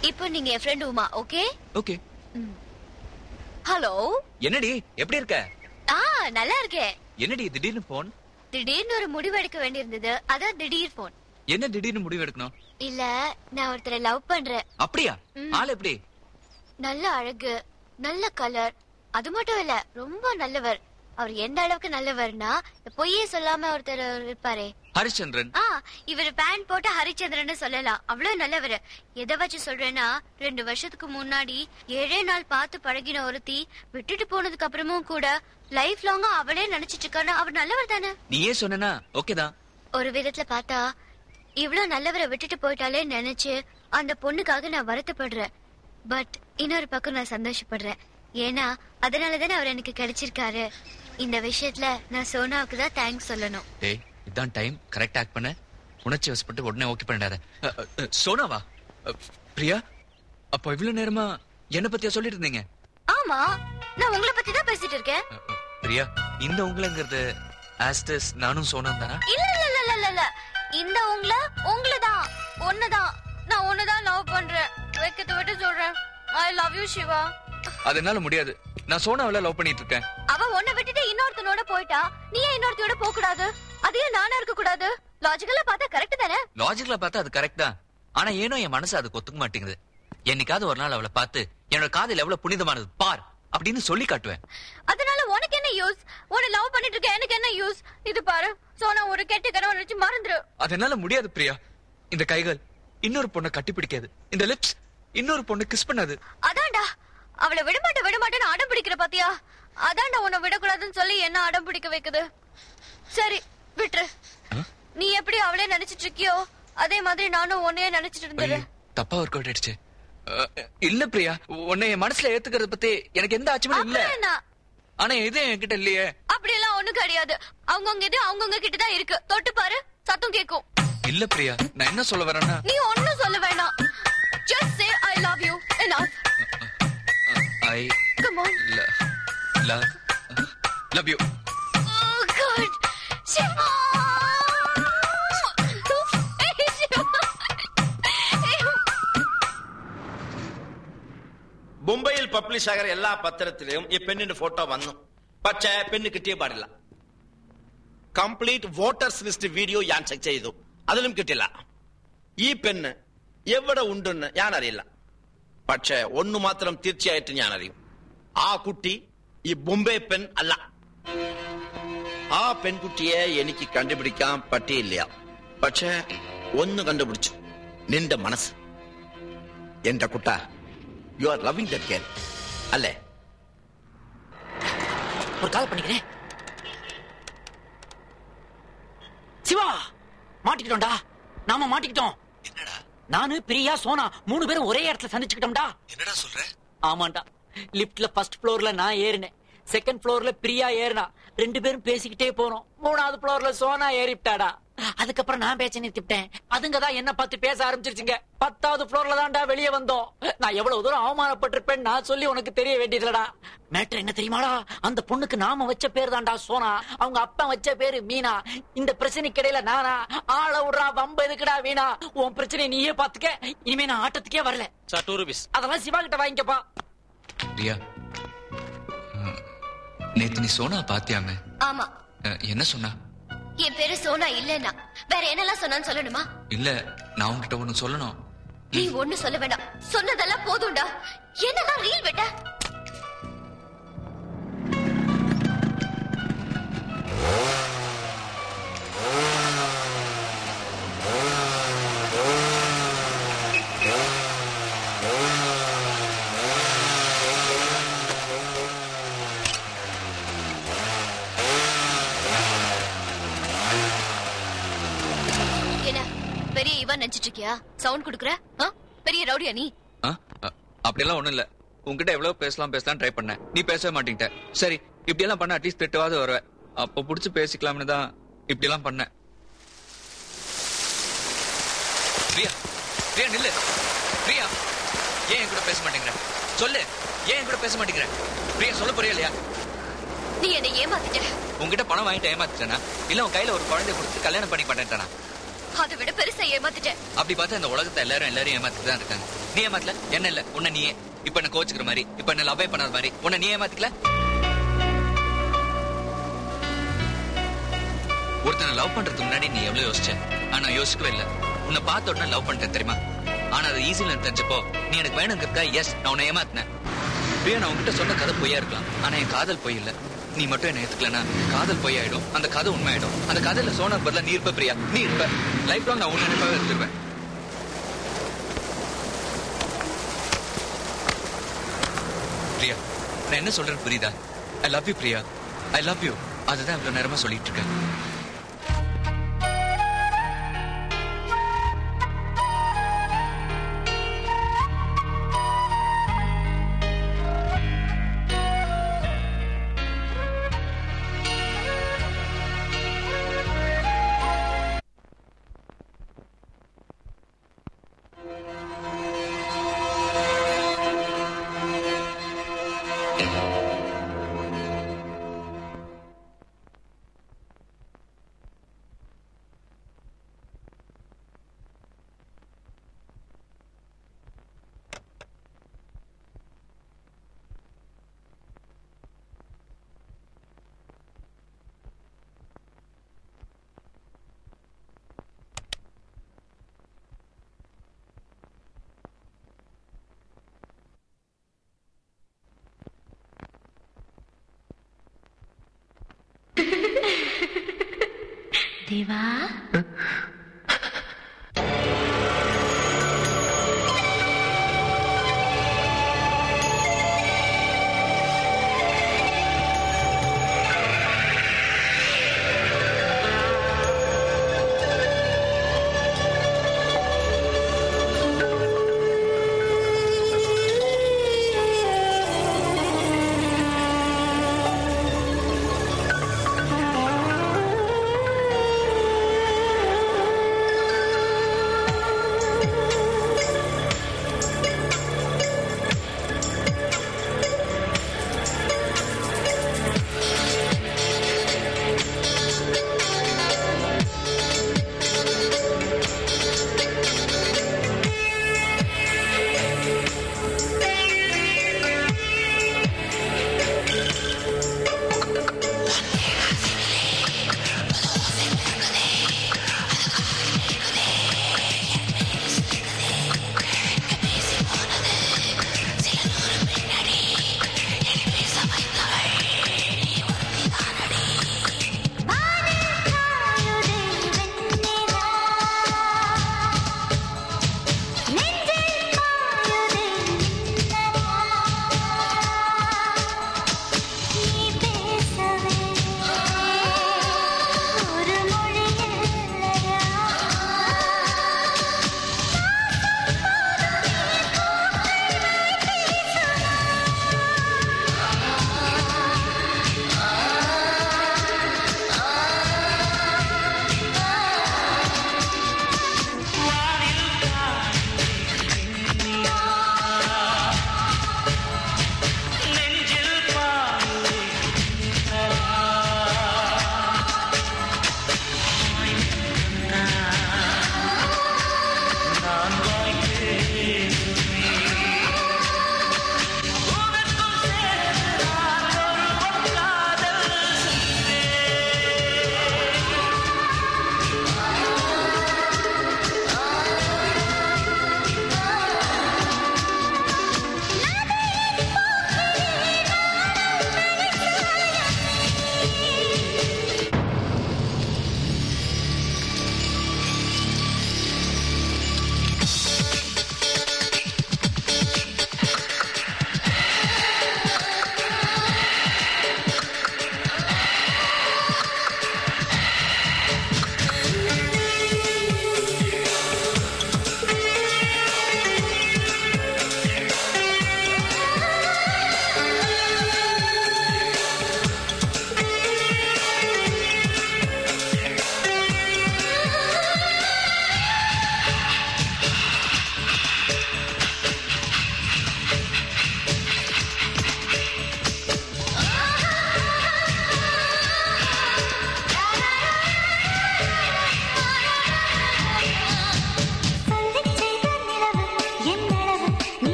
இப்போ நீங்க என் friend Uma okay okay hello என்னடி எப்படி இருக்க ஆ நல்லா இருக்கேன் என்னடி திடீர்னு போன் திடீர்னு ஒரு முடிவு எடுக்க வேண்டியிருந்தது அதான் திடீர் போன் என்ன திடீர்னு முடிவு எடுக்கணும் இல்ல நான் ஒருத்தரை லவ் பண்றேன் அப்படியா ம். ஆள் எப்படி நல்ல அழகு நல்ல கலர் அது மட்டும் இல்ல ரொம்ப நல்லவர் அவர் எந்த அளவுக்கு நல்லவர்னா பொய்யே சொல்லாம ஒருத்தர் இருப்பாரே ஹரிச்சந்திரன் ஆ இவர் பேண்ட் போட்டு ஹரிச்சந்திரன் சொல்லலாம் அவ்வளவு நல்லவர் எதை வச்சு சொல்றேன்னா ரெண்டு வருஷத்துக்கு முன்னாடி ஏழே நாள் பார்த்து பழகின ஒருத்தி விட்டுட்டு போனதுக்கு அப்புறமும் கூட லைஃப் லாங்கா அவளே நினைச்சிட்டு இருக்கானா அவர் நல்லவர் தானே நீயே சொன்னா ஓகே தான் ஒரு விதத்துல பார்த்தா இவ்ளோ நல்லவரை விட்டுட்டு போயிட்டாலே நினைச்சு அந்த பொண்ணுக்காக நான் வருத்தப்படுறேன் பட் இன்னொரு பக்கம் நான் சந்தோஷப்படுறேன் ஏன்னா அதனால தானே அவர் எனக்கு கிடைச்சிருக்காரு இந்த விஷயத்துல நான் சோனாவுக்கு தான் தேங்க்ஸ் சொல்லணும் டேய் இதான் டைம் கரெக்ட் ஆக்ட் பண்ண உணர்ச்சி வசப்பட்டு உடனே ஓகே பண்ணிடாத அ, அ, அ, சோனாவா அ, பிரியா அப்போ இவ்வளவு நேரமா என்ன பத்தியா சொல்லிட்டு இருந்தீங்க ஆமா நான் உங்களை பத்தி தான் பேசிட்டு இருக்கேன் பிரியா இந்த உங்களுங்கிறது ஆஸ்டஸ் நானும் சோனா தானா இல்ல இல்ல இல்ல இல்ல, இல்ல இல்ல இந்த உங்கள உங்களதான் ஒண்ணுதான் நான் ஒண்ணுதான் லவ் பண்றேன் வைக்கத்தை விட்டு சொல்றேன் ஐ லவ் யூ சிவா அது என்னால முடியாது நான் சோனாவில லவ் பண்ணிட்டு இருக்கேன் அவ உன்னை விட்டுட்டு இன்னொருத்தனோட போயிட்டா நீ ஏன் இன்னொருத்தியோட போக கூடாது அதே நானா இருக்க கூடாது லாஜிக்கலா பார்த்தா கரெக்ட் தானே லாஜிக்ல பார்த்தா அது கரெக்ட் தான் ஆனா ஏனோ என் மனசு அதுக்கு ஒத்துக்க மாட்டேங்குது என்னைக்காவது ஒரு நாள் அவளை பார்த்து என்னோட காதல் எவ்வளவு புனிதமானது பார் அப்படின்னு சொல்லி காட்டுவேன் அதனால உனக்கு என்ன யூஸ் உன்னை லவ் பண்ணிட்டு இருக்க எனக்கு என்ன யூஸ் இது பாரு சோனா ஒரு கெட்ட கனவு நினைச்சு மறந்துரு அது என்னால முடியாது பிரியா இந்த கைகள் இன்னொரு பொண்ணை கட்டி பிடிக்காது இந்த லிப்ஸ் இன்னொரு பொண்ணு கிஸ் பண்ணாது அதான்டா அவளை விடமாட்ட விடமாட்டேன்னு அடம் பிடிக்கிற பாத்தியா அதான்டா உன்னை விடக்கூடாதுன்னு சொல்லி என்ன அடம் பிடிக்க வைக்குது சரி விட்டுரு நீ எப்படி அவளே நினைச்சிட்டு இருக்கியோ அதே மாதிரி நானும் உன்னையே நினைச்சிட்டு இருந்தேன் தப்பா ஒர்க் அவுட் ஆயிடுச்சு அஹ், இல்ல பிரியா உன்னை என் மனசுல ஏத்துக்கிறத பத்தி எனக்கு எந்த ஆச்சரியமும் இல்ல அப்புறம் என்ன ஆனா இது என்கிட்ட இல்லையே அப்படி எல்லாம் ஒண்ணும் கிடையாது அவங்கவுங்க இது அவங்கவுங்க கிட்ட தான் இருக்கு தொட்டு பாரு சத்தம் கேக்கும் இல்ல பிரியா நான் என்ன சொல்ல வரேன்னா நீ ஒண்ணும் சொல்ல வேணாம் just say i love you enough I come on love you oh god Shiva ஏய், சிவா. മുംബൈയിൽ പബ്ലിഷ് ആകിற എല്ലാ പത്രത്തിലും ഈ പെണ്ണിന്റെ ഫോട്ടോ വന്നു പക്ഷേ പെണ്ണ് കിട്ടിയ പാടില്ല കംപ്ലീറ്റ് വോട്ടേഴ്സ് ലിസ്റ്റ് വീഡിയോ ഞാൻ ചെക്ക് ചെയ്തു അതിലും കിട്ടില്ല ഈ പെണ്ണ് എവിടെ ഉണ്ടെന്ന് ഞാൻ അറിയില്ല പക്ഷേ ഒന്ന് മാത്രം തീർച്ചയായിട്ടും ഞാൻ അറിയും ആ കുട്ടി ഈ ബൊംബെ പെൺ അല്ല ആ പെൺകുട്ടിയെ എനിക്ക് കണ്ടുപിടിക്കാൻ പറ്റിയില്ല പക്ഷേ ഒന്ന് കണ്ടുപിടിച്ചു നിന്റെ മനസ്സ് എന്റെ കുട്ട you are loving that girl അല്ലേ ஒரு கால் பண்ணிக்கிறேன் சிவா மாட்டிக்கிட்டோம்டா நாம மாட்டிக்கிட்டோம் நானு பிரியா சோனா மூணு பேரும் ஒரே இடத்துல சந்திச்சுக்கிட்டோம்டா என்னடா சொல்ற ஆமாண்டா லிப்ட்ல ஃபர்ஸ்ட் ஃப்ளோர்ல நான் ஏறினேன் செகண்ட் ஃப்ளோர்ல பிரியா ஏறினா ரெண்டு பேரும் பேசிக்கிட்டே போறோம் மூணாவது ஃப்ளோர்ல சோனா ஏறிட்டாடா அதுக்கப்புறம் நான் பேச்ச நிறுத்திவிட்டேன் அதுங்க தான் என்ன பார்த்து பேச ஆரம்பிச்சிருச்சுங்க பத்தாவது ஃப்ளோர்ல தான்டா வெளியே வந்தோம் நான் எவ்வளவு தூரம் அவமானப்பட்டிருப்பேன் நான் சொல்லி உனக்கு தெரிய வேண்டியதுலடா மேட்ரு என்ன தெரியுமாடா அந்த பொண்ணுக்கு நாம வச்ச பேர் தான்டா சோனா அவங்க அப்பா வச்ச பேரு மீனா இந்த பிரச்சனைக்கு இடையில நானா ஆள விடுறா வம்ப எதுக்குடா வீணா உன் பிரச்சனை நீயே பாத்துக்க இனிமே நான் ஆட்டத்துக்கே வரல சார் டூ ருபீஸ் அதெல்லாம் சிவா கிட்ட வாங்கிக்கப்பா பிரியா அஹ், நேத்து நீ சோனா பாத்தியாமே ஆமா அஹ், என்ன சொன்னா என் பேரு சோனா இல்லன்னா வேற என்னெல்லாம் சொன்னான்னு சொல்லணுமா இல்ல நான் உன்கிட்ட ஒண்ணு சொல்லணும் நீ ஒண்ணு சொல்ல வேண்டாம் சொன்னதெல்லாம் போதும்டா என்னதான் ரீல் விட்ட என்ன பெரிய இவன் நினைச்சிட்டு இருக்கியா சவுண்ட் குடுக்குற ஆ? பெரிய ரவுடியா நீ அஹ், அஹ், அப்படியெல்லாம் ஒண்ணும் இல்ல உன்கிட்ட எவ்வளவு பேசலாம் பேசலாம் ட்ரை பண்ணேன் நீ பேசவே மாட்டேங்கிட்ட சரி இப்படி எல்லாம் பண்ண அட்லீஸ்ட் திட்டுவாது வருவ அப்போ புடிச்சு பேசிக்கலாம்னு தான் இப்படி எல்லாம் பண்ணேன் பிரியா பிரியா நில்லு பிரியா ஏன் என் கூட பேச மாட்டேங்கிற சொல்லு ஏன் என் கூட பேச மாட்டேங்கிற பிரியா சொல்ல போறியா இல்லையா நீ என்னை ஏமாத்திட்ட உன்கிட்ட பணம் வாங்கிட்டு ஏமாத்திட்டேனா இல்ல உன் கையில ஒரு குழந்தை கொடுத்து கல்யாணம் பண்ணி பண்ணிட்டானா அதை விட பெருசா ஏமாத்திட்டேன் அப்படி பார்த்தா இந்த உலகத்தை எல்லாரும் எல்லாரும் ஏமாத்திட்டு தான் இருக்காங்க நீ ஏமாத்தல என்ன இல்ல உன்னை நீயே இப்ப என்ன கோச்சுக்கிற மாதிரி இப்ப என்ன லவ்வே பண்ணாத மாதிரி உன்னை நீ ஏமாத்திக்கல ஒருத்தனை லவ் பண்றதுக்கு முன்னாடி நீ எவ்வளவு யோசிச்ச ஆனா யோசிக்கவே இல்ல உன்னை பார்த்த உடனே லவ் பண்ணிட்டேன் தெரியுமா ஆனா அது ஈஸியில தெரிஞ்சப்போ நீ எனக்கு வேணுங்கிறதுக்கா எஸ் நான் உன்னை ஏமாத்தினேன் பிரியா நான் உன்கிட்ட சொன்ன கதை பொய்யா இருக்கலாம் ஆனா என் காதல் பொய் இல்ல நீ மட்டும் என்ன ஏத்துக்கலனா காதல் பொய் ஆயிடும் அந்த கதை உண்மை ஆயிடும் அந்த கதையில சோனார் பதிலா நீ இருப்ப பிரியா நீ இருப்ப லைஃப் லாங் நான் உன்னை நினைப்பாவே இருந்துருவேன் பிரியா நான் என்ன சொல்றேன்னு புரியுதா I love you Priya I love you அதுதான் இவ்வளவு நேரமா சொல்லிட்டு இருக்கேன் தேவா ஆ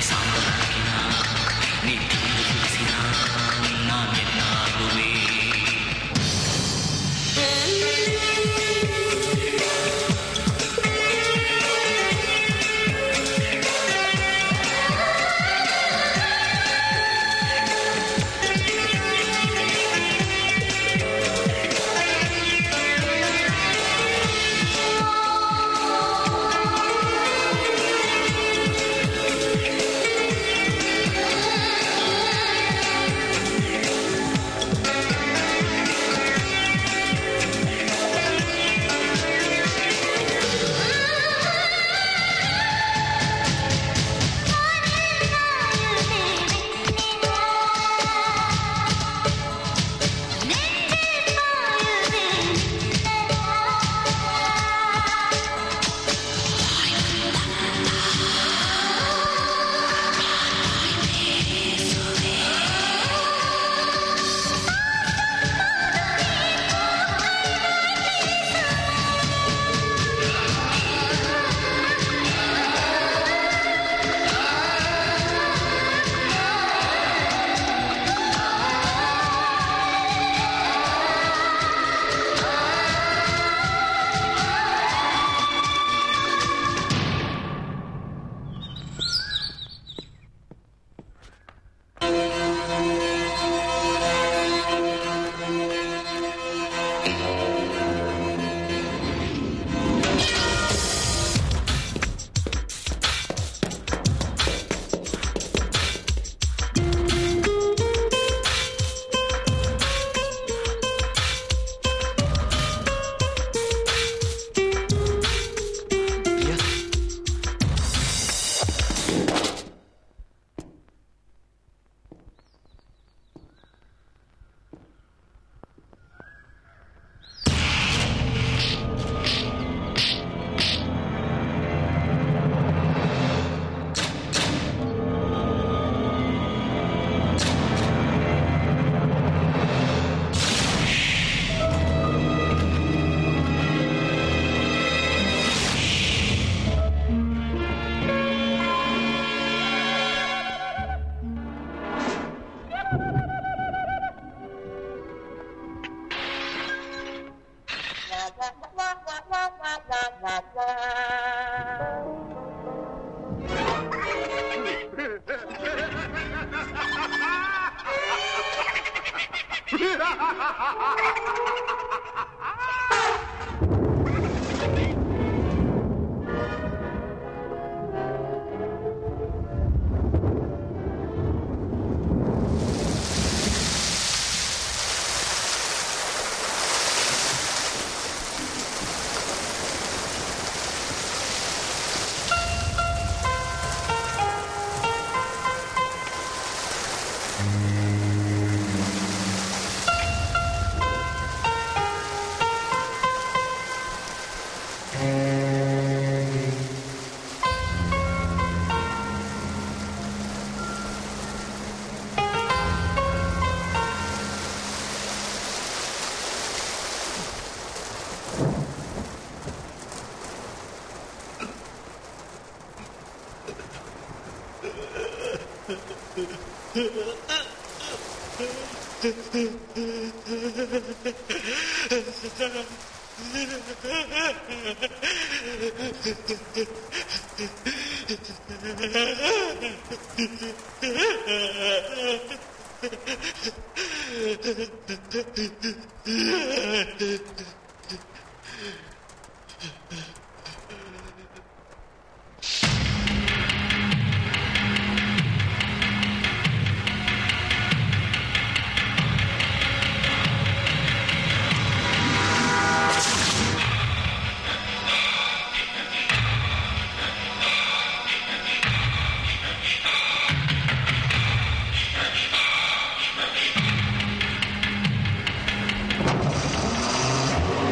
Thank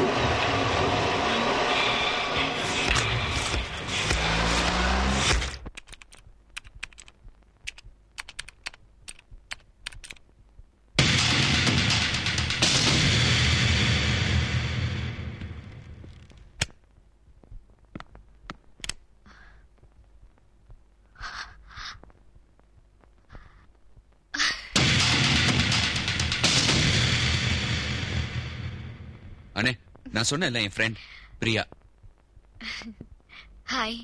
நான் சொன்னேன்ல என் ஃப்ரெண்ட் பிரியா ஹாய்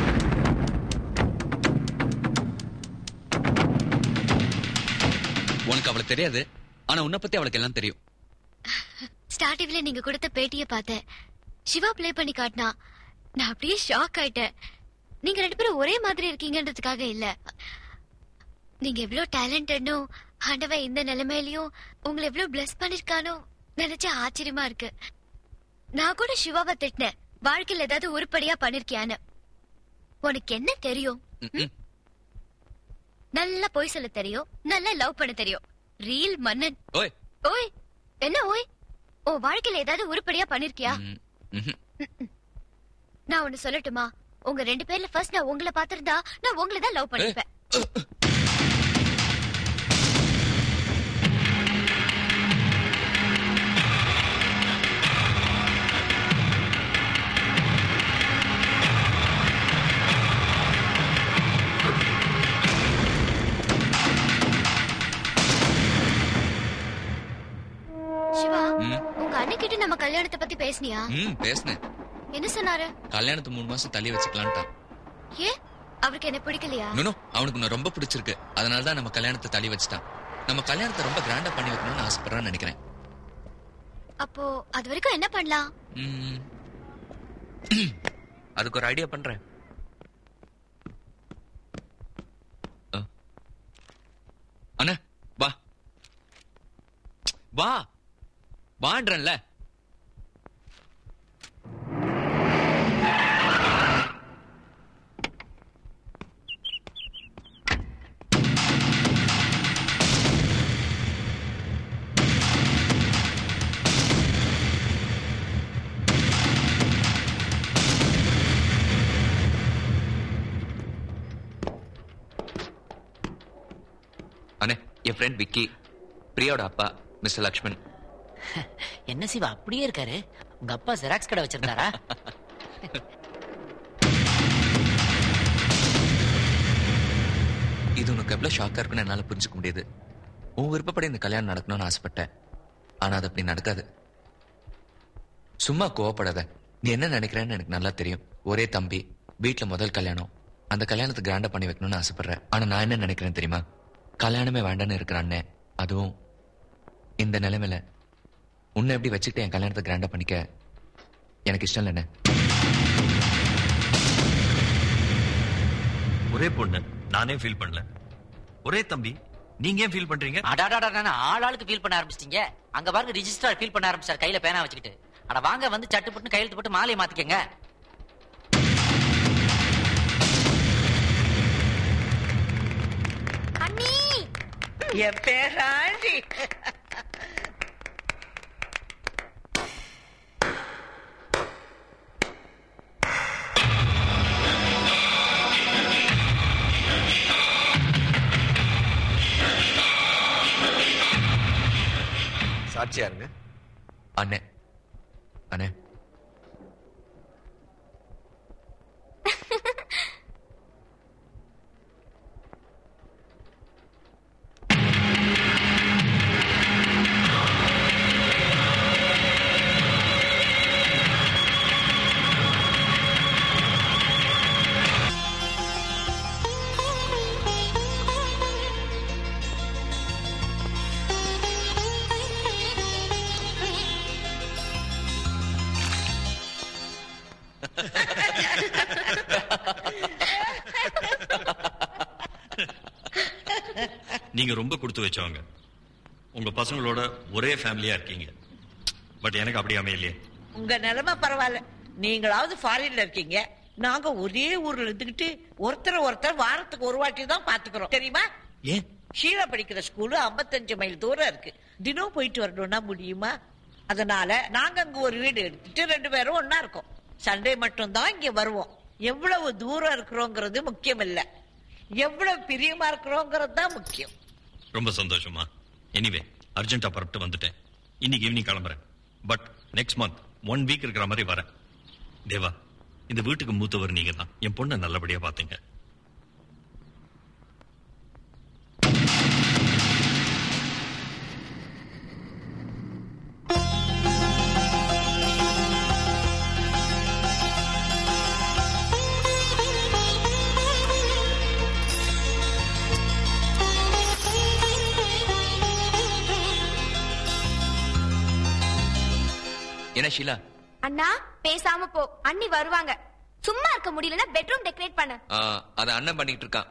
உனக்கு அவளை தெரியாது ஆனா உன்னை பத்தி அவளுக்கு எல்லாம் தெரியும் ஸ்டார் டிவில நீங்க கொடுத்த பேட்டிய பார்த்தேன் சிவா ப்ளே பண்ணி காட்டினா நான் அப்படியே ஷாக் ஆயிட்டேன் நீங்க ரெண்டு பேரும் ஒரே மாதிரி இருக்கீங்கன்றதுக்காக இல்ல நீங்க எவ்வளவு டேலண்டட்னோ ஆண்டவன் இந்த நிலைமையிலயும் உங்களை எவ்வளவு பிளஸ் பண்ணிருக்கானோ நினைச்சா ஆச்சரியமா இருக்கு நான் கூட சிவாவை திட்டினேன் வாழ்க்கையில ஏதாவது உருப்படியா பண்ணிருக்கியான்னு உனக்கு என்ன தெரியும் ம்ம். நல்லா பொய் சொல்ல தெரியும் நல்லா லவ் பண்ண தெரியும் ரீல் மன்னன் ஓய் ஓய் என்ன ஓய் உன் வாழ்க்கையில ஏதாவது உருப்படியா பண்ணிருக்கியா ம்ஹும். நான் ஒண்ணு சொல்லட்டுமா உங்க ரெண்டு பேர்ல ஃபர்ஸ்ட் நான் உங்களை பாத்திருந்தா நான் உங்களை தான் லவ் பண்ணிருப்பேன் சிவா ம். உங்க அன்னைக்கிட்ட நம்ம கல்யாணத்தை பத்தி பேசுனியா ம் பேசினேன் என்ன சொன்னாரு கல்யாணத்தை மூணு மாசம் தள்ளி வச்சுக்கலான்ட்டான் ஏன் அவருக்கு என்ன பிடிக்கலையா நோ அவனுக்கு நான் ரொம்ப பிடிச்சிருக்கு அதனால தான் நம்ம கல்யாணத்தை தள்ளி வச்சுட்டான் நம்ம கல்யாணத்தை ரொம்ப கிராண்டா பண்ணி வைக்கணும்னு ஆசைப்படுறான்னு நினைக்கிறேன் அப்போ அது வரைக்கும் என்ன பண்ணலாம் ம். அதுக்கு ஒரு ஐடியா பண்றேன் அ. அண்ணா வா வா வான்றேன்ல அண்ணே என் ஃப்ரெண்ட் விக்கி பிரியாவோட அப்பா மிஸ்டர் லக்ஷ்மண் என்ன சிவா அப்படியே இருக்காரு உங்க அப்பா ஜெராக்ஸ் கடை வச்சிருந்தாரா இது உனக்கு எவ்வளவு ஷாக்கா இருக்குன்னு என்னால புரிஞ்சுக்க முடியுது உன் விருப்பப்படி இந்த கல்யாணம் நடக்கணும்னு ஆசைப்பட்டேன் ஆனா அது அப்படி நடக்காது சும்மா கோவப்படாத நீ என்ன நினைக்கிறேன்னு எனக்கு நல்லா தெரியும் ஒரே தம்பி வீட்ல முதல் கல்யாணம் அந்த கல்யாணத்தை கிராண்டா பண்ணி வைக்கணும்னு ஆசைப்படுறேன் ஆனா நான் என்ன நினைக்கிறேன் தெரியுமா கல்யாணமே வேண்டான்னு இருக்கிற அண்ணன் அதுவும் இந்த நிலைமையில உன்னை எப்படி வச்சுக்கிட்டு என் கல்யாணத்தை கிராண்டா பண்ணிக்க எனக்கு இஷ்டம் இல்லைண்ணே ஒரே பொண்ணு நானே ஃபீல் பண்ணல ஒரே தம்பி நீங்க ஏன் ஃபீல் பண்றீங்க அடாடாடா ஆள் ஆளுக்கு ஃபீல் பண்ண ஆரம்பிச்சிட்டீங்க அங்க பாருங்க ரிஜிஸ்டர் ஃபீல் பண்ண ஆரம்பிச்சார் கையில பேனா வச்சுக்கிட்டு அட வாங்க வந்து சட்டு போட்டு கையெழுத்து போட்டு மாலையை மாத்திக்கங்க அண்ணி என் பேராண்டி சாட்சியா இருங்க அண்ணே அண்ணே நீங்க ரொம்ப கொடுத்து வச்சவங்க உங்க பசங்களோட ஒரே ஃபேமிலியா இருக்கீங்க பட் எனக்கு அப்படி அமையலையே உங்க நிலைமை பரவாயில்ல நீங்களாவது ஃபாரின்ல இருக்கீங்க நாங்க ஒரே ஊர்ல இருந்துகிட்டு ஒருத்தர் ஒருத்தர் வாரத்துக்கு ஒரு வாட்டி தான் பாத்துக்கிறோம் தெரியுமா ஏன் ஷீலா படிக்கிற ஸ்கூலு 55 மைல் தூரம் இருக்கு தினம் போயிட்டு வரணும்னா முடியுமா அதனால நாங்க அங்க ஒரு வீடு எடுத்துட்டு ரெண்டு பேரும் ஒன்னா இருக்கோம் சண்டே மட்டும் தான் இங்க வருவோம் எவ்வளவு தூரம் இருக்கிறோங்கிறது முக்கியம் இல்ல எவ்வளவு பிரியமா இருக்கிறோங்கிறது தான் முக்கியம் ரொம்ப சந்தோஷமா எனிவே அர்ஜென்ட்டா புறப்பட்டு வந்துட்டேன் இன்னைக்கு ஈவினிங் கிளம்புறேன் but next month one week இருக்கிற மாதிரி வரேன் தேவா இந்த வீட்டுக்கு மூத்தவர் நீங்க தான் என் பொண்ணை நல்லபடியா பாத்தீங்க என்ன ஷீலா அண்ணா பேசாம போ அண்ணி வருவாங்க சும்மா இருக்க முடியலன்னா பெட்ரூம் டெக்கரேட் பண்ணு ஆ, அத அண்ணன் பண்ணிட்டு இருக்கான்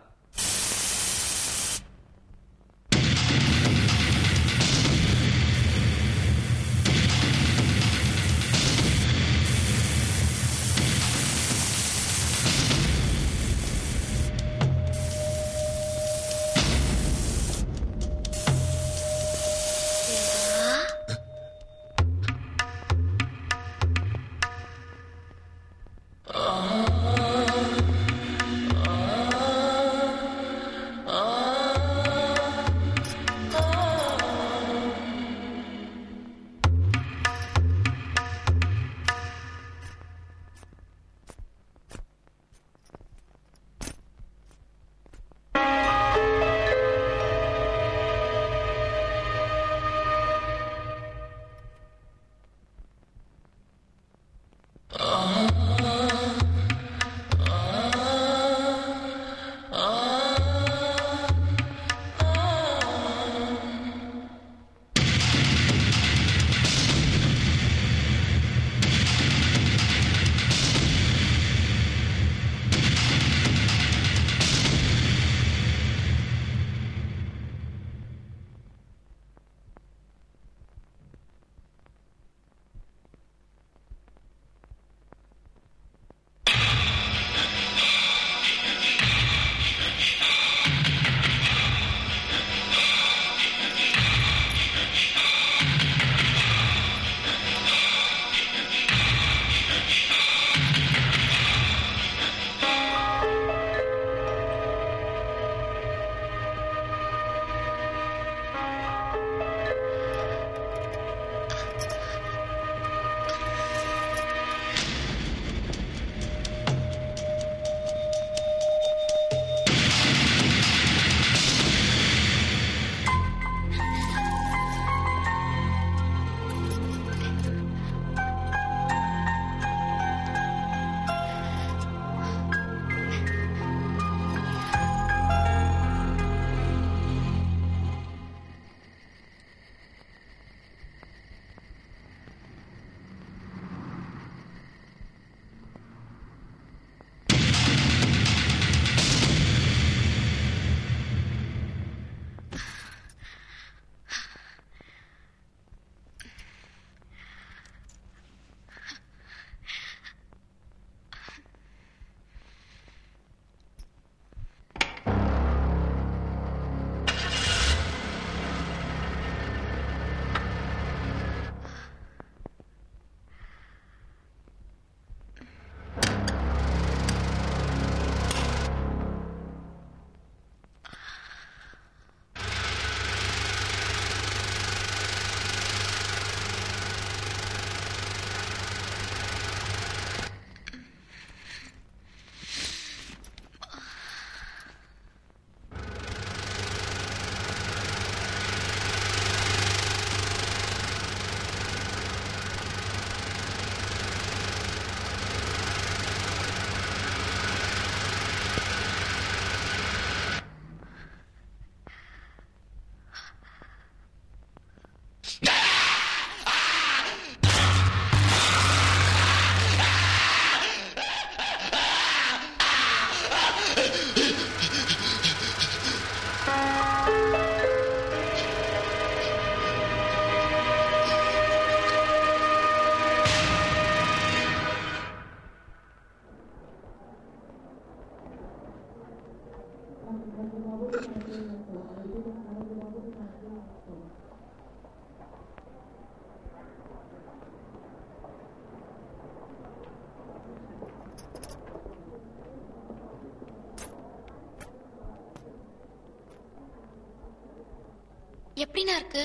எப்படிண்ணா இருக்கு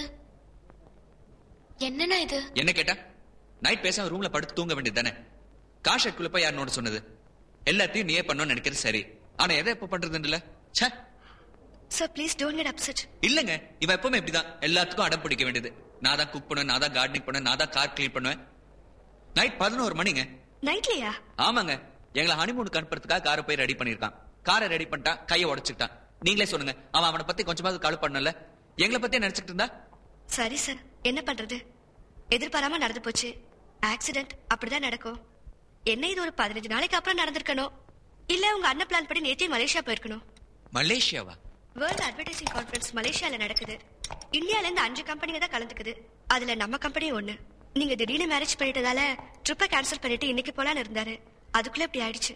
என்னண்ணா இது என்ன கேட்டா நைட் பேசாம ரூம்ல படுத்து தூங்க வேண்டியது தானே கார் ஷெட்குள்ள போய் யார் நோட சொன்னது எல்லாத்தையும் நீயே பண்ணணும்னு நினைக்கிறது சரி ஆனா எதை எப்ப பண்றதுன்னு இல்ல ச்சே sir please don't get upset இல்லங்க இவ எப்பவுமே இப்படிதான் எல்லாத்துக்கும் அடம் பிடிக்க வேண்டியது நான் தான் குக் பண்ணுவேன் நான் தான் கார்டனிங் பண்ணுவேன் நான் தான் கார் கிளீன் பண்ணுவேன் நைட் பதினோரு மணிங்க நைட்லயா ஆமாங்க எங்களை ஹனிமூனுக்கு அனுப்புறதுக்காக காரை போய் ரெடி பண்ணிருக்கான் காரை ரெடி பண்ணிட்டான் கையை உடைச்சுக்கிட்டான் நீங்களே சொல்லுங்க அவன் அவனை பத்தி கொஞ்சமாவது கால் பண்ணல எங்களை பத்தி நினைச்சிட்டு இருந்தா சரி சார் என்ன பண்றது எதிர்பாராம நடந்து போச்சு ஆக்சிடென்ட் அப்படிதான் நடக்கும் என்ன இது ஒரு பதினஞ்சு நாளைக்கு அப்புறம் நடந்திருக்கணும் இல்ல உங்க அண்ணன் பிளான் படி நேத்தே மலேசியா போயிருக்கணும் மலேசியாவா வேர்ல்ட் அட்வர்டைசிங் கான்ஃபரன்ஸ் மலேசியால நடக்குது இந்தியால இருந்து அஞ்சு கம்பெனிங்க தான் கலந்துக்குது அதுல நம்ம கம்பெனி ஒண்ணு நீங்க திடீர்னு மேரேஜ் பண்ணிட்டதால ட்ரிப்பை கேன்சல் பண்ணிட்டு இன்னைக்கு போலான்னு இருந்தாரு அதுக்குள்ள இப்படி ஆயிடுச்சு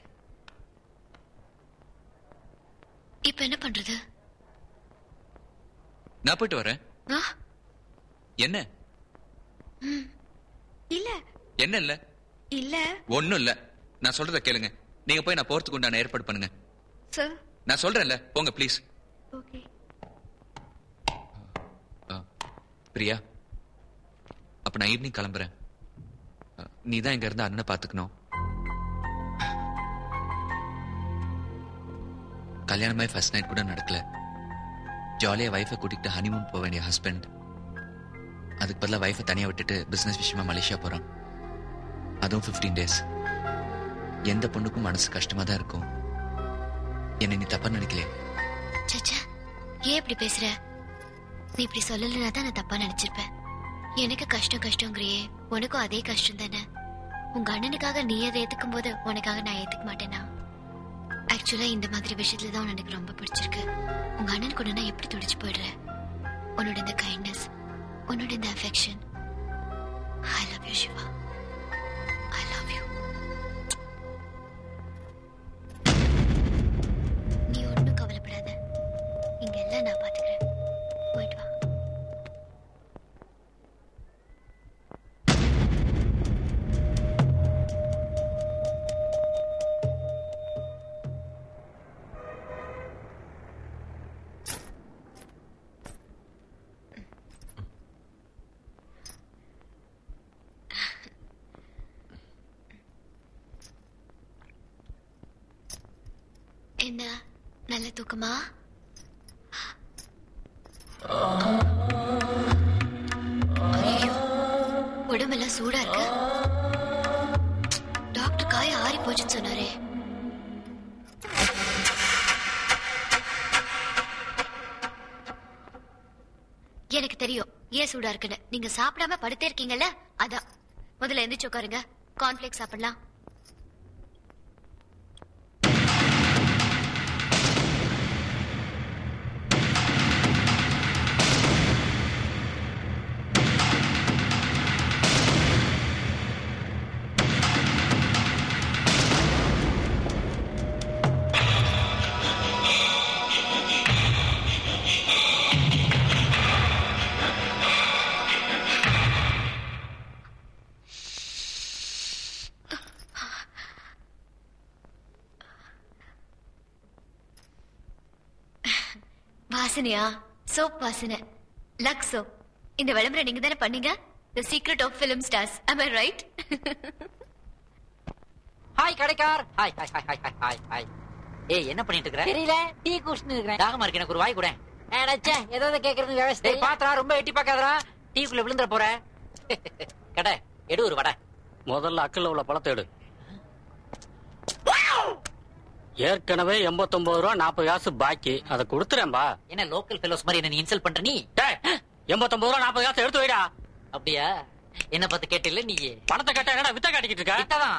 இப்ப என்ன பண்றது நான் போயிட்டு வரேன் ஆ? என்ன இல்ல என்ன இல்ல இல்ல ஒண்ணும் இல்ல நான் சொல்றத கேளுங்க நீங்க போய் நான் போறதுக்கு உண்டான ஏற்பாடு பண்ணுங்க சார் நான் சொல்றேன்ல போங்க ப்ளீஸ் ஓகே பிரியா அப்ப நான் ஈவினிங் கிளம்புறேன் நீ தான் இங்க இருந்து அண்ணனை பாத்துக்கணும் கல்யாணமாய் ஃபர்ஸ்ட் நைட் கூட நடக்கல ஜாலியா வைஃபை கூட்டிட்டு ஹனிமூன் போக வேண்டிய ஹஸ்பண்ட் அதுக்கு பதிலா வைஃபை தனியா விட்டுட்டு பிசினஸ் விஷயமா மலேசியா போறான் அதுவும் 15 டேஸ் எந்த பொண்ணுக்கும் மனசு கஷ்டமா தான் இருக்கும் என்னை நீ தப்பா நினைக்கலையே சச்சா ஏன் இப்படி பேசுற நீ இப்படி சொல்லலைன்னா தான் நான் தப்பா நினைச்சிருப்பேன் எனக்கு கஷ்டம் கஷ்டங்கிறியே உனக்கும் அதே கஷ்டம் தானே உங்க அண்ணனுக்காக நீ அதை ஏத்துக்கும் போது உனக்காக நான் ஏத்துக்க மாட்டேனா ஆக்சுவலா இந்த மாதிரி விஷயத்துல தான் எனக்கு ரொம்ப பிடிச்சிருக்கு உங்க அண்ணன் கூட நான் எப்படி துடிச்சு போயிடுறேன் உன்னோட இந்த கைண்ட்னஸ் உன்னோட இந்த affection I love you Shiva I love you நீ ஒன்றும் கவலைப்படாத இங்க எல்லாம் நான் பாத்துக்கிறேன் போயிட்டு வா என்ன நல்ல தூக்கமா ஐயோ, உடம்பெல்லாம் சூடா இருக்கு டாக்டர் காய ஆறி போச்சுன்னு சொன்னாரே எனக்கு தெரியும் ஏன் சூடா இருக்குன்னு நீங்க சாப்பிடாம படுத்தே இருக்கீங்கல்ல அதான் முதல்ல எந்திரிச்சு உட்காருங்க கார்ன்ஃபிளேக்ஸ் சாப்பிடலாம் வாசனையா சோப் வாசனை லக் சோப் இந்த விளம்பரம் நீங்க தானே பண்ணீங்க the secret of film stars am I right hi கடைக்கார் hi hi hi hi hi hi hi ஏய் என்ன பண்ணிட்டு இருக்கற தெரியல டீ குடிச்சுன்னு இருக்கிறேன் தாகமா இருக்கு எனக்கு ஒரு வாய் கூட நினைச்சேன் ஏதோ கேக்குறது விவசாயம் டேய் பாத்ரா ரொம்ப எட்டி பார்க்காதடா டீக்குள்ள விழுந்துற போற கடை எடு ஒரு வடை முதல்ல அக்கல்ல உள்ள பழத்தை எடு ஏற்கனவே எண்பத்தொன்பது ரூபா நாற்பது காசு பாக்கி அதை கொடுத்துறேன்பா என்ன லோக்கல் ஃபெலோஸ் மாதிரி என்ன இன்சல்ட் பண்ற நீ எண்பத்தொன்பது ரூபா நாற்பது காசு எடுத்து வைடா அப்படியா என்ன பார்த்து கேட்டில்ல நீ பணத்தை கேட்டா என்னடா வித்த காட்டிக்கிட்டு இருக்க வித்ததான்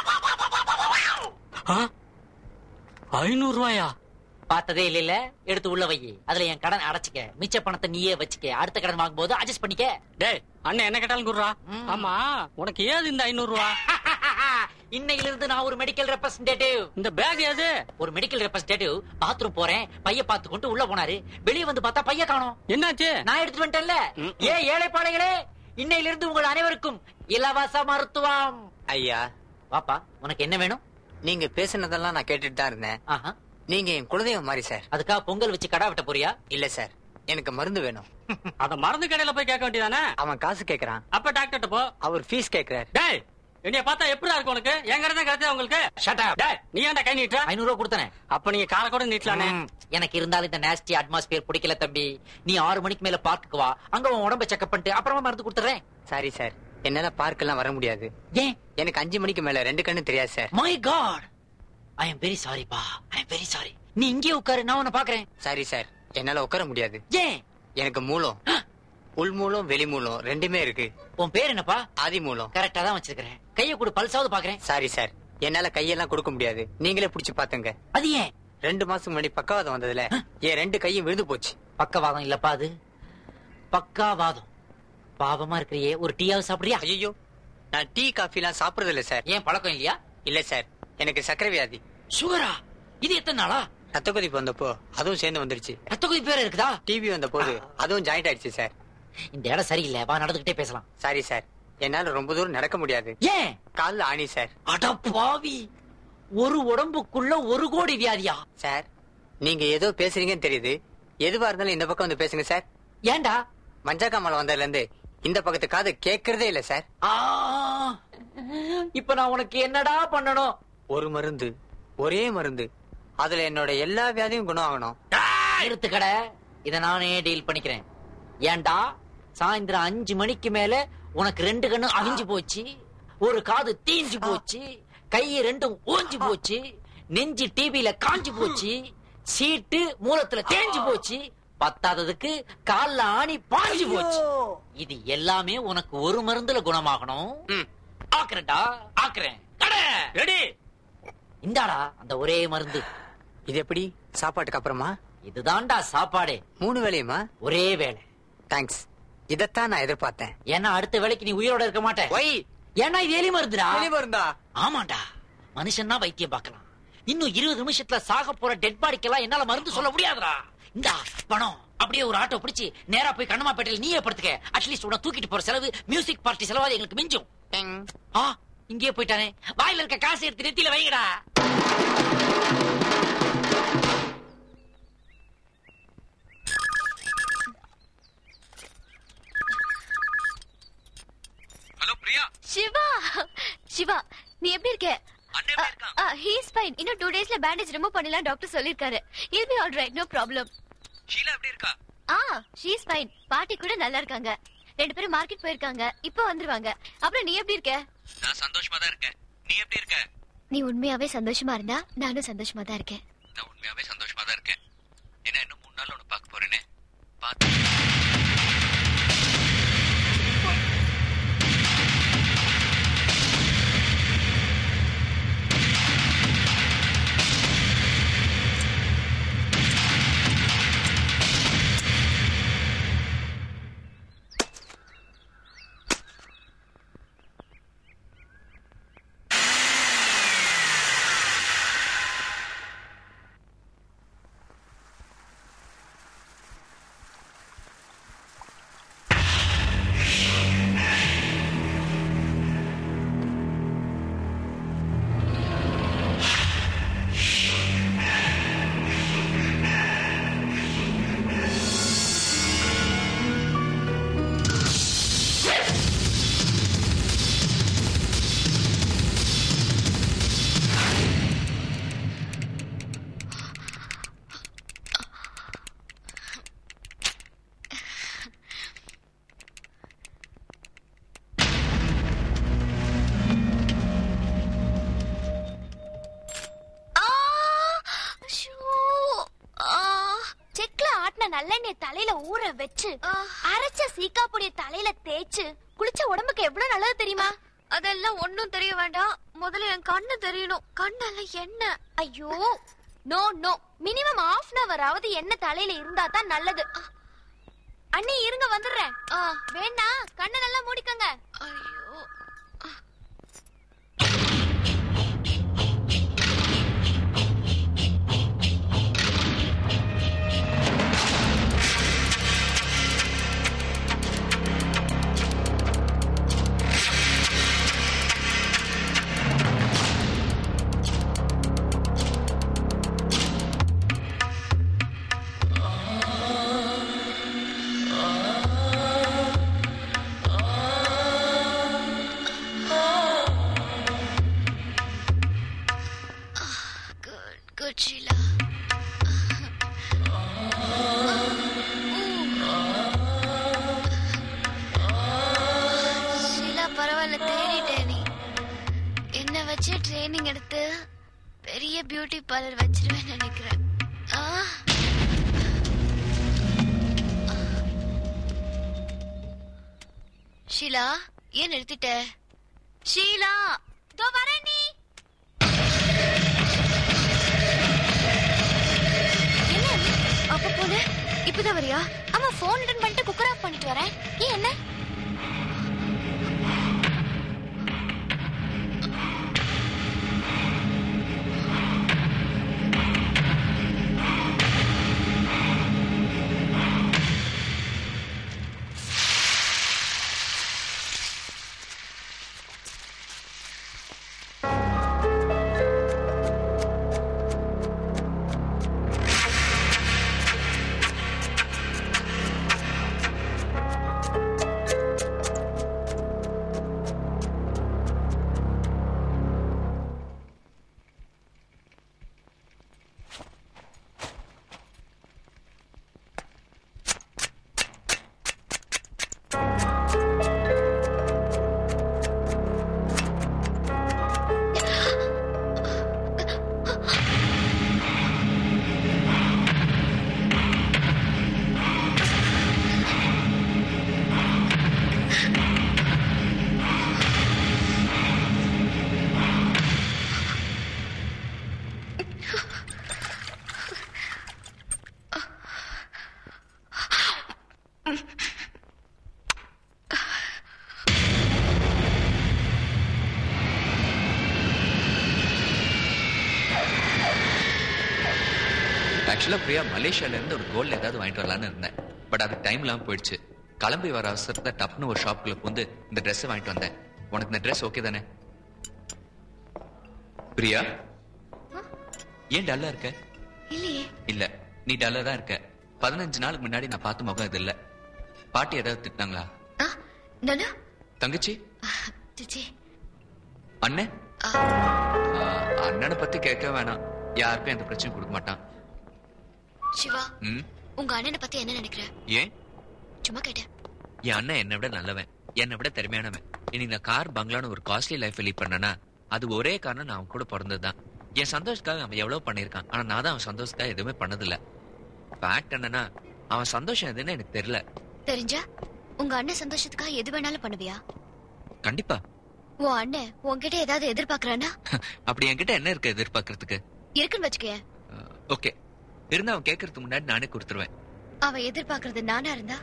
ஐநூறு ரூபாயா பார்த்ததே இல்ல இல்ல எடுத்து உள்ள வை அதுல என் கடன் அடைச்சுக்க மிச்ச பணத்தை நீயே வச்சுக்க அடுத்த கடன் வாங்கும் போது அட்ஜஸ்ட் பண்ணிக்க டேய் அண்ணன் என்ன கேட்டாலும் குடுறா ஆமா உனக்கு ஏது இந்த ஐநூறு ரூபா இன்னையில இருந்து நான் ஒரு மெடிக்கல் ரெப்ரசன்டேட்டிவ் இந்த பேக் ஏது ஒரு மெடிக்கல் ரெப்ரசன்டேட்டிவ் பாத்ரூம் போறேன் பைய பார்த்து கொண்டு உள்ள போனாரு வெளியே வந்து பார்த்தா பைய காணோம் என்னாச்சு நான் எடுத்துட்டு வந்துட்டேன்ல ஏ ஏழைப்பாளைகளே இன்னையில இருந்து உங்கள் அனைவருக்கும் இலவச மருத்துவம் ஐயா வாப்பா உனக்கு என்ன வேணும் நீங்க பேசுனதெல்லாம் நான் கேட்டுட்டு தான் இருந்தேன் நீங்க என் குலதெய்வம் மாதிரி சார் அதுக்காக பொங்கல் வச்சு கடா வெட்ட போறியா இல்ல சார் எனக்கு மருந்து வேணும் அத மருந்து கடையில போய் கேட்க வேண்டியதானே அவன் காசு கேக்குறான் அப்ப டாக்டர் போ அவர் ஃபீஸ் கேக்குறாரு டேய் என்னைய பார்த்தா எப்படிடா இருக்கு உனக்கு எங்க இருந்தா கிடைச்சா உங்களுக்கு ஷட் அப் டேய் நீ ஏன்டா கை நீட்டுற ஐநூறு ரூபா கொடுத்தனே அப்ப நீங்க கால கூட நீட்டலானே எனக்கு இருந்தாலும் இந்த நேஸ்டி அட்மாஸ்பியர் பிடிக்கல தம்பி நீ ஆறு மணிக்கு மேல பார்க்குக்கு வா அங்க உன் உடம்ப செக்அப் பண்ணிட்டு அப்புறமா மருந்து கொடுத்துறேன் சாரி சார் என்னால பார்க்கெல்லாம் வர முடியாது ஏன் எனக்கு அஞ்சு மணிக்கு மேல ரெண்டு கண்ணு தெரியாது sir my god I am very sorry பா ஐ எம் வெரி சாரி நீ இங்கே உட்காரு நான் உன்னை பாக்குறேன் சாரி சார் என்னால உட்கார முடியாது ஏன் எனக்கு மூலம் உள்மூலம் வெளிமூலம் ரெண்டுமே இருக்கு உன் பேர் என்னப்பா ஆதி மூலம் கரெக்டா தான் வச்சிருக்கிறேன் கையை கொடு பல்சாவது பாக்குறேன் சாரி சார் என்னால கையெல்லாம் கொடுக்க முடியாது நீங்களே புடிச்சு பாத்துங்க அது ஏன் ரெண்டு மாசம் முன்னாடி பக்கவாதம் வந்ததுல என் ரெண்டு கையும் விழுந்து போச்சு பக்கவாதம் இல்லப்பா அது பக்காவாதம் பாவமா இருக்கிறியே ஒரு டீயாவது சாப்பிடுறியா ஐயோ நான் டீ காஃபி எல்லாம் சாப்பிடுறது இல்ல சார் ஏன் பழக்கம் இல்லையா இல்ல சார் எனக்கு சக்கரை வியாதி சுகரா இது எத்தனை நாளா ரத்த கொதிப்பு வந்தப்போ அதுவும் சேர்ந்து வந்துருச்சு ரத்த கொதிப்பு வேற இருக்குதா டிவி வந்த போது அதுவும் ஜாயிண்ட் ஆயிடுச்சு சார் இந்த இடம் சரியில்லை வா நடந்துகிட்டே பேசலாம் சாரி சார் என்னால ரொம்ப தூரம் நடக்க முடியாது ஏன் கால்ல ஆணி சார் அட பாவி ஒரு உடம்புக்குள்ள ஒரு கோடி வியாதியா சார் நீங்க ஏதோ பேசுறீங்கன்னு தெரியுது எதுவா இருந்தாலும் இந்த பக்கம் வந்து பேசுங்க சார் ஏன்டா மஞ்சக்காமலை வந்ததுல இருந்து இந்த பக்கத்து காது கேட்கறதே இல்ல சார் ஆ, இப்ப நான் உனக்கு என்னடா பண்ணணும் ஒரு மருந்து ஒரே மருந்து அதுல என்னோட எல்லா வியாதியும் குணம் ஆகணும் நிறுத்து கடை இத நானே டீல் பண்ணிக்கிறேன் ஏன்டா சாயந்தரம் அஞ்சு மணிக்கு மேல உனக்கு ரெண்டு கண்ணு அவிஞ்சு போச்சு ஒரு காது தீஞ்சு போச்சு கை ரெண்டும் ஓஞ்சு போச்சு நெஞ்சு டிவில காஞ்சு போச்சு சீட்டு மூலத்துல தேஞ்சு போச்சு பத்தாததுக்கு கால்ல ஆணி பாஞ்சு போச்சு இது எல்லாமே உனக்கு ஒரு மருந்துல குணமாகணும் ஆக்குறேன்டா ஆக்குறேன் கடை ரெடி இந்தாடா அந்த ஒரே மருந்து இது எப்படி சாப்பாட்டுக்கு அப்புறமா இதுதான்டா சாப்பாடே மூணு வேலையுமா ஒரே வேலை தேங்க்ஸ் இதத்தான் நான் எதிர்பார்த்தேன் ஏன்னா அடுத்த வேலைக்கு நீ உயிரோட இருக்க மாட்டே ஒய் ஏன்னா இது எலி மருந்துடா எலி மருந்தா ஆமாண்டா மனுஷன்னா வைத்தியம் பார்க்கலாம் இன்னும் இருபது நிமிஷத்துல சாக போற டெட் பாடிக்கெல்லாம் என்னால மருந்து சொல்ல முடியாதுடா இந்தா பணம் அப்படியே ஒரு ஆட்டோ பிடிச்சி நேரா போய் கண்ணமாப்பேட்டையில் நீயே படுத்துக்க அட்லீஸ்ட் உன தூக்கிட்டு போற செலவு மியூசிக் பார்ட்டி செலவாது எங்களுக்கு மிஞ்சும் ஆ இங்கேயே போயிட்டானே வாயில இருக்க காசு எடுத்து நெத்தியில வைங்கடா ஹலோ பிரியா சிவா சிவா நீ எப்படி இருக்க ஹீஸ் ஃபைன் இன்னும் டூ டேஸ்ல பேண்டேஜ் ரிமூவ் பண்ணலாம் டாக்டர் சொல்லிருக்காரு I'll be all right no problem Sheela எப்படி இருக்கா ஆ ஷீஸ் ஃபைன் பாட்டி கூட நல்லா இருக்காங்க ரெண்டு பேரும் மார்க்கெட் போயிருக்காங்க இப்போ வந்துருவாங்க அப்புறம் நீ எப்படி இருக்க நான் சந்தோஷமா தான் இருக்கேன் நீ எப்படி இருக்க நீ உண்மையாவே சந்தோஷமா இருந்தா நானும் சந்தோஷமா தான் இருக்கேன் நான் உண்மையாவே சந்தோஷமா தான் இருக்கேன் ஏன்னா இன்னும் மூணு நாள் உன்னை பார்க்க போறேனே பார்த்து செக்ல ஆட்டின நல்லெண்ணெய் தலையில ஊற வச்சு அரைச்ச சீக்கா பொடிய தலையில தேய்ச்சு குளிச்ச உடம்புக்கு எவ்வளவு நல்லது தெரியுமா அதெல்லாம் ஒண்ணும் தெரிய வேண்டாம் முதல்ல என் கண்ணு தெரியணும் கண்ணெல்லாம் என்ன ஐயோ no no minimum half an hour ஆவது எண்ணெய் தலையில இருந்தா தான் நல்லது அண்ணி இருங்க வந்துடுறேன் வேணா கண்ணை நல்லா மூடிக்கங்க குட் ஷீலா ஷீலா பரவாயில்ல தேடிட்டே நீ என்ன வச்சு ட்ரைனிங் எடுத்து பெரிய பியூட்டி பார்லர் வச்சிருவேன் நினைக்கிறேன் ஆ ஷீலா ஏன் நிறுத்திட்ட ஷீலா தோ வரேன் நீ என்ன அப்ப போன இப்பதான் வரியா ஆமா போன் அட்டன் பண்ணிட்டு குக்கர் ஆஃப் பண்ணிட்டு வரேன் ஏன் என்ன ஆக்சுவலா பிரியா மலேசியால இருந்து ஒரு கோல்டு ஏதாவது வாங்கிட்டு வரலாம்னு இருந்தேன் பட் அது டைம் இல்லாம போயிடுச்சு கிளம்பி வர அவசரத்துல டப்னு ஒரு ஷாப்புக்குள்ள புந்து இந்த Dress வாங்கிட்டு வந்தேன் உனக்கு இந்த Dress ஓகே தானே பிரியா ஏன் டல்லா இருக்க இல்லையே இல்ல நீ டல்லா தான் இருக்க பதினஞ்சு நாளுக்கு முன்னாடி நான் பார்த்த முகம் இது இல்ல பாட்டி ஏதாவது திட்டினாங்களா நானா தங்கச்சி சிச்சி அண்ணன் ஆ, அண்ணனை பத்தி கேட்க வேணாம் யாருக்கும் எந்த பிரச்சனையும் கொடுக்க மாட்டான் சிவா ம் உங்க அண்ணனை பத்தி என்ன நினைக்கிற ஏன் சும்மா கேட்டேன் என் அண்ணன் என்னை விட நல்லவன் என்னை விட திறமையானவன் இனி நான் கார் பங்களான்னு ஒரு காஸ்ட்லி லைஃப் லீட் பண்ணனா அது ஒரே காரணம் நான் அவன் கூட பிறந்ததுதான் என் சந்தோஷத்துக்காக அவன் எவ்வளவு பண்ணிருக்கான் ஆனா நான் தான் அவன் சந்தோஷத்துக்காக எதுவுமே பண்ணதில்ல ஃபேக்ட் என்னன்னா அவன் சந்தோஷம் எதுன்னு எனக்கு தெரியல தெரிஞ்சா உங்க அண்ணன் சந்தோஷத்துக்காக எது வேணாலும் பண்ணுவியா கண்டிப்பா உன் அண்ணன் உன்கிட்ட ஏதாவது எதிர்பார்க்கறானா அப்படி என்கிட்ட என்ன இருக்கு எதிர்பார்க்கறதுக்கு இருக்குன்னு வச்சுக்கேன் ஓகே இருந்தா அவன் கேட்கறதுக்கு முன்னாடி நானே கொடுத்துருவேன் அவ எதிர்பார்க்கறது நானா இருந்தா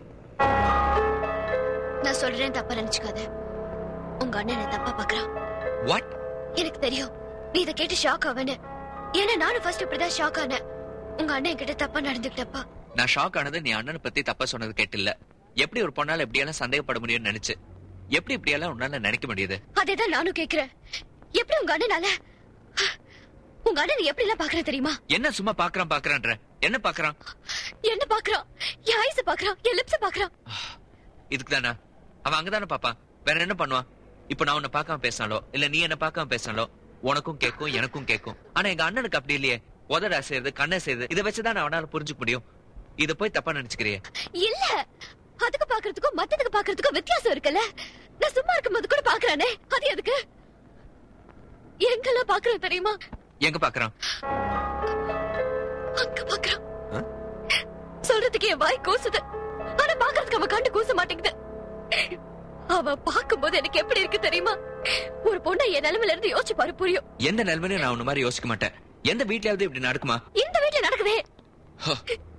நான் சொல்றேன் தப்பா நினைச்சுக்காத உங்க அண்ணனை தப்பா பாக்குறான் வாட் எனக்கு தெரியும் நீ இதை கேட்டு ஷாக் ஆவேன்னு ஏன்னா நானும் ஃபர்ஸ்ட் இப்படிதான் ஷாக் ஆனேன் உங்க அண்ணன் கிட்ட தப்பா நடந்துக்கிட்டப்பா நான் ஷாக் ஆனது நீ அண்ணனை பத்தி தப்பா சொன்னது கேட்டில்ல எப்படி ஒரு பொண்ணால எப்படியெல்லாம் சந்தேகப்பட முடியும்னு நினைச்சு எப்படி இப்படியெல்லாம் உன்னால நினைக்க முடியுது அதேதான் நானும் கேக்குறேன் எப்படி உங்க அண்ணனால உங்க அண்ணன் எப்படி எல்லாம் பாக்குறேன் தெரியுமா என்ன சும்மா பாக்குறான் பாக்குறான்ற என்ன பாக்குறான் என்ன பாக்குறான் என் ஐஸ் பாக்குறான் என் லிப்ஸ் பாக்குறான் இதுக்கு தானா அவன் அங்கதானே பாப்பான் வேற என்ன பண்ணுவான் இப்ப நான் உன்னை பார்க்காம பேசினாலோ இல்ல நீ என்ன பார்க்காம பேசினாலோ உனக்கும் கேட்கும் எனக்கும் கேட்கும் ஆனா எங்க அண்ணனுக்கு அப்படி இல்லையே உதடா செய்யறது கண்ணை செய்யறது இதை வச்சுதான் நான் அவனால புரிஞ்சுக்க முடியும் இத போய் தப்பா நினைச்சுக்கிறியே இல்ல அதுக்கு பாக்குறதுக்கும் மத்ததுக்கு பாக்குறதுக்கும் வித்தியாசம் இருக்குல்ல நான் சும்மா இருக்கும்போது கூட பாக்குறானே அது எதுக்கு எங்கெல்லாம் பாக்குறேன் தெரியுமா எங்க பாக்குறான் அங்க பாக்குறான் சொல்றதுக்கு என் வாய் கூசுது ஆனா பாக்குறதுக்கு அவன் கண்டு கூச மாட்டேங்குது அவ பாக்கும்போது எனக்கு எப்படி இருக்கு தெரியுமா ஒரு பொண்ணை என் நிலைமையில இருந்து யோசிச்சு பாரு புரியும் எந்த நிலைமையிலும் நான் உன்ன மாதிரி யோசிக்க மாட்டேன் எந்த வீட்லயாவது இப்படி நடக்குமா இந்த வீட்டுல நடக்குதே ஹோ,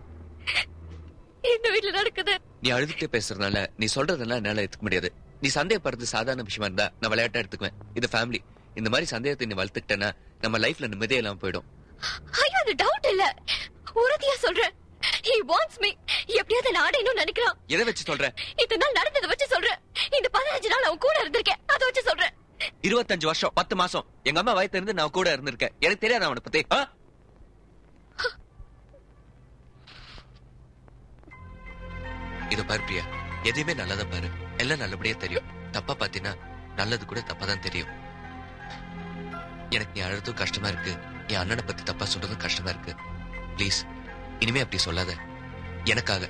இந்த வீட்டுல நடக்குது நீ அழுதுகிட்டே பேசுறதுனால நீ சொல்றதெல்லாம் என்னால எடுத்துக்க முடியாது நீ சந்தேகப்படுறது சாதாரண விஷயமா இருந்தா நான் விளையாட்டா எடுத்துக்குவேன் இது ஃபேமிலி இந்த மாதிரி சந்தேகத்தை நீ வளர்த்துக்கிட்டேன்னா நம்ம லைஃப்ல நிம்மதியே இல்லாம போயிடும் ஐயோ அது டவுட் இல்ல உறுதியா சொல்றேன் he wants me எப்படியாவது நான் அடையணும்னு நினைக்கிறான் எதை வச்சு சொல்ற இத்தனை நாள் நடந்ததை வச்சு சொல்றேன் இந்த பதினஞ்சு நாள் அவன் கூட இருந்திருக்கேன் அதை வச்சு சொல்றேன் இருபத்தஞ்சு வருஷம் பத்து மாசம் எங்க அம்மா வயத்துல இருந்து நான் கூட இருந்திருக்கேன் எனக்கு தெரியாது அவனை பத்தி ஆ? இது பாரு பிரியா எதையுமே நல்லதா பாரு எல்லாம் நல்லபடியா தெரியும் தப்பா பாத்தீங்கன்னா நல்லது கூட தப்பா தான் தெரியும் எனக்கு நீ அழுறதும் கஷ்டமா இருக்கு என் அண்ணனை பத்தி தப்பா சொல்றதும் கஷ்டமா இருக்கு ப்ளீஸ் இனிமே அப்படி சொல்லாத எனக்காக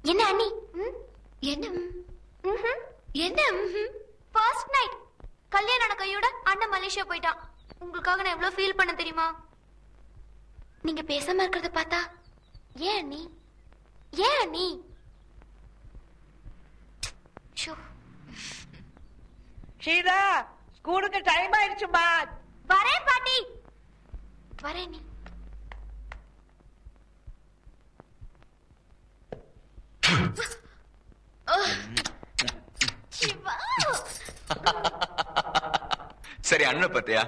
என்ன அண்ணி என்ன என்ன ஃபர்ஸ்ட் நைட் கல்யாணம் ஆன கையோட அண்ணன் மலேசியா போயிட்டான் உங்களுக்காக நான் எவ்வளவு ஃபீல் பண்ண தெரியுமா நீங்க பேசாம இருக்கிறத பார்த்தா ஏன் அண்ணி ஏன் அண்ணி ஷோ ஷீலா ஸ்கூலுக்கு டைம் ஆயிடுச்சுமா வரேன் பாட்டி வரேன் நீ சிவா சரி அண்ணனை பத்தியா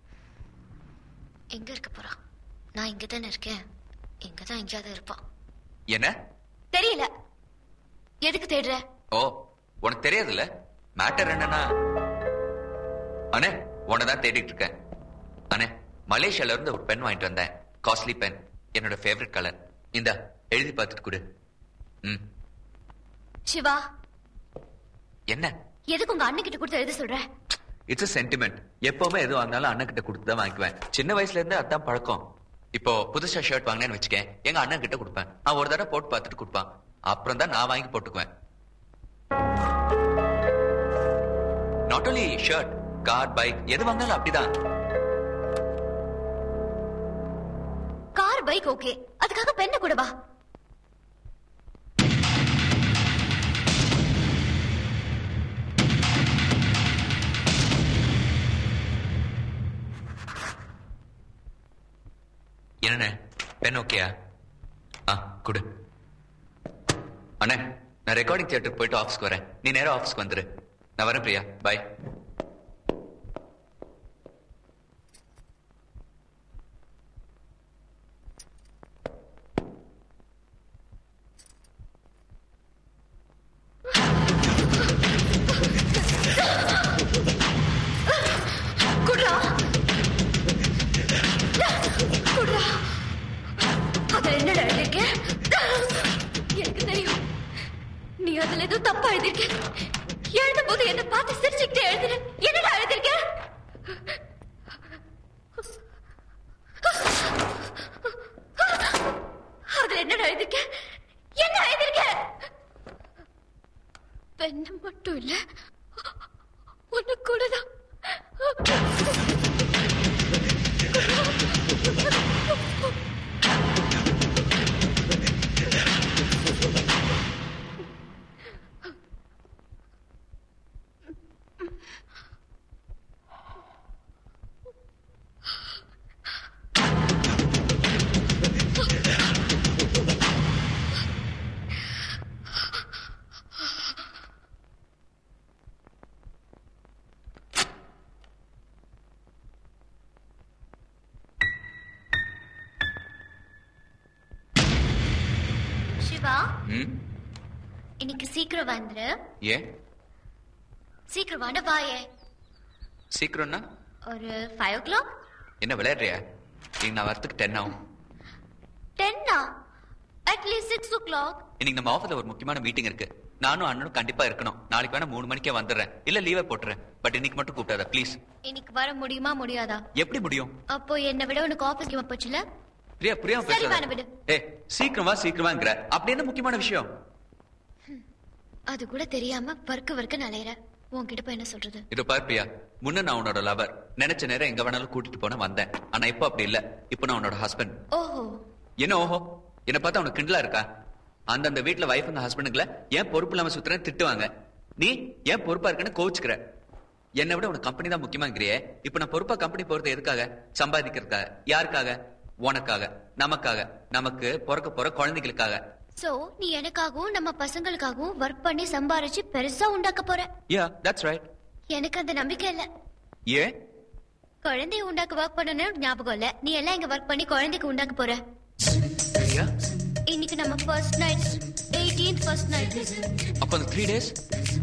எங்க இருக்க போறான் நான் இங்க தானே இருக்கேன் இங்க தான் எங்கேயாவது இருப்பான் என்ன தெரியல எதுக்கு தேடுற ஓ உனக்கு தெரியாதுல்ல மேட்டர் என்னன்னா அண்ணே உன்னை தான் தேடிட்டு இருக்கேன் அண்ணே மலேசியால இருந்து ஒரு பென் வாங்கிட்டு வந்தேன் காஸ்ட்லி பென் என்னோட ஃபேவரட் கலர் இந்த எழுதி பார்த்துட்டு கொடு ம் சிவா என்ன எதுக்கு உங்க அண்ணன் கிட்ட கொடுத்து எழுத சொல்ற இட்ஸ் a சென்டிமெண்ட் எப்பவுமே எதுவும் வந்தாலும் அண்ணன் கிட்ட கொடுத்து தான் வாங்கிக்குவேன் சின்ன வயசுல இருந்தே அதான் பழக்கம் இப்போ புதுசா ஷர்ட் வாங்கினேன்னு வச்சுக்கேன் எங்க அண்ணன் கிட்ட கொடுப்பேன் அவன் ஒரு தடவை போட்டு பார்த்துட்டு கொடுப்பான் அப்புறம் தான் நான் வாங்கி போட்டுக்குவேன் not only shirt car bike எது வாங்கினாலும் அப்படிதான் கார் பைக் ஓகே அதுக்காக பெண்ண கூட வா என்னண்ணே பென் ஓகேயா ஆ குடு அண்ணே நான் ரெக்கார்டிங் தியேட்டருக்கு போயிட்டு ஆஃபீஸ்க்கு வரேன் நீ நேரா ஆஃபீஸ்க்கு வந்துரு நான் வரேன் பிரியா பை குடுறா குடுறா அதுல என்னடா எழுதிருக்க எனக்கு தெரியும் நீ அதுல ஏதோ தப்பா எழுதிருக்க எழுதும் போது என்ன பார்த்து சிரிச்சுக்கிட்டே எழுதுற என்னடா எழுதிருக்க அதுல என்னடா எழுதிருக்க என்ன எழுதிருக்க பெண்ணு மட்டும் இல்ல உனக்கு கூடதான் சிவா ம் இன்னைக்கு சீக்கிரம் வந்துரு ஏன் சீக்கிரம் வாட வாயே சீக்கிரம்னா ஒரு ஃபைவ் ஓ கிளாக் என்ன விளையாடுறியா இன்னைக்கு நான் வரத்துக்கு டென் ஆகும் டென்னா அட்லீஸ்ட் சிக்ஸ் ஓ கிளாக் இன்னைக்கு நம்ம ஆஃபீஸ்ல ஒரு முக்கியமான மீட்டிங் இருக்கு நானும் அண்ணனும் கண்டிப்பா இருக்கணும் நாளைக்கு வேணா மூணு மணிக்கே வந்துடுறேன் இல்ல லீவை போட்டுறேன் பட் இன்னைக்கு மட்டும் கூப்பிடாத ப்ளீஸ் இன்னைக்கு வர முடியுமா முடியாதா எப்படி முடியும் அப்போ என்னை விட உனக்கு ஆபீஸ்க்கு போச்சுல பிரியா பிரியா சரி, பேசாத. வான விடு. ஏ சீக்கிரமா சீக்கிரமாங்கிற அப்படி என்ன முக்கியமான விஷயம் அது கூட தெரியாம வர்க்க வர்க்க நலையிற உன்கிட்ட போய் என்ன சொல்றது இது பார் பிரியா முன்ன நான் உன்னோட லவர் நினைச்ச நேரம் எங்க வேணாலும் கூட்டிட்டு போன வந்தேன் ஆனா இப்போ அப்படி இல்ல இப்போ நான் உன்னோட ஹஸ்பண்ட் ஓஹோ என்ன ஓஹோ என்ன பார்த்தா உனக்கு கிண்டலா இருக்கா அந்தந்த வீட்டுல வைஃபுங்க ஹஸ்பண்டுங்களை ஏன் பொறுப்பு இல்லாம சுத்துறேன்னு திட்டுவாங்க நீ ஏன் பொறுப்பா இருக்குன்னு கோவிச்சுக்கிற என்னை விட உனக்கு கம்பெனி தான் முக்கியமாங்கிறியே இப்ப நான் பொறுப்பா கம்பெனி போறது எதுக்காக சம்பாதிக்கிறதுக்காக யாருக்காக உனக்காக நமக்காக நமக்கு பிறக்க போற குழந்தைகளுக்காக சோ நீ எனக்காகவும் நம்ம பசங்களுக்காகவும் ஒர்க் பண்ணி சம்பாரிச்சு பெருசா உண்டாக்க போற யா தட்ஸ் ரைட் எனக்கு அந்த நம்பிக்கை இல்ல ஏன் குழந்தைய உண்டாக்க ஒர்க் பண்ணணும்னு ஞாபகம் இல்ல நீ எல்லாம் இங்க ஒர்க் பண்ணி குழந்தைக்கு உண்டாக்க போற பிரியா இன்னைக்கு நம்ம first night 18th first night அப்ப அந்த த்ரீ டேஸ்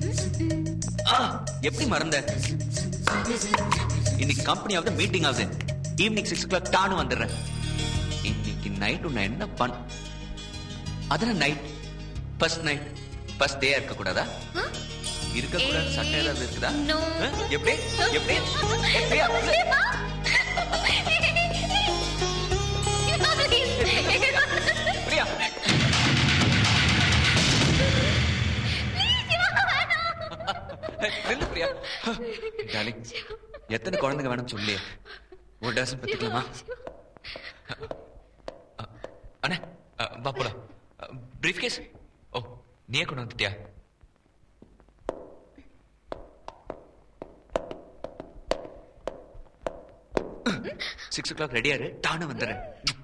எப்படி மறந்த இன்னைக்கு கம்பெனி ஆகுது மீட்டிங் ஆகுது ஈவினிங் சிக்ஸ் ஓ கிளாக் டானு வந்துடுறேன் இன்னைக்கு நைட் நான் என்ன பண் அதெல்லாம் night first night first day இருக்க கூடாதா இருக்க கூடாது சட்டம் ஏதாவது இருக்குதா No. ஆ? எப்படி எப்படி எப்படியா பிரியா டார்லிங் எத்தனை குழந்தைங்க வேணும் சொல்லி ஒரு டசன் பத்துக்கலாமா அண்ணே அ, வா போலாம் பிரீஃப் கேஸ் ஓ நீயே கொண்டு வந்துட்டியா சிக்ஸ் ஓ கிளாக் ரெடியா இரு தானே வந்துடுறேன்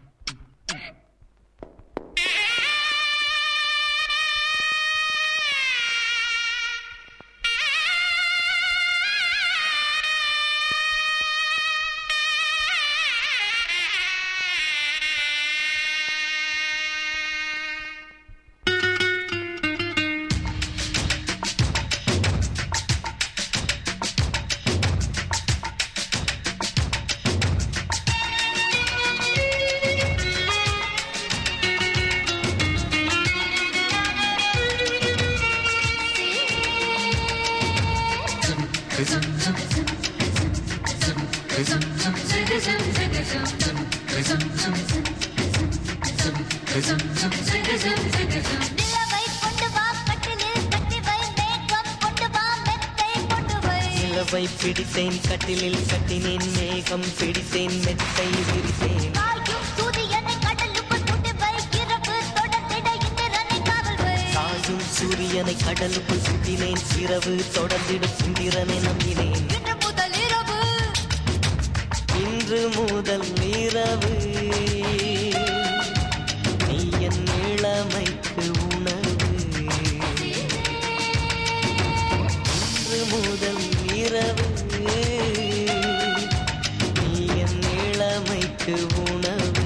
நிலவை பிடித்தேன் கட்டிலில் கட்டினேன் மேகம் பிடித்தேன் மெத்தை விரித்தேன் சாயும் சூரியனை கடலுக்குள் சுட்டினேன் இரவு தொடர்ந்திடும் இந்திரனை நம்பினேன் இன்று முதல் இரவு நீ என் இளமைக்கு உணவு இன்று முதல் இரவு நீ என் இளமைக்கு உணவு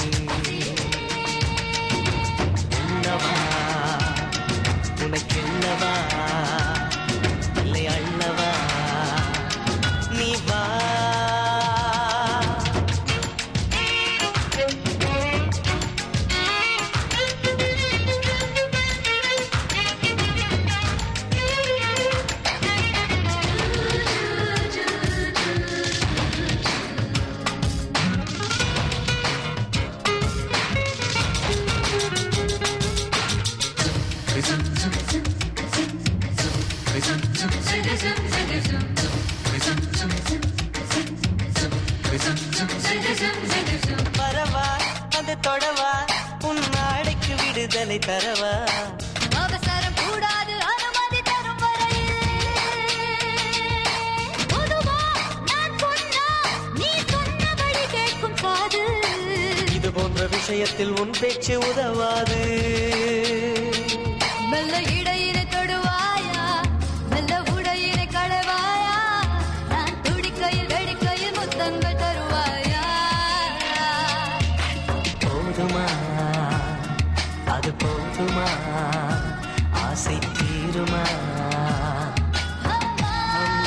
என்னவா உனக்கு என்னவா இல்லை அள்ளவா நீ வா வரவா அது தொடவா உன் நாளைக்கு விடுதலை தரவா அவசரம் கூடாது அனுமதி தரும் வரையில் பொதுவா நான் சொன்னா நீ சொன்னபடி கேட்கும் காது இது போன்ற விஷயத்தில் உன் பேச்சு உதவாது மெல்ல இடையினை தொடுவாயா மெல்ல உடையினை கடவாயா நான் துடிக்கையில் வெடிக்கையில் முத்தங்கள் தருவாயா போதுமா அது போதுமா ஆசை தீருமா அம்மா.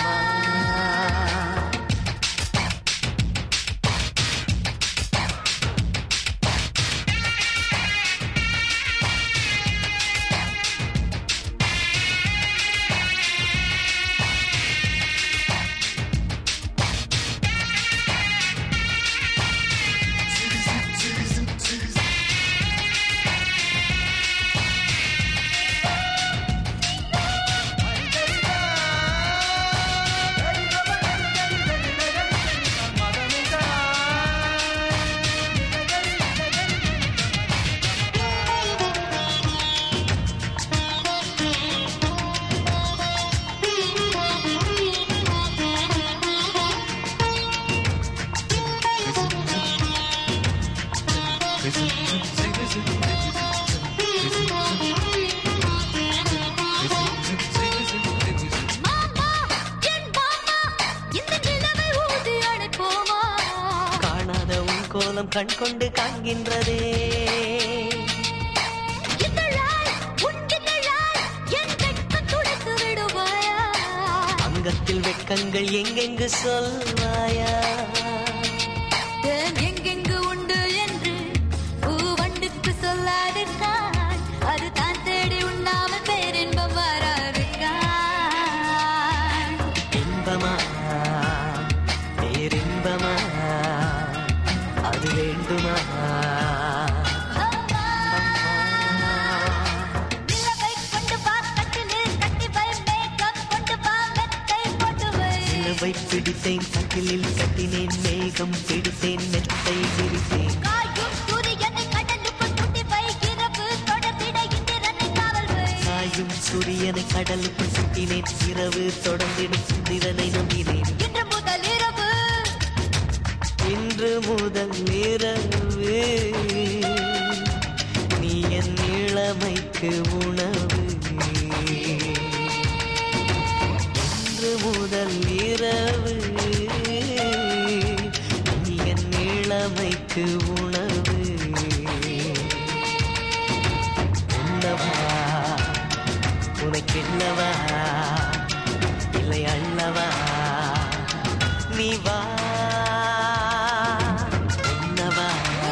இந்த நிலவை ஊதி அணைப்போமா காணாத உன் கோலம் கண் கொண்டு காண்கின்றதே இதழாய் உன் இதழாய் என் வெட்கம் துடைத்து விடுவாயா அங்கத்தில் வெட்கங்கள் எங்கெங்கு சொல்வாயா தேன் எங்கெங்கு உண்டு என்று பூவண்டுக்கு சொல்லாதிருக்கான் அது தான் தேடி உண்ணாமல் பேரின்பம் வராதிருக்கான் இன்பமா பேரின்பமா அது வேண்டுமா நிலவை கொண்டு வா கட்டிலில் கட்டி வை மேகம் கொண்டு வா மெத்தை போட்டு பிடித்தேன் கட்டிலில் கட்டினேன் மேகம் பிடித்தேன் மெத்தை விரித்தேன் காயும் சூரியனை கடலுக்குள் தூண்டி வைக்கிறப்பு தொடர்ந்திட இந்திரனை காவல் வை காயும் சூரியனை கடலுக்குள் சுட்டினேன் இரவு தொடர்ந்திடும் சுந்திரனை நம்பினேன் இன்று முதல் இரவு இன்று முதல் இரவு நீ என் இளமைக்கு உணவு இன்று முதல் இரவு நீ என் இளமைக்கு உணவு உண்ணவா உனக்கென்னவா இல்லை அல்லவா நீ வா உண்ணவா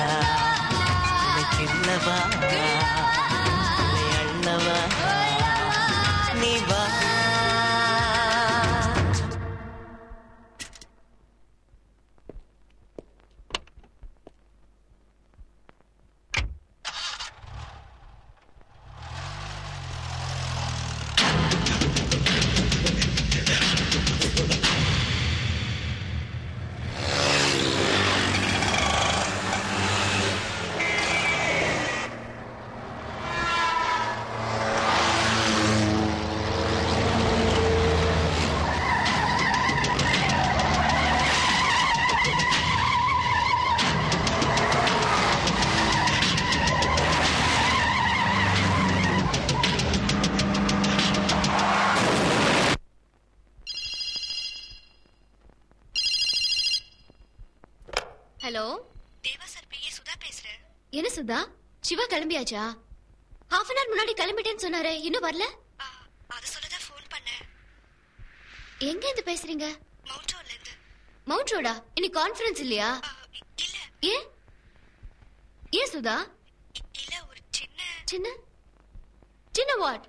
உனக்கென்னவா இல்லை அல்லவா நீ வா hello Deva sir PA Sudha பேசுறேன் என்ன சுதா சிவா கிளம்பியாச்சா ஹாஃப் அன் ஹவர் முன்னாடி கிளம்பிட்டேன்னு சொன்னாரே இன்னும் வரல அது சொல்லதான் ஃபோன் பண்ணேன் எங்க இருந்து பேசுறீங்க மவுண்ட் ரோட்ல இருந்து மவுண்ட் ரோடா இன்னைக்கு கான்ஃபரன்ஸ் இல்லையா இல்ல ஏன் ஏன் சுதா இல்ல ஒரு சின்ன சின்ன சின்ன வாட்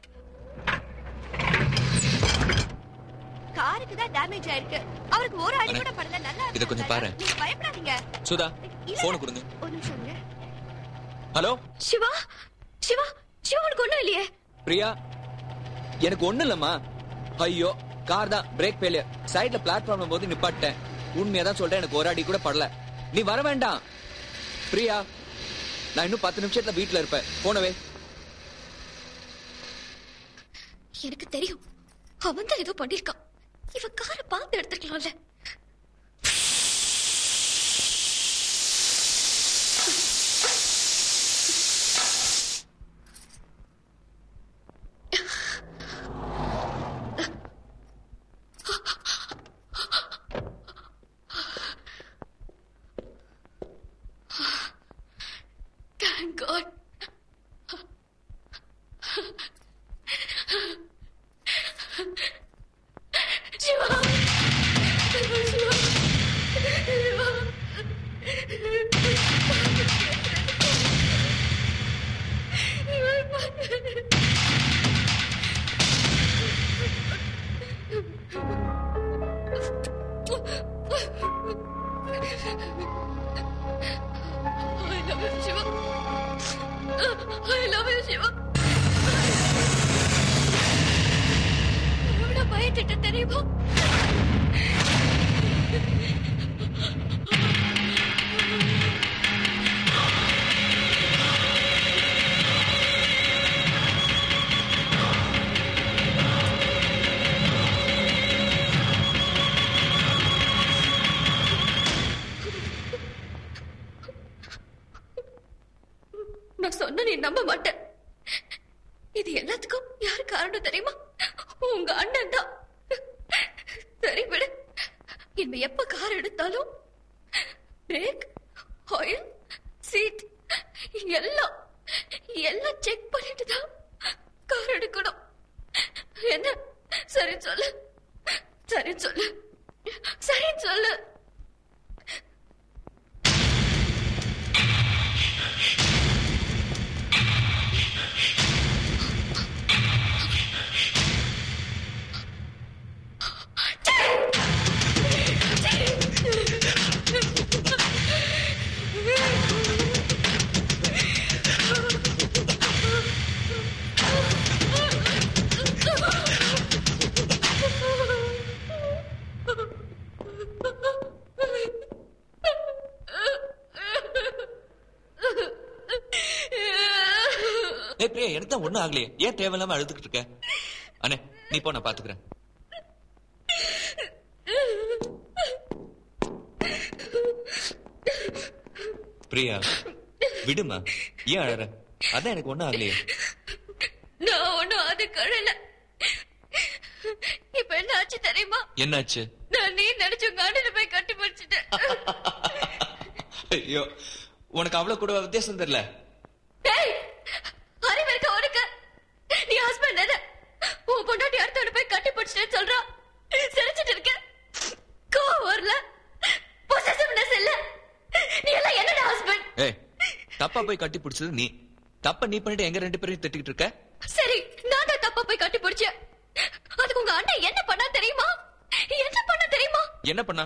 காருக்கு தான் டேமேஜ் ஆயிருக்கு அவருக்கு ஒரு அடி கூட படல நல்லா இத கொஞ்சம் பாரு. நீங்க பயப்படாதீங்க சுதா போன கொடுங்க ஒரு நிமிஷம் இருங்க. ஹலோ சிவா சிவா சிவா உனக்கு ஒண்ணும் இல்லையே பிரியா எனக்கு ஒண்ணு இல்லம்மா ஐயோ கார் தான் பிரேக் ஃபெயிலியர் சைடுல பிளாட்ஃபார்ம் போது நிப்பாட்டேன் உண்மையா தான் சொல்றேன் எனக்கு ஒரு அடி கூட படல நீ வர வேண்டாம் பிரியா நான் இன்னும் பத்து நிமிஷத்துல வீட்ல இருப்பேன் போனவே எனக்கு தெரியும் அவன் தான் ஏதோ பண்ணிருக்கான் இவ காரை பார்த்து எடுத்துக்கலாம்ல Thank God. Siva Shiva Siva I love you, Shiva. I love you, Shiva. எவ்வளவு பயந்துட்டு தெரியுமா நான் சொன்ன நீ நம்ப மாட்டேன் இது எல்லாத்துக்கும் யாரு காரணம் தெரியுமா உங்க அண்ணன் தான் சரி விடு இனிமே எப்ப கார் எடுத்தாலும் பிரேக் ஆயில் சீட் எல்லாம் எல்லாம் செக் பண்ணிட்டு தான் கார் எடுக்கணும் என்ன சரி சொல்லு சரி சொல்லு சரி சொல்லு ஏய் பிரியா எனக்கு தான் ஒண்ணும் ஆகலையே ஏன் தேவையில்லாம அழுதுகிட்டு இருக்க அண்ணே நீ போ நான் பாத்துக்கிறேன் பிரியா விடுமா ஏன் அழற அதான் எனக்கு ஒண்ணும் ஆகலையே நான் ஒண்ணும் அது கழல இப்ப என்ன ஆச்சு தெரியுமா என்னாச்சு நான் நீ நினைச்ச உங்க அண்ணனை போய் கட்டி பிடிச்சிட்டேன் ஐயோ உனக்கு அவ்வளவு கூட வித்தியாசம் தெரியல டேய் அறிவு இருக்க உனக்கு நீ ஹஸ்பண்ட் தானே உன் பொண்டாட்டி அடுத்தவனை போய் கட்டி பிடிச்சிட்டேன்னு சொல்றான் சிரிச்சிட்டு இருக்க கோவம் வரல பொசசிவ்னஸ் இல்ல நீ எல்லாம் என்னடா ஹஸ்பண்ட் ஏய் தப்பா போய் கட்டி பிடிச்சது நீ தப்ப நீ பண்ணிட்டு எங்க ரெண்டு பேரையும் திட்டிக்கிட்டு இருக்க சரி நான் தான் தப்பா போய் கட்டி பிடிச்சேன் அதுக்கு உங்க அண்ணன் என்ன பண்ணா தெரியுமா என்ன பண்ண தெரியுமா என்ன பண்ணா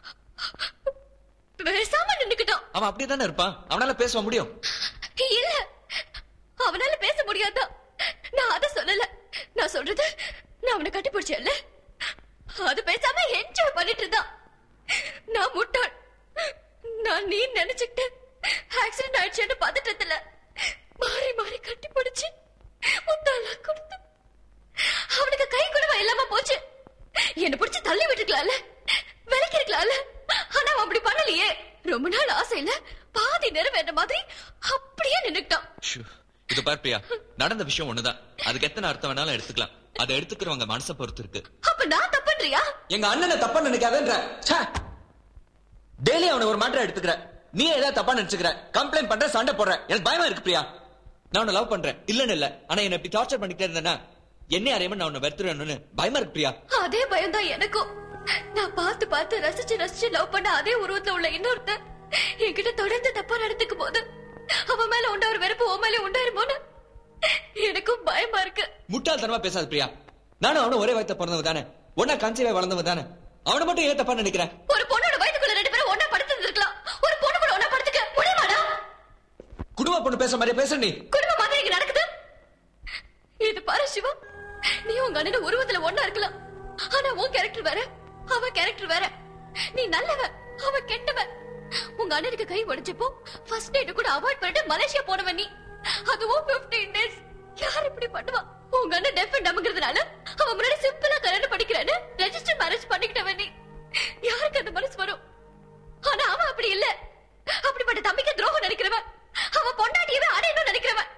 பேசாம நின்னுக்கிட்டான் அவன் அப்படியே தானே இருப்பான் அவனால பேச முடியும் இல்ல அவனால பேச முடியாதா நான் அத சொல்லல நான் சொல்றது நான் அவனை கட்டி பிடிச்சேன்ல அது பேசாம என்ஜாய் பண்ணிட்டு இருந்தான் நான் முட்டாள் நான் நீ நினைச்சுக்கிட்டு ஆக்சிடென்ட் ஆயிடுச்சுன்னு பதட்டத்துல மாறி மாறி கட்டி பிடிச்சு முத்தாலா கொடுத்து அவனுக்கு கை கூட இல்லாம போச்சு என்ன பிடிச்சு தள்ளி விட்டுக்கலாம்ல விலக்கி இருக்கலாம்ல ஆனா அவன் அப்படி பண்ணலையே ரொம்ப நாள் ஆசையில பாதி நிறைவேற மாதிரி அப்படியே நின்னுக்கிட்டான் ஷூ. இது பார் பிரியா நடந்த விஷயம் ஒண்ணுதான் அதுக்கு எத்தனை அர்த்தம் வேணாலும் எடுத்துக்கலாம் அதை எடுத்துக்கிறவங்க மனசை பொறுத்து இருக்கு அப்ப நான் தப்புன்றியா எங்க அண்ணனை தப்பா நினைக்காதன்ற டெய்லி அவனை ஒரு மாற்றம் எடுத்துக்கிற நீ ஏதாவது தப்பா நினைச்சுக்கிற கம்ப்ளைண்ட் பண்ற சண்டை போடுற எனக்கு பயமா இருக்கு பிரியா நான் உன்னை லவ் பண்றேன் இல்லன்னு இல்ல ஆனா என்ன இப்படி டார்ச்சர் பண்ணிட்டே இருந்தேன்னா என்ன அறியாம நான் உன்னை வெறுத்துறேன்னு பயமா இருக்கு பிரியா அதே பயம் தான் எனக்கும் நான் பார்த்து பார்த்து ரசிச்சு ரசிச்சு லவ் பண்ண அதே உருவத்துல உள்ள இன்னொருத்தன் என்கிட்ட தொடர்ந்து தப்பா நடந்துக்கும் போது அவன் மேல உண்டா ஒரு வெறுப்பு உன் மேல உண்டாயிருமோன்னு எனக்கும் பயமா இருக்கு முட்டாள்தனமா பேசாத பிரியா நானும் அவனும் ஒரே வயத்த பிறந்தவ தானே ஒன்னா கன்சீவா வளர்ந்தவ தானே அவனை மட்டும் ஏன் தப்பா நினைக்கிறேன் ஒரு பொண்ணோட வயித்துக்குள்ள ரெண்டு பேரும் ஒன்னா படுத்து இருக்கலாம் ஒரு பொண்ணு கூட ஒன்னா படுத்துக்க முடியுமாடா குடும்ப பொண்ணு பேச மாதிரியே பேச நீ குடும்ப மாதிரி இங்க நடக்குது இது பாரு சிவா நீ உங்க அண்ணன் உருவத்துல ஒண்ணா இருக்கலாம் ஆனா உன் கேரக்டர் வேற அவன் கேரக்டர் வேற நீ நல்லவன் அவன் கெட்டவன் உங்க அண்ணனுக்கு கை உடைச்சப்போ ஃபர்ஸ்ட் டேட் கூட அவாய்ட் பண்ணிட்டு மலேசியா போனவன் நீ அதுவும் 15 டேஸ் யார் இப்படி பண்ணுவா உங்க அண்ணன் டெஃப் நம்புங்கிறதுனால அவன் முன்னாடி சிம்பிளா கல்யாணம் படிக்கிறேன்னு ரெஜிஸ்டர் மேரேஜ் பண்ணிக்கிட்டவன் நீ யாருக்கு அந்த மனசு வரும் ஆனா அவன் அப்படி இல்ல அப்படிப்பட்ட தம்பிக்கு துரோகம் நினைக்கிறவன் அவன் பொண்டாட்டியவே அடையணும் நினைக்கிறவன்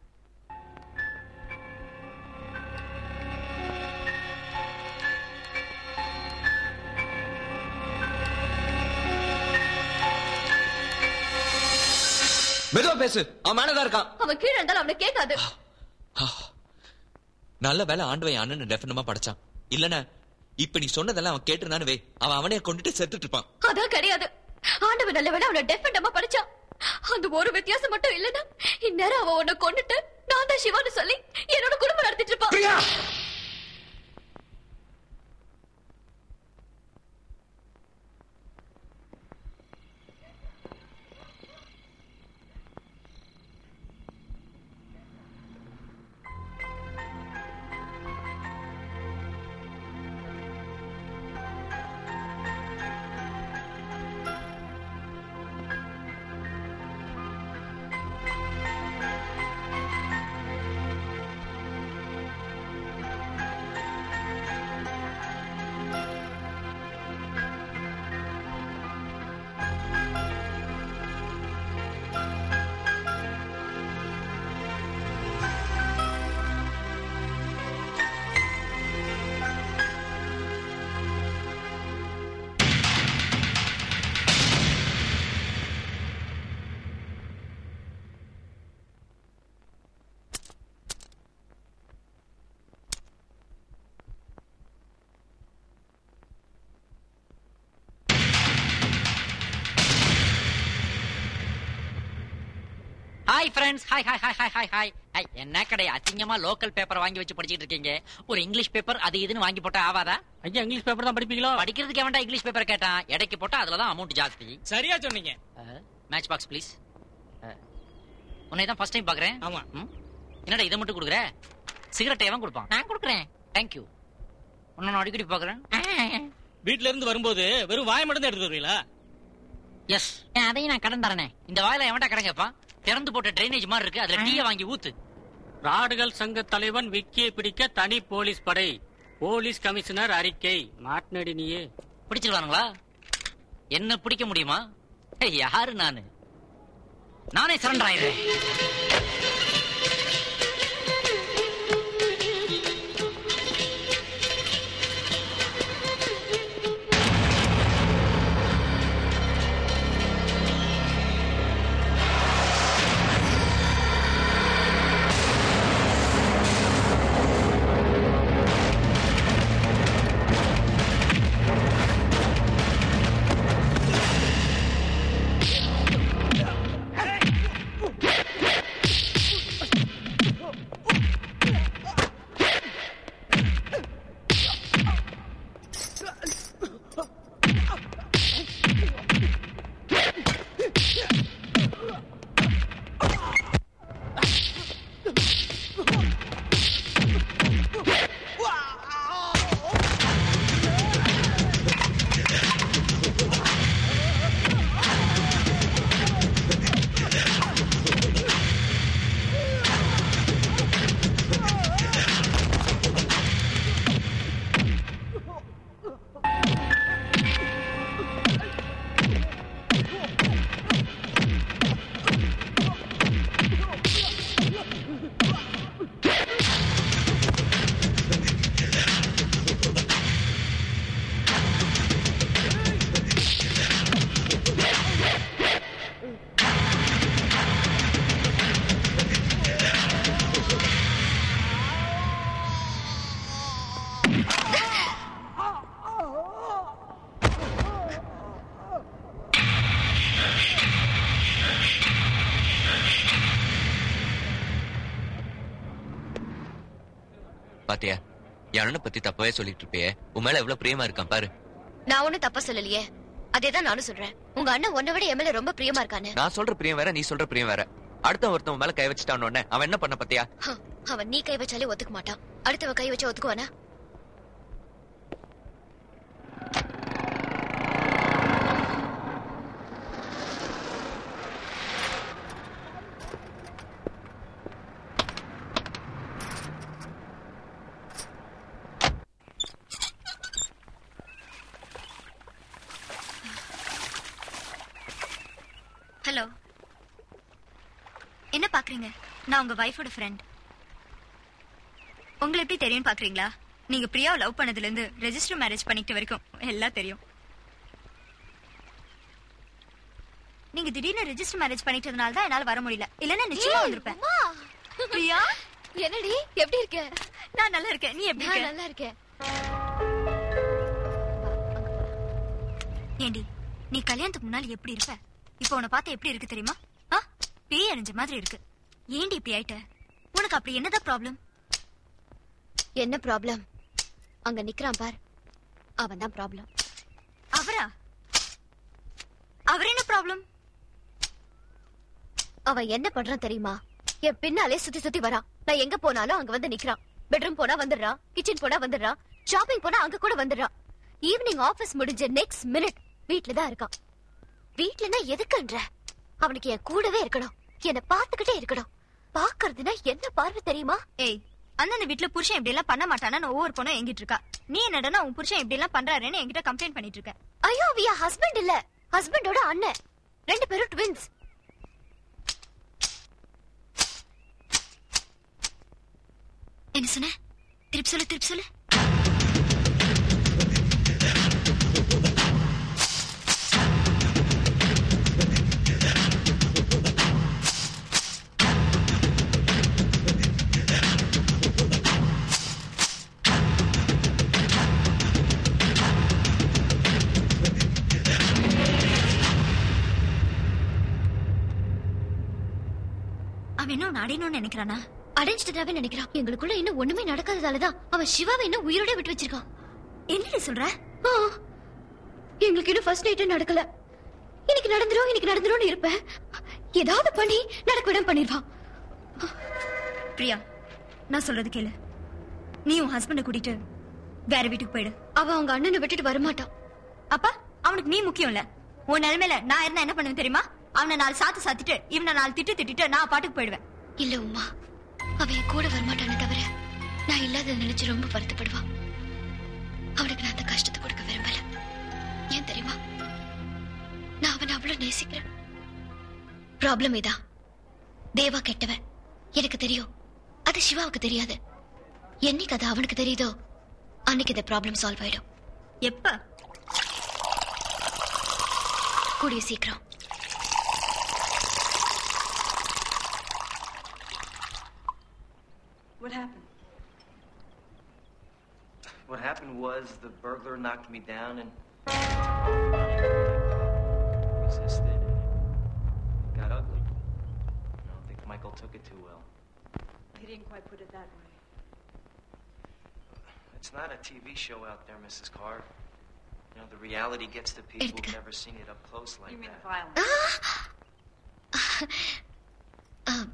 மெதுவா பேசு அவன் மேலதான் இருக்கான் அவன் கீழே இருந்தாலும் அவனை கேட்காது நல்ல வேலை ஆண்டவன் என் அண்ணன் டெஃபினமா படைச்சான் இல்லனா இப்ப நீ சொன்னதெல்லாம் அவன் கேட்டிருந்தானு வை அவன் அவனைய கொண்டுட்டு செத்துட்டு இருப்பான் அதான் கிடையாது ஆண்டவன் நல்லவன அவனை டெஃபெண்டமா படிச்சான் அந்த ஒரு வித்தியாசம் மட்டும் இல்லனா இந்நேரம் அவன் உன்னை கொண்டுட்டு நான் தான் சிவான்னு சொல்லி என்னோட குடும்பம் நடத்திட்டு இருப்பான் hi friends hi hi hi hi hi hi hi என்ன கடை அசிங்கமா லோக்கல் பேப்பர் வாங்கி வச்சு படிச்சிட்டு இருக்கீங்க ஒரு இங்கிலீஷ் பேப்பர் அது இதுன்னு வாங்கி போட்டா ஆவாதா ஐயா இங்கிலீஷ் பேப்பர் தான் படிப்பீங்களோ படிக்கிறதுக்கு எவன்டா இங்கிலீஷ் பேப்பர் கேட்டான் எடைக்கு போட்டா அதுல தான் அமௌண்ட் ஜாஸ்தி சரியா சொன்னீங்க மேட்ச் பாக்ஸ் ப்ளீஸ் உன்னை தான் ஃபர்ஸ்ட் டைம் பாக்குறேன் ஆமா என்னடா இதை மட்டும் கொடுக்குற சிகரெட் எவன் கொடுப்பான் நான் கொடுக்குறேன் தேங்க்யூ உன்னை நான் அடிக்கடி பாக்குறேன் வீட்ல இருந்து வரும்போது வெறும் வாய் மட்டும் தான் எடுத்து வருவீங்களா எஸ் அதையும் நான் கடன் தரேனே இந்த வாயில எவன்டா கடன் கேட்பான் திறந்து போட்ட ட்ரைனேஜ் மாதிரி இருக்கு அதுல டீயை வாங்கி ஊத்து ராடுகள் சங்க தலைவன் விக்கியை பிடிக்க தனி போலீஸ் படை போலீஸ் கமிஷனர் அறிக்கை மாட்டினடி நீயே பிடிச்சிருவானுங்களா என்ன பிடிக்க முடியுமா ஏய், யாரு நானு நானே சரண்டர் ஆயிடுறேன் பாத்தியா என் அண்ணனை பத்தி தப்பாவே சொல்லிட்டு இருப்பியே உன் மேல எவ்வளவு பிரியமா இருக்கான் பாரு நான் ஒண்ணும் தப்பா சொல்லலையே அதேதான் நானும் சொல்றேன் உங்க அண்ணன் உன்னை விட என் மேல ரொம்ப பிரியமா இருக்கானு நான் சொல்ற பிரியம் வேற நீ சொல்ற பிரியம் வேற அடுத்த ஒருத்தன் உன் மேல கை வச்சுட்டான் உடனே அவன் என்ன பண்ண பாத்தியா ஹம், அவன் நீ கை வச்சாலே ஒத்துக்க மாட்டான் அடுத்தவன் கை வச்சா ஒத்துக்குவானா ஹலோ என்ன பாக்குறீங்க நான் உங்க வைஃபோட ஃப்ரெண்ட் உங்களை எப்படி தெரியும் பாக்குறீங்களா நீங்க பிரியாவை லவ் பண்ணதுல இருந்து ரெஜிஸ்டர் மேரேஜ் பண்ணிக்கிட்ட வரைக்கும் எல்லாம் தெரியும் நீங்க திடீர்னு ரெஜிஸ்டர் மேரேஜ் பண்ணிட்டதுனால தான் என்னால வர முடியல இல்லன்னா நிச்சயமா ஏய், வந்திருப்பேன் பிரியா என்னடி எப்படி இருக்க நான் நல்லா இருக்கேன் நீ எப்படி நான் இருக்க நல்லா இருக்கேன் ஏண்டி நீ கல்யாணத்துக்கு முன்னாடி எப்படி இருப்ப இப்போ உன்னை பார்த்து எப்படி இருக்கு தெரியுமா ஆ பேய் அணிஞ்ச மாதிரி இருக்கு ஏண்டி இப்படி ஆயிட்ட உனக்கு அப்படி என்னதான் ப்ராப்ளம் என்ன ப்ராப்ளம் அங்க நிக்கிறான் பார் அவன் தான் ப்ராப்ளம் அவரா அவர் என்ன ப்ராப்ளம் அவன் என்ன பண்றான் தெரியுமா என் பின்னாலே சுத்தி சுத்தி வரான் நான் எங்க போனாலும் அங்க வந்து நிக்கிறான் பெட்ரூம் போனா வந்துடுறான் கிச்சன் போனா வந்துடுறான் ஷாப்பிங் போனா அங்க கூட வந்துடுறான் ஈவினிங் ஆபீஸ் முடிஞ்ச நெக்ஸ்ட் மினிட் வீட்ல தான் இருக்கான் வீட்லனா எதுக்குன்ற அவனுக்கு என் கூடவே இருக்கணும் என்ன பாத்துக்கிட்டே இருக்கணும் பாக்குறதுனா என்ன பார்வை தெரியுமா ஏய் அந்தந்த வீட்ல புருஷன் இப்படி எல்லாம் பண்ண மாட்டானா ஒவ்வொரு பொண்ணும் எங்கிட்டு இருக்கா நீ என்னடனா உன் புருஷன் இப்படி எல்லாம் பண்றாருன்னு என்கிட்ட கம்ப்ளைண்ட் பண்ணிட்டு இருக்க ஐயோ வியா ஹஸ்பண்ட் இல்ல ஹஸ்பண்டோட அண்ணன் ரெண்டு பேரும் ட்வின்ஸ் என்ன சொன்ன திருப்பி சொல்லு திருப்பி சொல்லு அவன் என்ன உன்னை அடையணும்னு நினைக்கிறானா அடைஞ்சிட்டதாவே நினைக்கிறான் எங்களுக்குள்ள இன்னும் ஒண்ணுமே நடக்காததாலதான் அவன் சிவாவை இன்னும் உயிரோட விட்டு வச்சிருக்கான் என்னடி சொல்ற ஆ, எங்களுக்கு இன்னும் ஃபர்ஸ்ட் நைட்டு நடக்கல இன்னைக்கு நடந்துரும் இன்னைக்கு நடந்துரும்னு இருப்பேன் ஏதாவது பண்ணி நடக்க விடாம பண்ணிருவான் பிரியா நான் சொல்றது கேளு நீ உன் ஹஸ்பண்ட கூட்டிட்டு வேற வீட்டுக்கு போயிடு அவன் அவங்க அண்ணனை விட்டுட்டு வரமாட்டான் அப்பா அவனுக்கு நீ முக்கியம் இல்ல உன் நிலைமையில நான் இருந்தா என்ன பண்ணுவேன் தெரியுமா அவனை நாலு சாத்து சாத்திட்டு இவனை நாலு திட்டு திட்டிட்டு நான் பாட்டுக்கு போயிடுவேன் இல்ல உமா அவன் என் கூட வரமாட்டானே தவிர நான் இல்லாத நினைச்சு ரொம்ப வருத்தப்படுவான் அவனுக்கு நான் அந்த கஷ்டத்தை கொடுக்க விரும்பல ஏன் தெரியுமா நான் அவனை அவ்வளவு நேசிக்கிறேன் ப்ராப்ளம் இதான் தேவா கெட்டவன் எனக்கு தெரியும் அது சிவாவுக்கு தெரியாது என்னைக்கு அது அவனுக்கு தெரியுதோ அன்னைக்கு இந்த ப்ராப்ளம் சால்வ் ஆயிடும் எப்ப கூடிய சீக்கிரம் What happened? What happened was the burglar knocked me down and resisted and it got ugly. I don't think Michael took it too well. He didn't quite put it that way. It's not a TV show out there, Mrs. Carr. You know, the reality gets to people who've never seen it up close like You mean that. violence? um,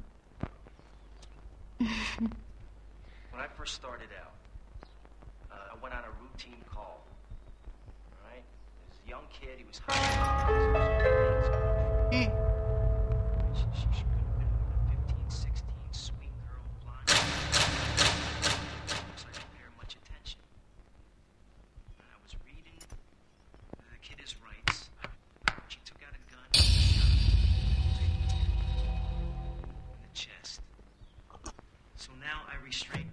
When I first started out, uh, I went on a routine call. All right? This young kid, he was high. She, she, she could have been a 15, 16, sweet girl, blonde. So I didn't pay her much attention. And I was reading the kid his rights. She took out a gun and shot him in the chest. So now I restrain.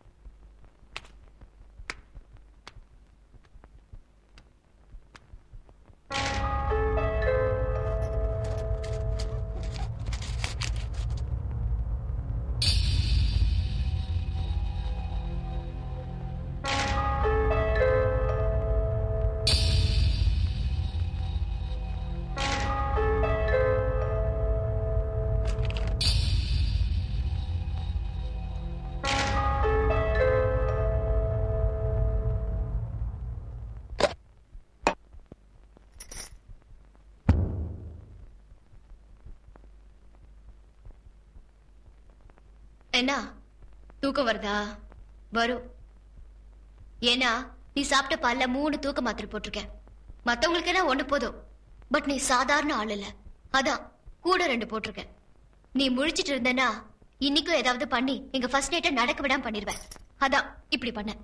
என்ன தூக்கம் வருதா வரும் ஏன்னா நீ சாப்பிட்ட பால்ல மூணு தூக்க மாத்திரை போட்டிருக்க மத்தவங்களுக்கு என்ன ஒண்ணு போதும் பட் நீ சாதாரண ஆள் இல்ல அதான் கூட ரெண்டு போட்டிருக்க நீ முழிச்சிட்டு இருந்தனா இன்னைக்கும் ஏதாவது பண்ணி எங்க ஃபர்ஸ்ட் நைட்ட நடக்க விடாம பண்ணிருவேன் அதான் இப்படி பண்ண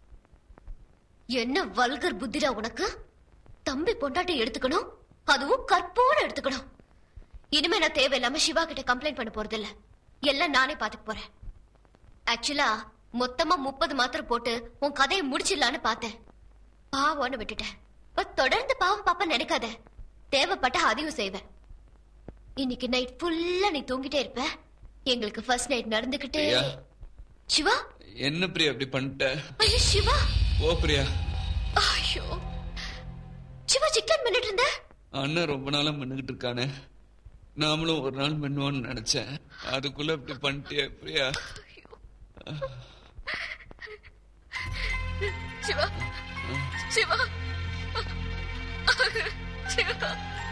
என்ன வல்கர் புத்திரா உனக்கு தம்பி பொண்டாட்டி எடுத்துக்கணும் அதுவும் கற்போட எடுத்துக்கணும் இனிமே நான் தேவையில்லாம சிவா கிட்ட கம்ப்ளைண்ட் பண்ண போறது இல்ல எல்லாம் நானே பாத்துக்க போறேன் ஆக்சுவலா மொத்தமா முப்பது மாத்திரை போட்டு உன் கதையை முடிச்சிடலான்னு பார்த்தேன் பாவம்னு விட்டுட்டேன் பட் தொடர்ந்து பாவம் பாப்பா நினைக்காத தேவைப்பட்ட அதையும் செய்வேன் இன்னைக்கு நைட் ஃபுல்லா நீ தூங்கிட்டே இருப்ப எங்களுக்கு ஃபர்ஸ்ட் நைட் நடந்துகிட்டே பிரியா. சிவா என்ன பிரியா இப்படி பண்ணிட்ட ஐயோ சிவா ஓ பிரியா ஐயோ சிவா சிக்கன் பண்ணிட்டு இருந்த அண்ணன் ரொம்ப நாளா பண்ணிக்கிட்டு இருக்கானே நாமளும் ஒரு நாள் பண்ணுவோம்னு நினைச்சேன் அதுக்குள்ள இப்படி பண்ணிட்டியே பிரியா சிவா சிவா சிவா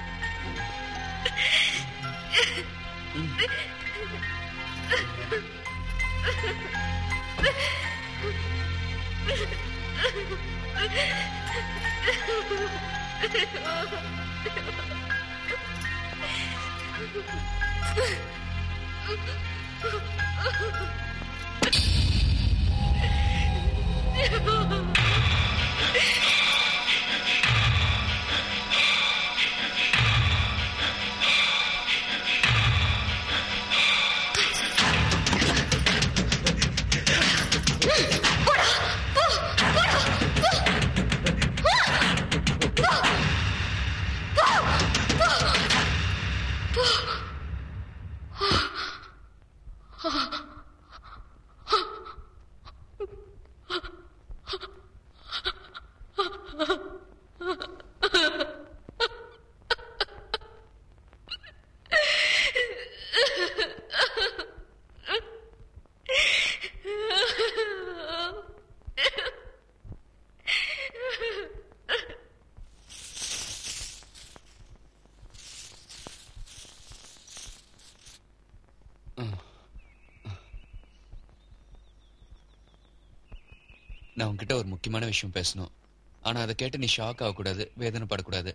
நான் உன்கிட்ட ஒரு முக்கியமான விஷயம் பேசணும் ஆனா அதை கேட்டு நீ ஷாக் ஆகக்கூடாது வேதனைப்படக்கூடாது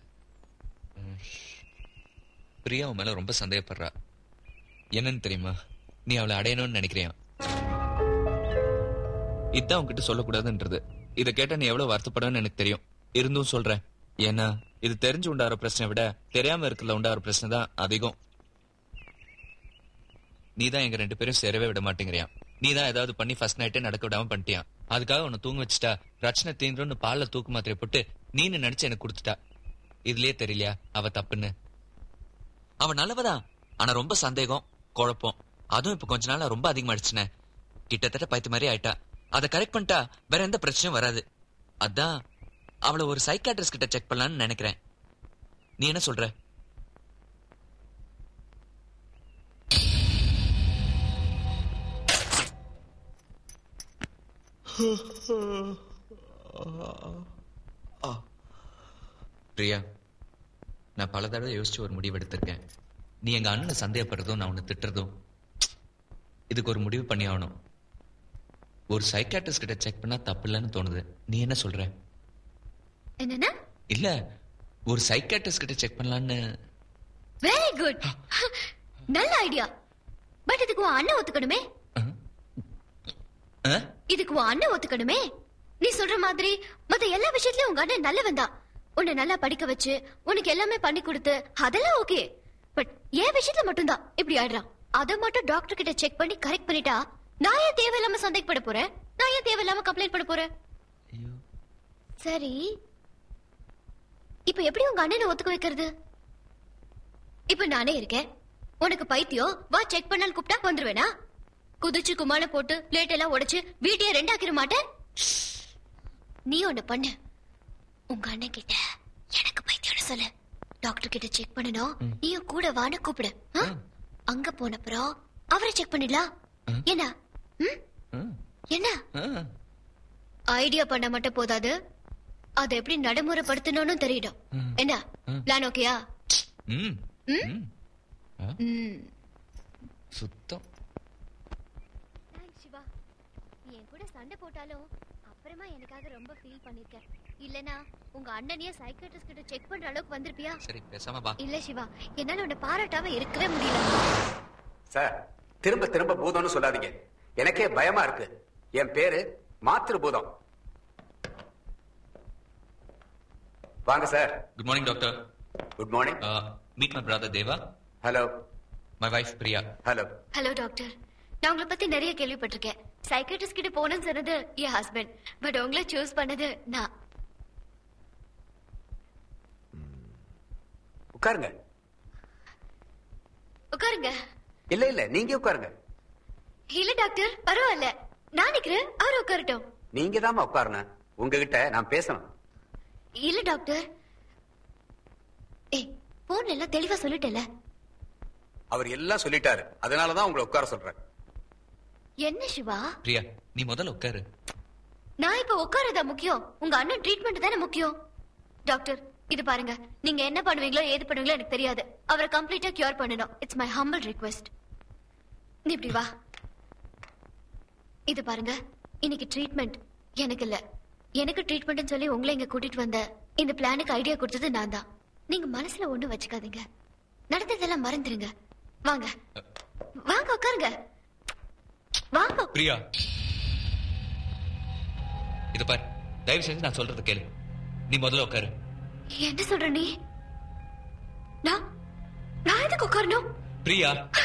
பிரியா உன் மேல ரொம்ப சந்தேகப்படுறா என்னன்னு தெரியுமா நீ அவளை அடையணும்னு நினைக்கிறியா இதான் உன்கிட்ட சொல்லக்கூடாதுன்றது இதை கேட்டா நீ எவ்வளவு வருத்தப்படுவேன்னு எனக்கு தெரியும் இருந்தும் சொல்றேன் ஏன்னா இது தெரிஞ்சு உண்டாகிற பிரச்சனை விட தெரியாம இருக்கிறதுல உண்டாகிற பிரச்சனை தான் அதிகம் நீ தான் எங்க ரெண்டு பேரும் சேரவே விட மாட்டேங்கிறியா நீ தான் ஏதாவது பண்ணி ஃபர்ஸ்ட் நைட்டே நடக்க விடாம பண்ணிட்டியா அதுக்காக உன்னை தூங்க வச்சுட்டா பிரச்சனை தீந்துரும்னு பால்ல தூக்கு மாத்திரை போட்டு நீன்னு நினைச்சு எனக்கு கொடுத்துட்டா இதுலயே தெரியலையா அவ தப்புன்னு அவ நல்லவதான் ஆனா ரொம்ப சந்தேகம் குழப்பம் அதுவும் இப்ப கொஞ்ச நாளா ரொம்ப அதிகமாயிடுச்சுனே கிட்டத்தட்ட பைத்து மாதிரி ஆயிட்டா அதை கரெக்ட் பண்ணிட்டா வேற எந்த பிரச்சனையும் வராது அதான் அவளை ஒரு சைக்காட்ரிஸ்ட் கிட்ட செக் பண்ணலாம்னு நினைக்கிறேன் நீ என்ன சொல்ற பிரியா நான் பல தடவை யோசிச்சு ஒரு முடிவு எடுத்திருக்கேன் நீ எங்க அண்ணனை சந்தேகப்படுறதும் நான் உன்னை திட்டுறதும் இதுக்கு ஒரு முடிவு பண்ணி ஆகணும் ஒரு சைக்காட்ரிஸ்ட் கிட்ட செக் பண்ணா தப்பு இல்லைன்னு தோணுது நீ என்ன சொல்ற என்னன்னா இல்ல ஒரு சைக்காட்ரிஸ்ட் கிட்ட செக் பண்ணலான்னு வெரி குட் நல்ல ஐடியா பட் இதுக்கு உன் அண்ணன் ஒத்துக்கணுமே ஆ? இதுக்கு உன் அண்ணன் ஒத்துக்கணுமே நீ சொல்ற மாதிரி மத்த எல்லா விஷயத்துலயும் உங்க அண்ணன் நல்லவன் தான் உன்னை நல்லா படிக்க வச்சு உனக்கு எல்லாமே பண்ணி கொடுத்து அதெல்லாம் ஓகே பட் என் விஷயத்துல மட்டும்தான் இப்படி ஆயிடுறான் அதை மட்டும் டாக்டர் கிட்ட செக் பண்ணி கரெக்ட் பண்ணிட்டா நான் ஏன் தேவையில்லாம சந்தேகப்பட போறேன் நான் ஏன் தேவையில்லாம கம்ப்ளைண்ட் பண்ண போறேன் சரி இப்ப எப்படி உங்க அண்ணனை ஒத்துக்க வைக்கிறது இப்ப நானே இருக்கேன் உனக்கு பைத்தியம் வா செக் பண்ணான்னு கூப்பிட்டா வந்துருவேனா குதிச்சு குமான போட்டு பிளேட் எல்லாம் உடைச்சு வீட்டையே ரெண்டாக்கிற மாட்டேன் நீ ஒண்ணு பண்ணு உங்க அண்ணன் கிட்ட எனக்கு பைத்தியம்னு சொல்லு டாக்டர் கிட்ட செக் பண்ணணும் நீயும் கூட வான்னு கூப்பிடு ஆ? அங்க போனப்புறம் அவரை செக் பண்ணிடலாம் என்ன ம்? என்ன ஐடியா பண்ண மட்டும் போதாது அதை எப்படி நடைமுறைப்படுத்தணும்னு தெரியணும் என்ன பிளான் ஓகேயா ம் ம்? ம். சுத்தம் சிவா நீ என் கூட சண்டை போட்டாலும் அப்புறமா எனக்காக ரொம்ப ஃபீல் பண்ணிருக்க இல்லனா உங்க அண்ணனையே சைக்காட்ரிஸ்ட் கிட்ட செக் பண்ற அளவுக்கு வந்திருப்பியா சரி பேசாம வா இல்ல சிவா என்னால உன்னை பாராட்டாம இருக்கவே முடியல சார் திரும்ப திரும்ப பூதம்னு சொல்லாதீங்க எனக்கே பயமா இருக்கு என் பேரு மாத்திரு பூதம் வாங்க sir good morning doctor good morning meet my brother Deva hello my wife Priya hello hello doctor நான் உங்களை பத்தி நிறைய கேள்விப்பட்டிருக்கேன் சைக்காட்ரிஸ்ட் கிட்ட போனேன்னு சொன்னது என் ஹஸ்பண்ட் பட் உங்களை சூஸ் பண்ணது நான் உட்காருங்க உட்காருங்க இல்ல இல்ல நீங்க உட்காருங்க இல்ல டாக்டர் பரவாயில்ல நான் நிக்கிறேன் அவர் உட்காரட்டும் நீங்க தாமா உட்காரணும் உங்ககிட்ட நான் பேசணும் இல்ல டாக்டர் ஏய் போன்ல எல்லாம் தெளிவா சொல்லிட்டேல அவர் எல்லாம் சொல்லிட்டாரு அதனாலதான் உங்களை உட்கார சொல்றேன் என்ன சிவா பிரியா நீ முதல்ல உட்காரு நான் இப்ப உட்காரதா முக்கியம் உங்க அண்ணன் ட்ரீட்மெண்ட் தானே முக்கியம் டாக்டர் இது பாருங்க நீங்க என்ன பண்ணுவீங்களோ ஏது பண்ணுவீங்களோ எனக்கு தெரியாது அவரை கம்ப்ளீட்டா கியூர் பண்ணணும் இட்ஸ் மை ஹம்பிள் ரிக்வெஸ்ட் நீ இப்படி வா இது பாருங்க இன்னைக்கு ட்ரீட்மெண்ட் எனக்கு இல்ல எனக்கு ட்ரீட்மெண்ட்னு சொல்லி உங்களை இங்க கூட்டிட்டு வந்த இந்த பிளானுக்கு ஐடியா கொடுத்தது நான் தான் நீங்க மனசுல ஒண்ணு வச்சுக்காதீங்க நடந்ததெல்லாம் மறந்துருங்க வாங்க வாங்க உட்காருங்க வாங்க பிரியா இது பார் தயவு செஞ்சு நான் சொல்றது கேளு நீ முதல்ல உட்காரு என்ன சொல்ற நீ நான் நான் எதுக்கு உட்காரணும் பிரியா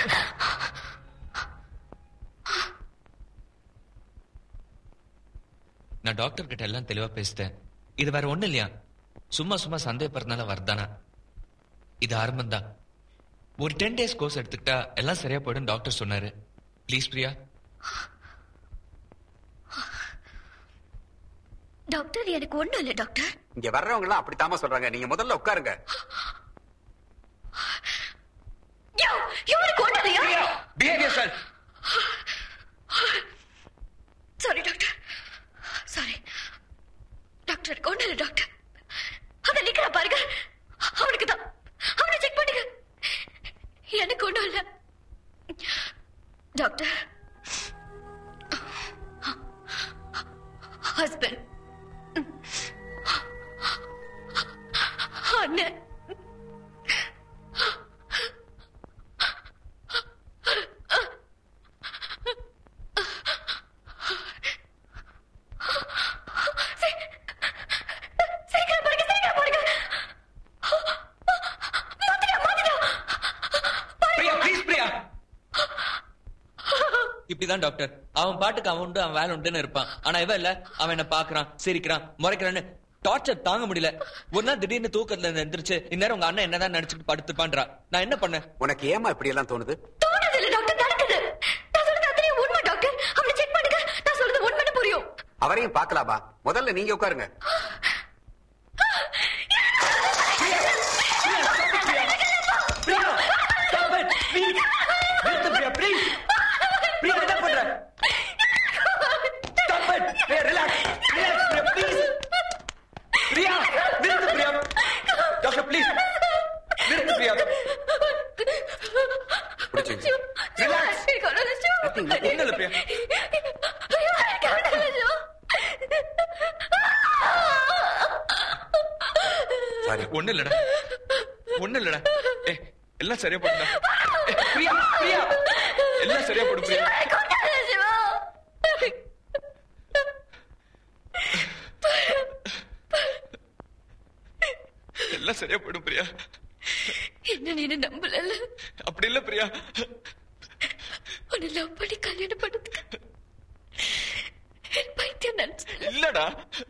நான் டாக்டர் கிட்ட எல்லாம் தெளிவா பேசிட்டேன் இது வேற ஒண்ணு இல்லையா சும்மா சும்மா சந்தேகப்படுறதுனால வருதானா இது ஆரம்பம் தான் ஒரு டென் டேஸ் கோர்ஸ் எடுத்துக்கிட்டா எல்லாம் சரியா போயிடும் டாக்டர் சொன்னாரு ப்ளீஸ் பிரியா டாக்டர் எனக்கு ஒண்ணும் இல்ல டாக்டர் இங்க வர்றவங்க எல்லாம் அப்படித்தாமா சொல்றாங்க நீங்க முதல்ல உட்காருங்க யோ இவனுக்கு ஒண்ணும் இல்லையா behave yourself sorry doctor sorry doctor எனக்கு ஒண்ணும் இல்ல டாக்டர் அத நிக்கிற பாருங்க அவனுக்கு தான் அவனை செக் பண்ணுங்க எனக்கு ஒண்ணும் இல்ல டாக்டர் ஹஸ்பண்ட் அண்ணன் இப்படிதான் டாக்டர் அவன் பாட்டுக்கு அவன் உண்டு அவன் வேலை உண்டுன்னு இருப்பான் ஆனா இவன் இல்ல அவன் என்ன பாக்குறான் சிரிக்கிறான் முறைக்கிறான்னு டார்ச்சர் தாங்க முடியல ஒரு நாள் திடீர்னு தூக்கத்துல இருந்து எந்திரிச்சு இந்நேரம் உங்க அண்ணன் என்னதான் நினைச்சுட்டு படுத்துப்பான்றா நான் என்ன பண்ணேன் உனக்கு ஏமா இப்படி எல்லாம் தோணுது தோணுது இல்ல டாக்டர் நடக்குது நான் சொல்றது அத்தனையும் உண்மை டாக்டர் அவனை செக் பண்ணுங்க நான் சொல்றது உண்மைன்னு புரியும் அவரையும் பார்க்கலாமா முதல்ல நீங்க உட்காருங்க பிரியா stop it, please. நிறுத்து பிரியா ப்ளீஸ் பிரியா என்ன பண்ற stop it Priya relax relax Priya please Priya நிறுத்து பிரியா டாக்டர் ப்ளீஸ் நிறுத்து பிரியா ரிலாக்ஸ் ஒண்ணு இல்ல பிரியா ஒண்ணு இல்லடா ஒண்ணு இல்லடா ஏ எல்லாம் சரியா போடுடா ஏய், பிரியா பிரியா எல்லாம் சரியா போடு பிரியா எல்லாம் சரியா போயிடும் பிரியா என்ன நீ என்ன நம்பல அப்படி இல்ல பிரியா உன்னை லவ் பண்ணி கல்யாணம் பண்ணதுக்கு என் பைத்தியம் நினைச்சு இல்லடா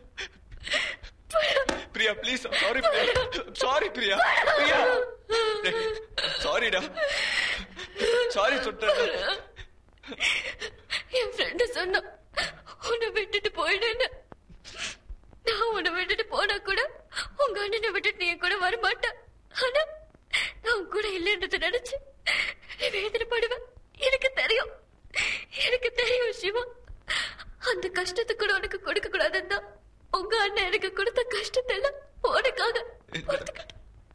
Priya please sorry Priya sorry Priya Priya சாரிடா சாரி சொல்லிட்டேன் என் ஃப்ரெண்டு சொன்னா உன்னை விட்டுட்டு போயிடுன்னு நான் உன்னை விட்டுட்டு போனா கூட உங்க அண்ணனை விட்டுட்டு நீ என் கூட வர மாட்டேன் ஆனா நான் உன் கூட இல்லைன்றதை நினைச்சு நீ வேதனைப்படுவேன் எனக்கு தெரியும் எனக்கு தெரியும் சிவா அந்த கஷ்டத்தை கூட உனக்கு கொடுக்க கூடாதுன்னு தான் உங்க அண்ணன் எனக்கு கொடுத்த கஷ்டத்தை எல்லாம் உனக்காக பொறுத்துக்கிட்டேன்.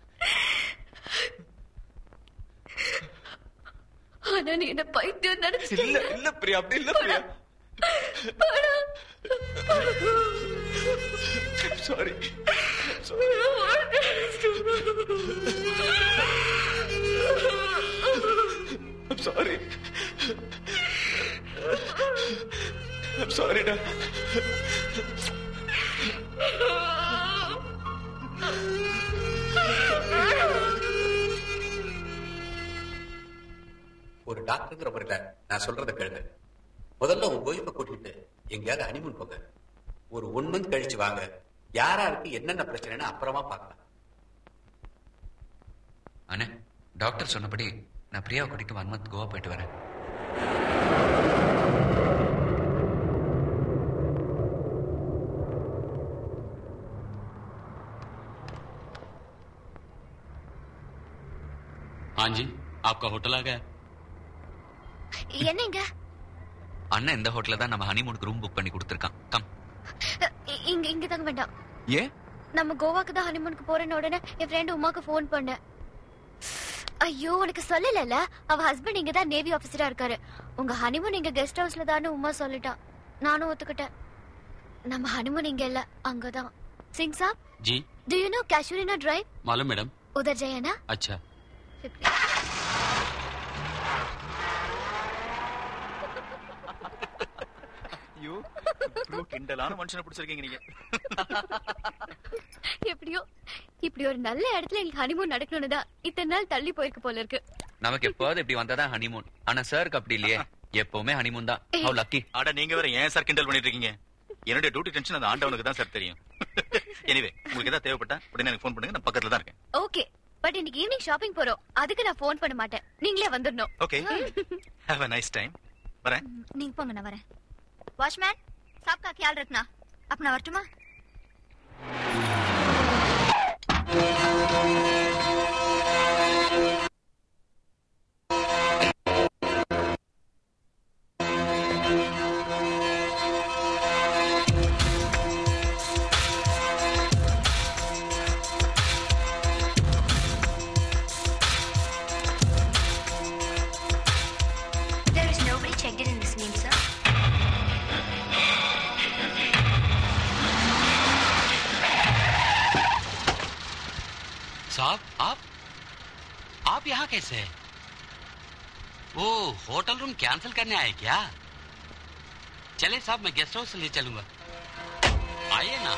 ஆனா நீ என்ன பைத்தியம் நினைச்சு இல்ல இல்ல பிரியா அப்படி இல்ல பிரியா சாரி சாரி சாரிடா ஒரு டாக்டருங்கிற முறையில நான் சொல்றதை கேளுங்க முதல்ல உங்க ஒய்ஃபை கூட்டிட்டு எங்கேயாவது ஹனிமூன் போங்க ஒரு ஒன் மந்த் கழிச்சு வாங்க யாராருக்கு என்னென்ன பிரச்சனைன்னு அப்புறமா பார்க்கலாம் அண்ணே டாக்டர் சொன்னபடி நான் பிரியாவை கூட்டிட்டு ஒன் மந்த் கோவா போயிட்டு வரேன் हाँ जी आपका होटल आ गया என்னங்க அண்ணன் இந்த ஹோட்டல்ல தான் நம்ம ஹனிமூனுக்கு ரூம் புக் பண்ணி கொடுத்துருக்கான் கம் இ- இங்க இங்க தங்க வேண்டாம் ஏன் நம்ம கோவாக்கு தான் ஹனிமூனுக்கு போறேன்னு உடனே என் ஃப்ரெண்ட் உமாக்கு ஃபோன் பண்ணேன் ஐயோ உனக்கு சொல்லலல அவ ஹஸ்பண்ட் இங்க தான் நேவி ஆபீசரா இருக்காரு உங்க ஹனிமூன் இங்க கெஸ்ட் ஹவுஸ்ல தான் உமா சொல்லிட்டான் நானும் ஒத்துக்கிட்டேன் நம்ம ஹனிமூன் இங்க இல்ல அங்கதான் Singh saab ji do you know காஷ்மீரினா டிரைவ் मालूम मैडम उधर जाइए ना अच्छा ஐயோ இவ்வளவு கிண்டலான மனுஷனை பிடிச்சிருக்கீங்க நீங்க எப்படியோ இப்படி ஒரு நல்ல இடத்துல எங்களுக்கு ஹனிமூன் நடக்கணும்னு தான் இத்தனை நாள் தள்ளி போயிருக்கு போல இருக்கு நமக்கு எப்போது இப்படி வந்தாதான் ஹனிமூன் ஆனா சாருக்கு அப்படி இல்லையே எப்பவுமே ஹனிமூன் தான் ஹவு லக்கி அட நீங்க வேற ஏன் சார் கிண்டல் பண்ணிட்டு இருக்கீங்க என்னுடைய டியூட்டி டென்ஷன் அந்த ஆண்டவனுக்கு தான் சார் தெரியும் எனிவே உங்களுக்கு ஏதாவது தேவைப்பட்டா உடனே எனக்கு ஃபோன் பண்ணுங்க நான் பக்கத்துல தான் இருக்கேன் ஓகே பட் இன்னைக்கு ஈவினிங் ஷாப்பிங் போறோம் அதுக்கு நான் ஃபோன் பண்ண மாட்டேன் நீங்களே வந்துடணும் okay have a nice time வரேன் நீங்க போங்க நான் வரேன் வாட்ச்மேன் சாப்கா ख्याल रखना அப்ப நான் வரட்டுமா There is nobody checked in this name, sir. साहब आप आप यहाँ कैसे ओ होटल रूम कैंसिल करने आए क्या चले साहब मैं गेस्ट हाउस ले चलूंगा आइए ना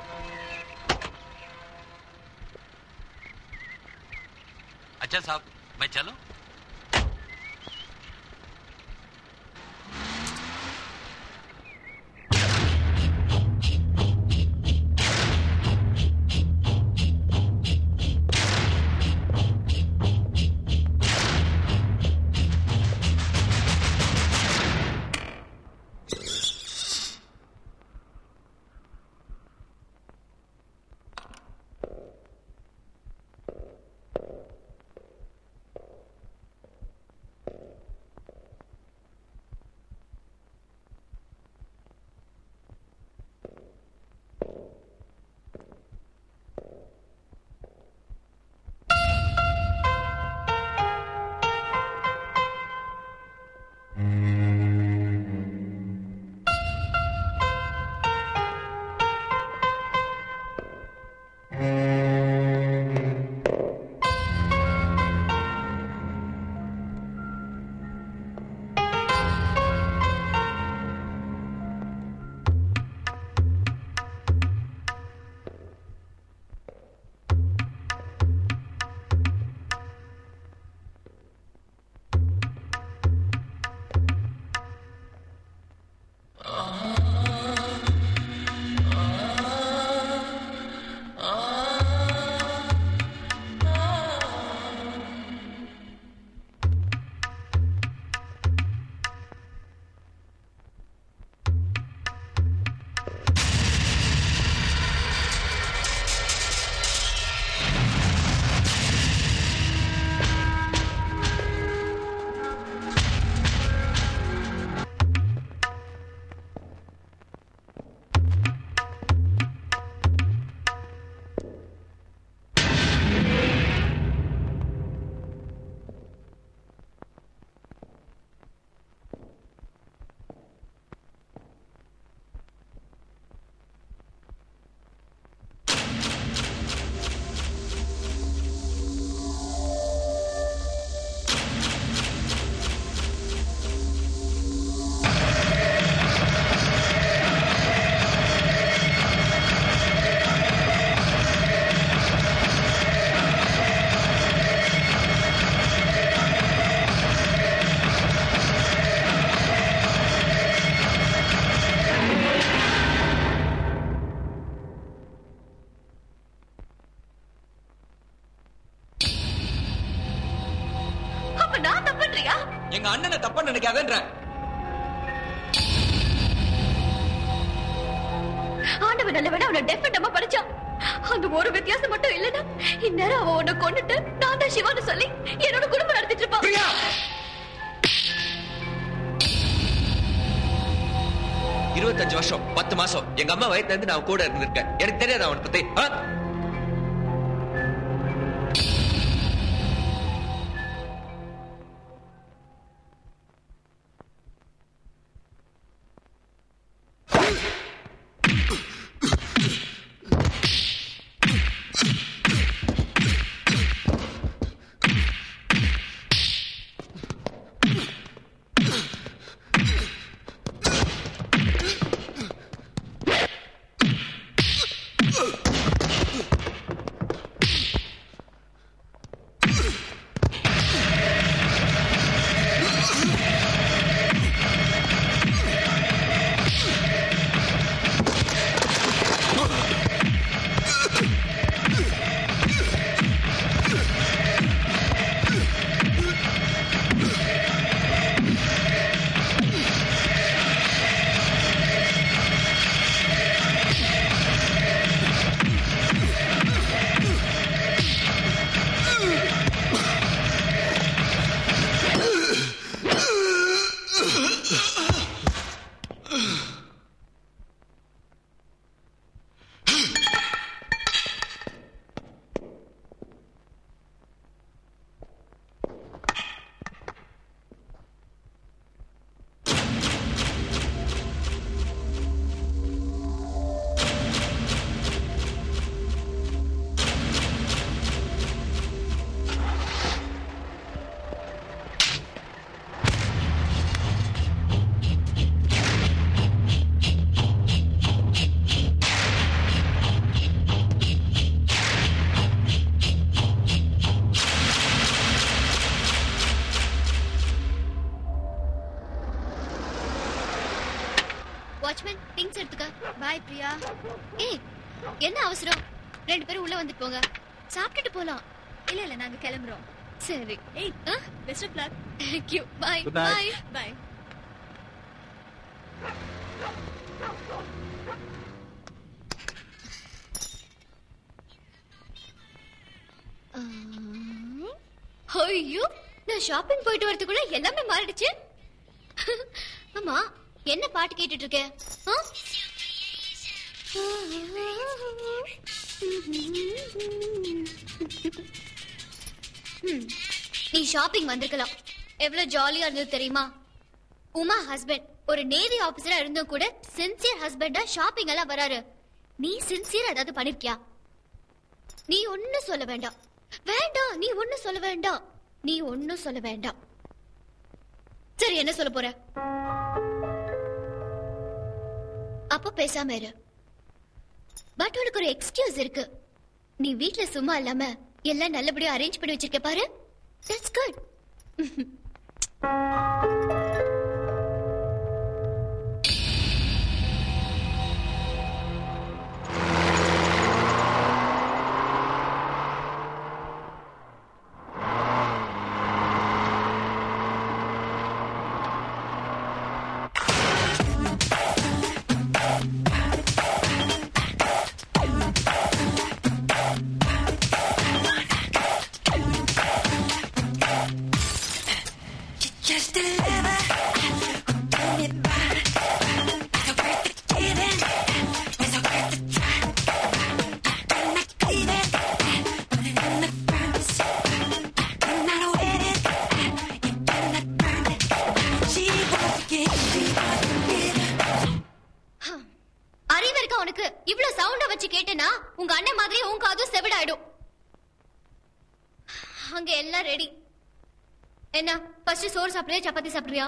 अच्छा साहब मैं चलूं அப்ப நான் தப்புன்றியா எங்க அண்ணனை தப்பா நினைக்காதன்ற ஆண்டவன் நல்லவன அவனை டெஃபெண்டமா படிச்சான் அந்த ஒரு வித்தியாசம் மட்டும் இல்லைன்னா இந்நேரம் அவன் உன்னை கொண்டுட்டு நான் தான் சிவான்னு சொல்லி என்னோட குடும்பம் நடத்திட்டு இருப்பான் இருபத்தஞ்சு வருஷம் பத்து மாசம் எங்க அம்மா வயத்துல இருந்து நான் கூட இருந்திருக்கேன் எனக்கு தெரியாது அவனை பத்தி ஆ? Ugh! பாத்துக்க பாய் பிரியா ஏய் என்ன அவசரம் ரெண்டு பேரும் உள்ள வந்துட்டு போங்க சாப்பிட்டுட்டு போலாம் இல்ல இல்ல நாங்க கிளம்புறோம் சரி ஏய் best of luck thank you bye Good night. Bye bye ஐயோ நான் ஷாப்பிங் போயிட்டு வரதுக்குள்ள எல்லாமே மாறிடுச்சு ஆமா என்ன பாட்டு கேட்டுட்டு இருக்க ஆ? ம், நீ ஷாப்பிங் வந்திருக்கலாம் எவ்வளவு ஜாலியா இருந்தது தெரியுமா உமா ஹஸ்பண்ட் ஒரு நேவி ஆபீசரா இருந்தும் கூட சின்சியர் ஹஸ்பண்டா ஷாப்பிங் எல்லாம் வராரு நீ சின்சியர் ஏதாவது பண்ணிருக்கியா நீ ஒன்னும் சொல்ல வேண்டாம் வேண்டாம் நீ ஒன்னும் சொல்ல வேண்டாம் நீ ஒன்னும் சொல்ல வேண்டாம் சரி என்ன சொல்ல போற அப்ப பேசாம இரு பட் உனக்கு ஒரு எக்ஸ்கியூஸ் இருக்கு நீ வீட்ல சும்மா இல்லாம எல்லாம் நல்லபடியா அரேஞ்ச் பண்ணி வச்சிருக்க பாரு that's good Just deliver. Bring it back. It's a worth the giving. It's a worth the try. When I clean it, put it in the furnace. When I wet it, you cannot burn it. She won't forget. She won't forget. அறிவு இருக்கா உனக்கு இவ்ளோ சவுண்ட வச்சு கேட்டேனா உங்க அண்ணன் மாதிரி உன் காதும் செவிடாயிடும் அங்க எல்லாம் ரெடி என்ன ஃபர்ஸ்ட் சோறு சாப்பிடுறியா சப்பாத்தி சாப்பிடுறியா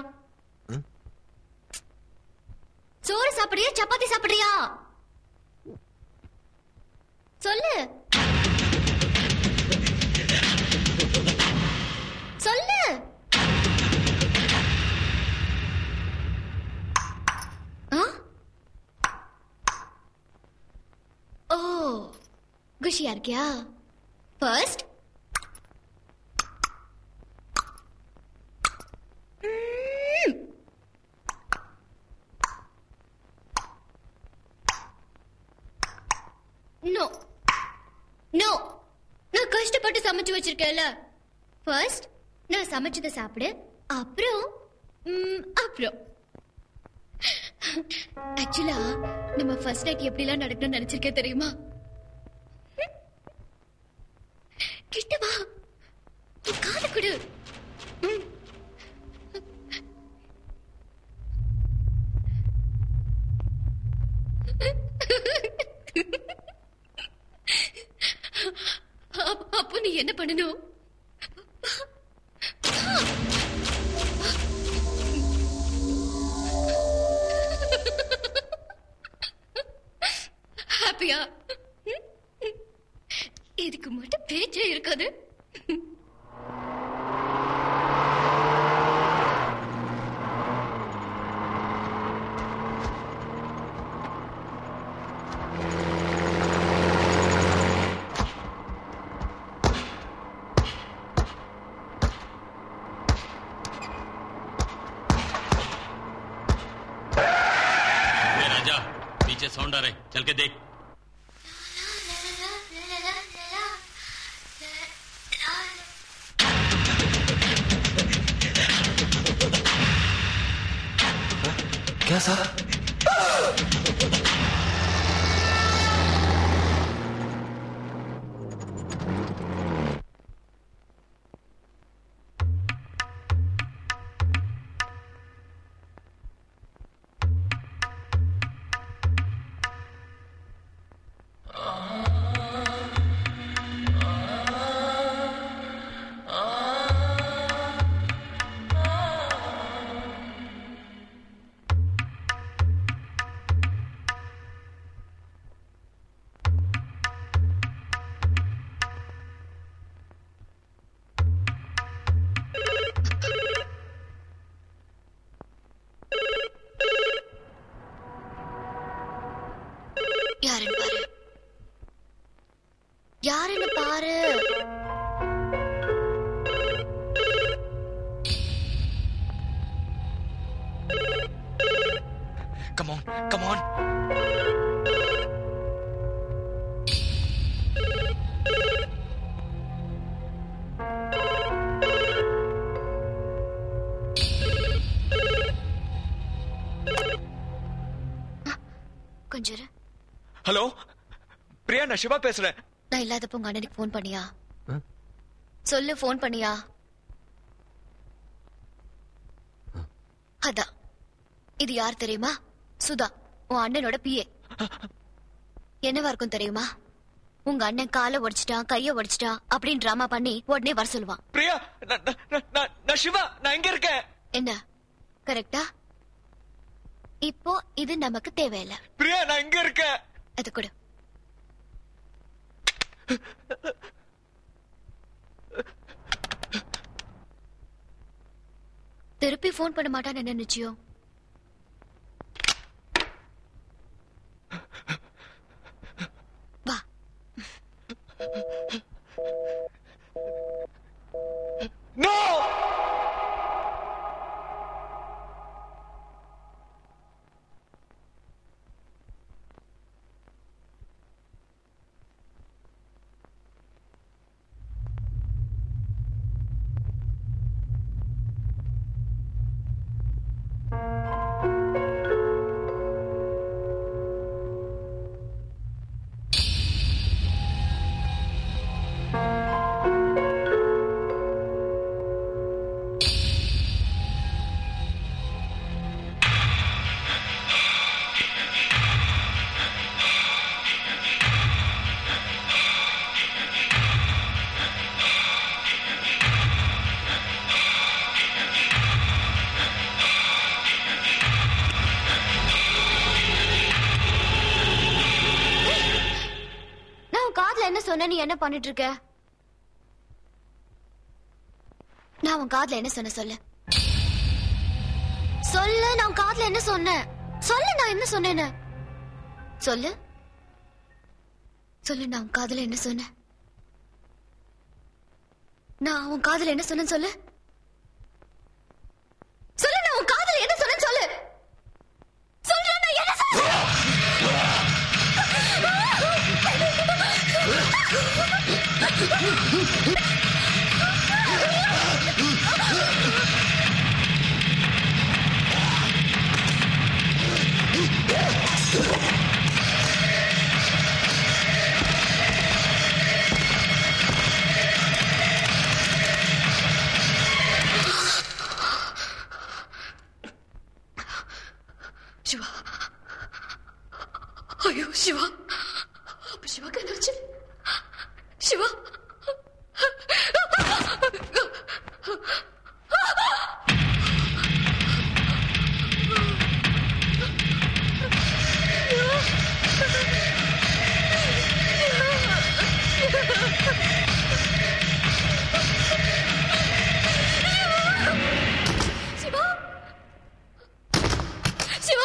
சோறு சாப்பிடுறியா சப்பாத்தி சாப்பிடுறியா சொல்லு சொல்லு ஆ? ஓ குஷியா இருக்கியா ஃபர்ஸ்ட் நோ நோ நான் கஷ்டப்பட்டு சமைச்சு வச்சிருக்கேன்ல ஃபர்ஸ்ட் நான் சமைச்சதை சாப்பிடு அப்புறம் ம், அப்புறம் ஆக்சுவலா நம்ம ஃபர்ஸ்ட் நைட் எப்படிலாம் நடக்கணும்னு நினைச்சிருக்கேன் தெரியுமா கிட்ட வா உன் காதை கொடு ம். அப்- அப்போ நீ என்ன பண்ணணும் ஹாப்பியா இதுக்கு மட்டும் பேச்சே இருக்காது ए, राजा पीछे साउंड आ रहा है चल के देख क्या सर கொஞ்சம் இரு. ஹலோ பிரியா நான் சிவா பேசுறேன் நான் இல்லாதப்ப உங்க அண்ணனுக்கு ஃபோன் பண்ணியா சொல்லு ஃபோன் பண்ணியா அதான் இது யார் தெரியுமா சுதா உன் அண்ணனோட பிஏ என்னவா இருக்கும் தெரியுமா உங்க அண்ணன் காலை உடைச்சிட்டான் கைய உடைச்சிட்டான் அப்படின்னு டிராமா பண்ணி உடனே வர சொல்லுவான் பிரியா நான்- நான்- நான்- நான்- நான் சிவா நான் எங்க இருக்கேன் என்ன கரெக்டா இப்போ இது நமக்கு தேவையில்ல பிரியா நான் எங்க இருக்கேன் அது கொடு திருப்பி ஃபோன் பண்ண மாட்டான்னு என்ன நிச்சயம் வா நோ நான் உன் காதுல என்ன சொன்ன நீ என்ன பண்ணிட்டு இருக்க நான் உன் காதுல என்ன சொன்ன சொல்லு சொல்லு நான் உன் காதுல என்ன சொன்னேன் சொல்லு நான் என்ன சொன்னேன்னு சொல்லு சொல்லு நான் உன் காதுல என்ன சொன்னேன் நான் உன் காதுல என்ன சொன்னேன்னு சொல்லு சொல்லு நான் உன் காதுல என்ன சொன்னேன்னு சொல்லு சொல்றா நான் என்ன சொன்னேன் சிவா ஐயோ சிவா அப்ப சிவாக்கு என்னாச்சு சிவா சிவா சிவா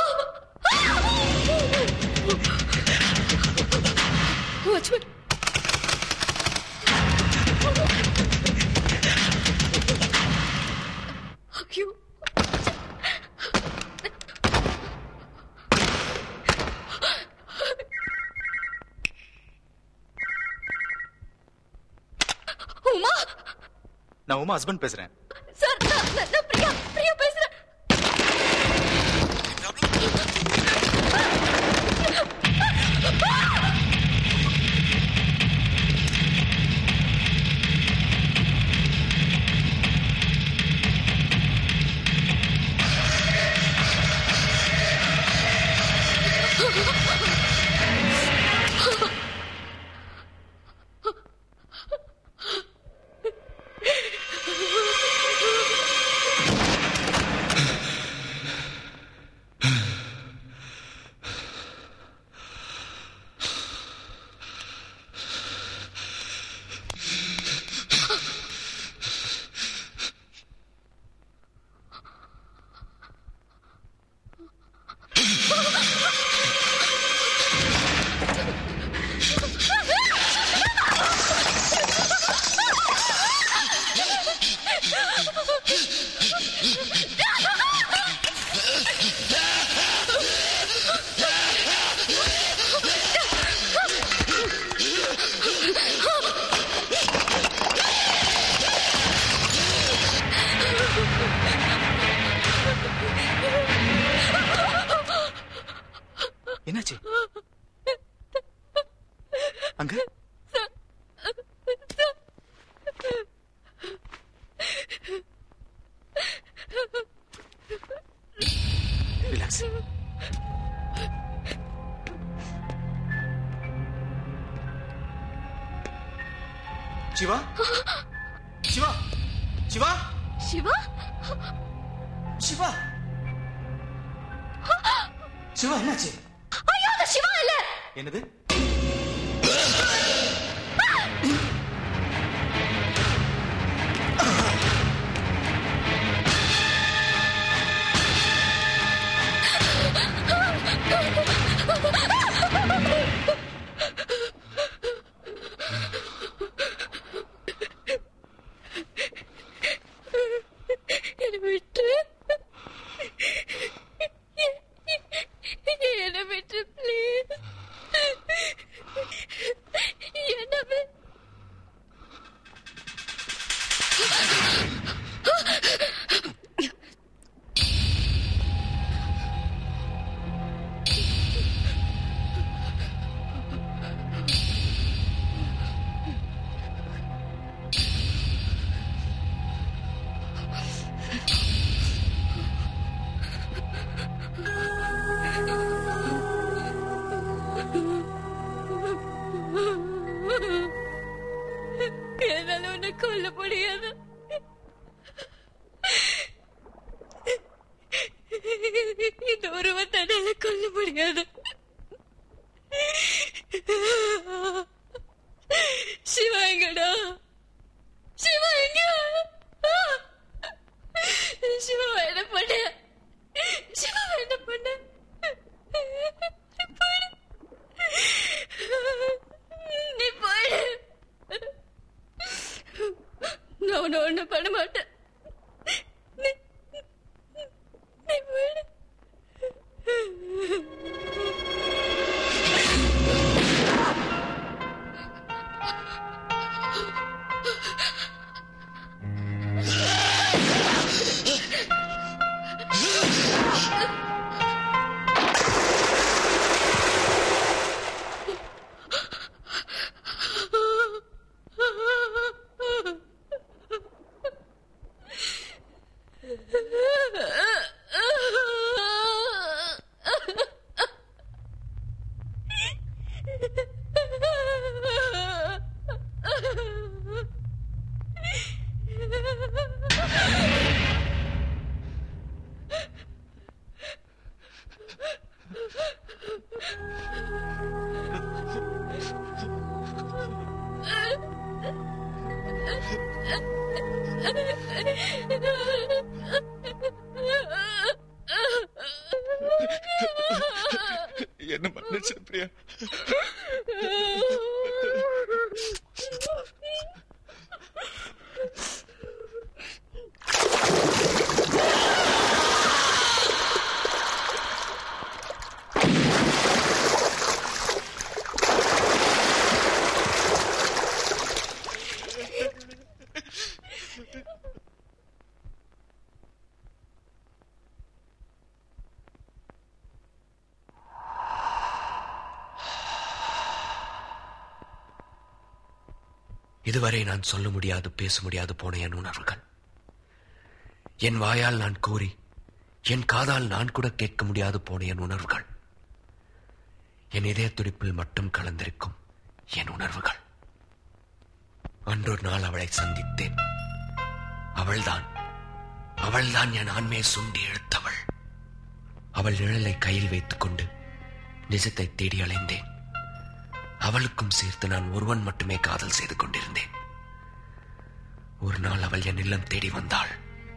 வாட்ச்மேன் ஐயோ உமா நான் உமா ஹஸ்பண்ட் பேசுறேன் சார் நான் நான்- நான் பிரியா பிரியா பேசுறேன் என்னாச்சு அங்க ரிலாக்ஸ் சிவா சிவா சிவா சிவா சிவா சிவா என்னாச்சு ஐயோ அது சிவா இல்ல என்னது என்னை விட்டு என்னை விட்டு ப்ளீஸ் என்ன வி- என்னால உன்னை கொல்ல முடியாது இந்த உருவத்தை என்னால கொல்ல முடியாது சிவா எங்கடா சிவா எங்க சிவா என்ன பண்ண சிவா என்ன பண்ண போயிடு நீ போயிடு நான் உன்னை ஒண்ணும் பண்ண மாட்டேன் நீ- நீ போயிடு என்ன மன்னிச்சு பிரியா இதுவரை நான் சொல்ல முடியாது பேச முடியாது போன என் உணர்வுகள் என் வாயால் நான் கூறி என் காதால் நான் கூட கேட்க முடியாது போன என் உணர்வுகள் என் இதய துடிப்பில் மட்டும் கலந்திருக்கும் என் உணர்வுகள் அன்றொரு நாள் அவளை சந்தித்தேன் அவள்தான் அவள்தான் என் ஆண்மையை சுண்டி இழுத்தவள் அவள் நிழலை கையில் வைத்துக் கொண்டு நிஜத்தை தேடி அலைந்தேன் அவளுக்கும் சேர்த்து நான் ஒருவன் மட்டுமே காதல் செய்து கொண்டிருந்தேன் ஒரு நாள் அவள் என் இல்லம் தேடி வந்தாள்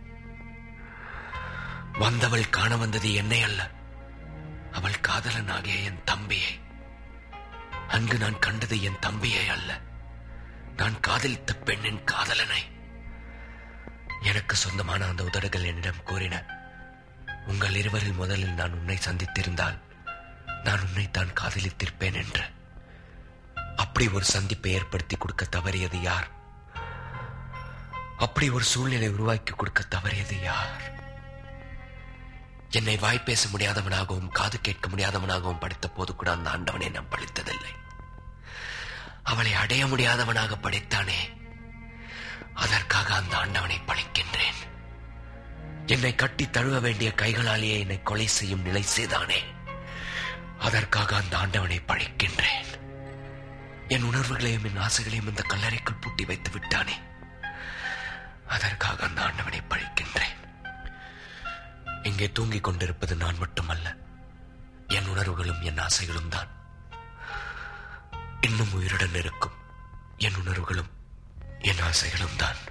வந்தவள் காண வந்தது என்னை அல்ல அவள் காதலன் ஆகிய என் தம்பியை அங்கு நான் கண்டது என் தம்பியை அல்ல நான் காதலித்த பெண்ணின் காதலனை எனக்கு சொந்தமான அந்த உதடுகள் என்னிடம் கூறின உங்கள் இருவரில் முதலில் நான் உன்னை சந்தித்திருந்தால் நான் உன்னைத்தான் காதலித்திருப்பேன் என்று அப்படி ஒரு சந்திப்பை ஏற்படுத்தி கொடுக்க தவறியது யார் அப்படி ஒரு சூழ்நிலை உருவாக்கி கொடுக்க தவறியது யார் என்னை வாய் பேச முடியாதவனாகவும் காது கேட்க முடியாதவனாகவும் படித்த போது கூட அந்த ஆண்டவனை நான் பழித்ததில்லை அவளை அடைய முடியாதவனாக படைத்தானே அதற்காக அந்த ஆண்டவனை பழிக்கின்றேன் என்னை கட்டி தழுவ வேண்டிய கைகளாலேயே என்னை கொலை செய்யும் நிலை செய்தானே அதற்காக அந்த ஆண்டவனை பழிக்கின்றேன் என் உணர்வுகளையும் என் ஆசைகளையும் இந்த கல்லறைக்குள் பூட்டி வைத்து விட்டானே அதற்காக அந்த ஆண்டவனை பழிக்கின்றேன் இங்கே தூங்கிக் கொண்டிருப்பது நான் மட்டுமல்ல என் உணர்வுகளும் என் ஆசைகளும் தான் இன்னும் உயிருடன் இருக்கும் என் உணர்வுகளும் என் ஆசைகளும் தான்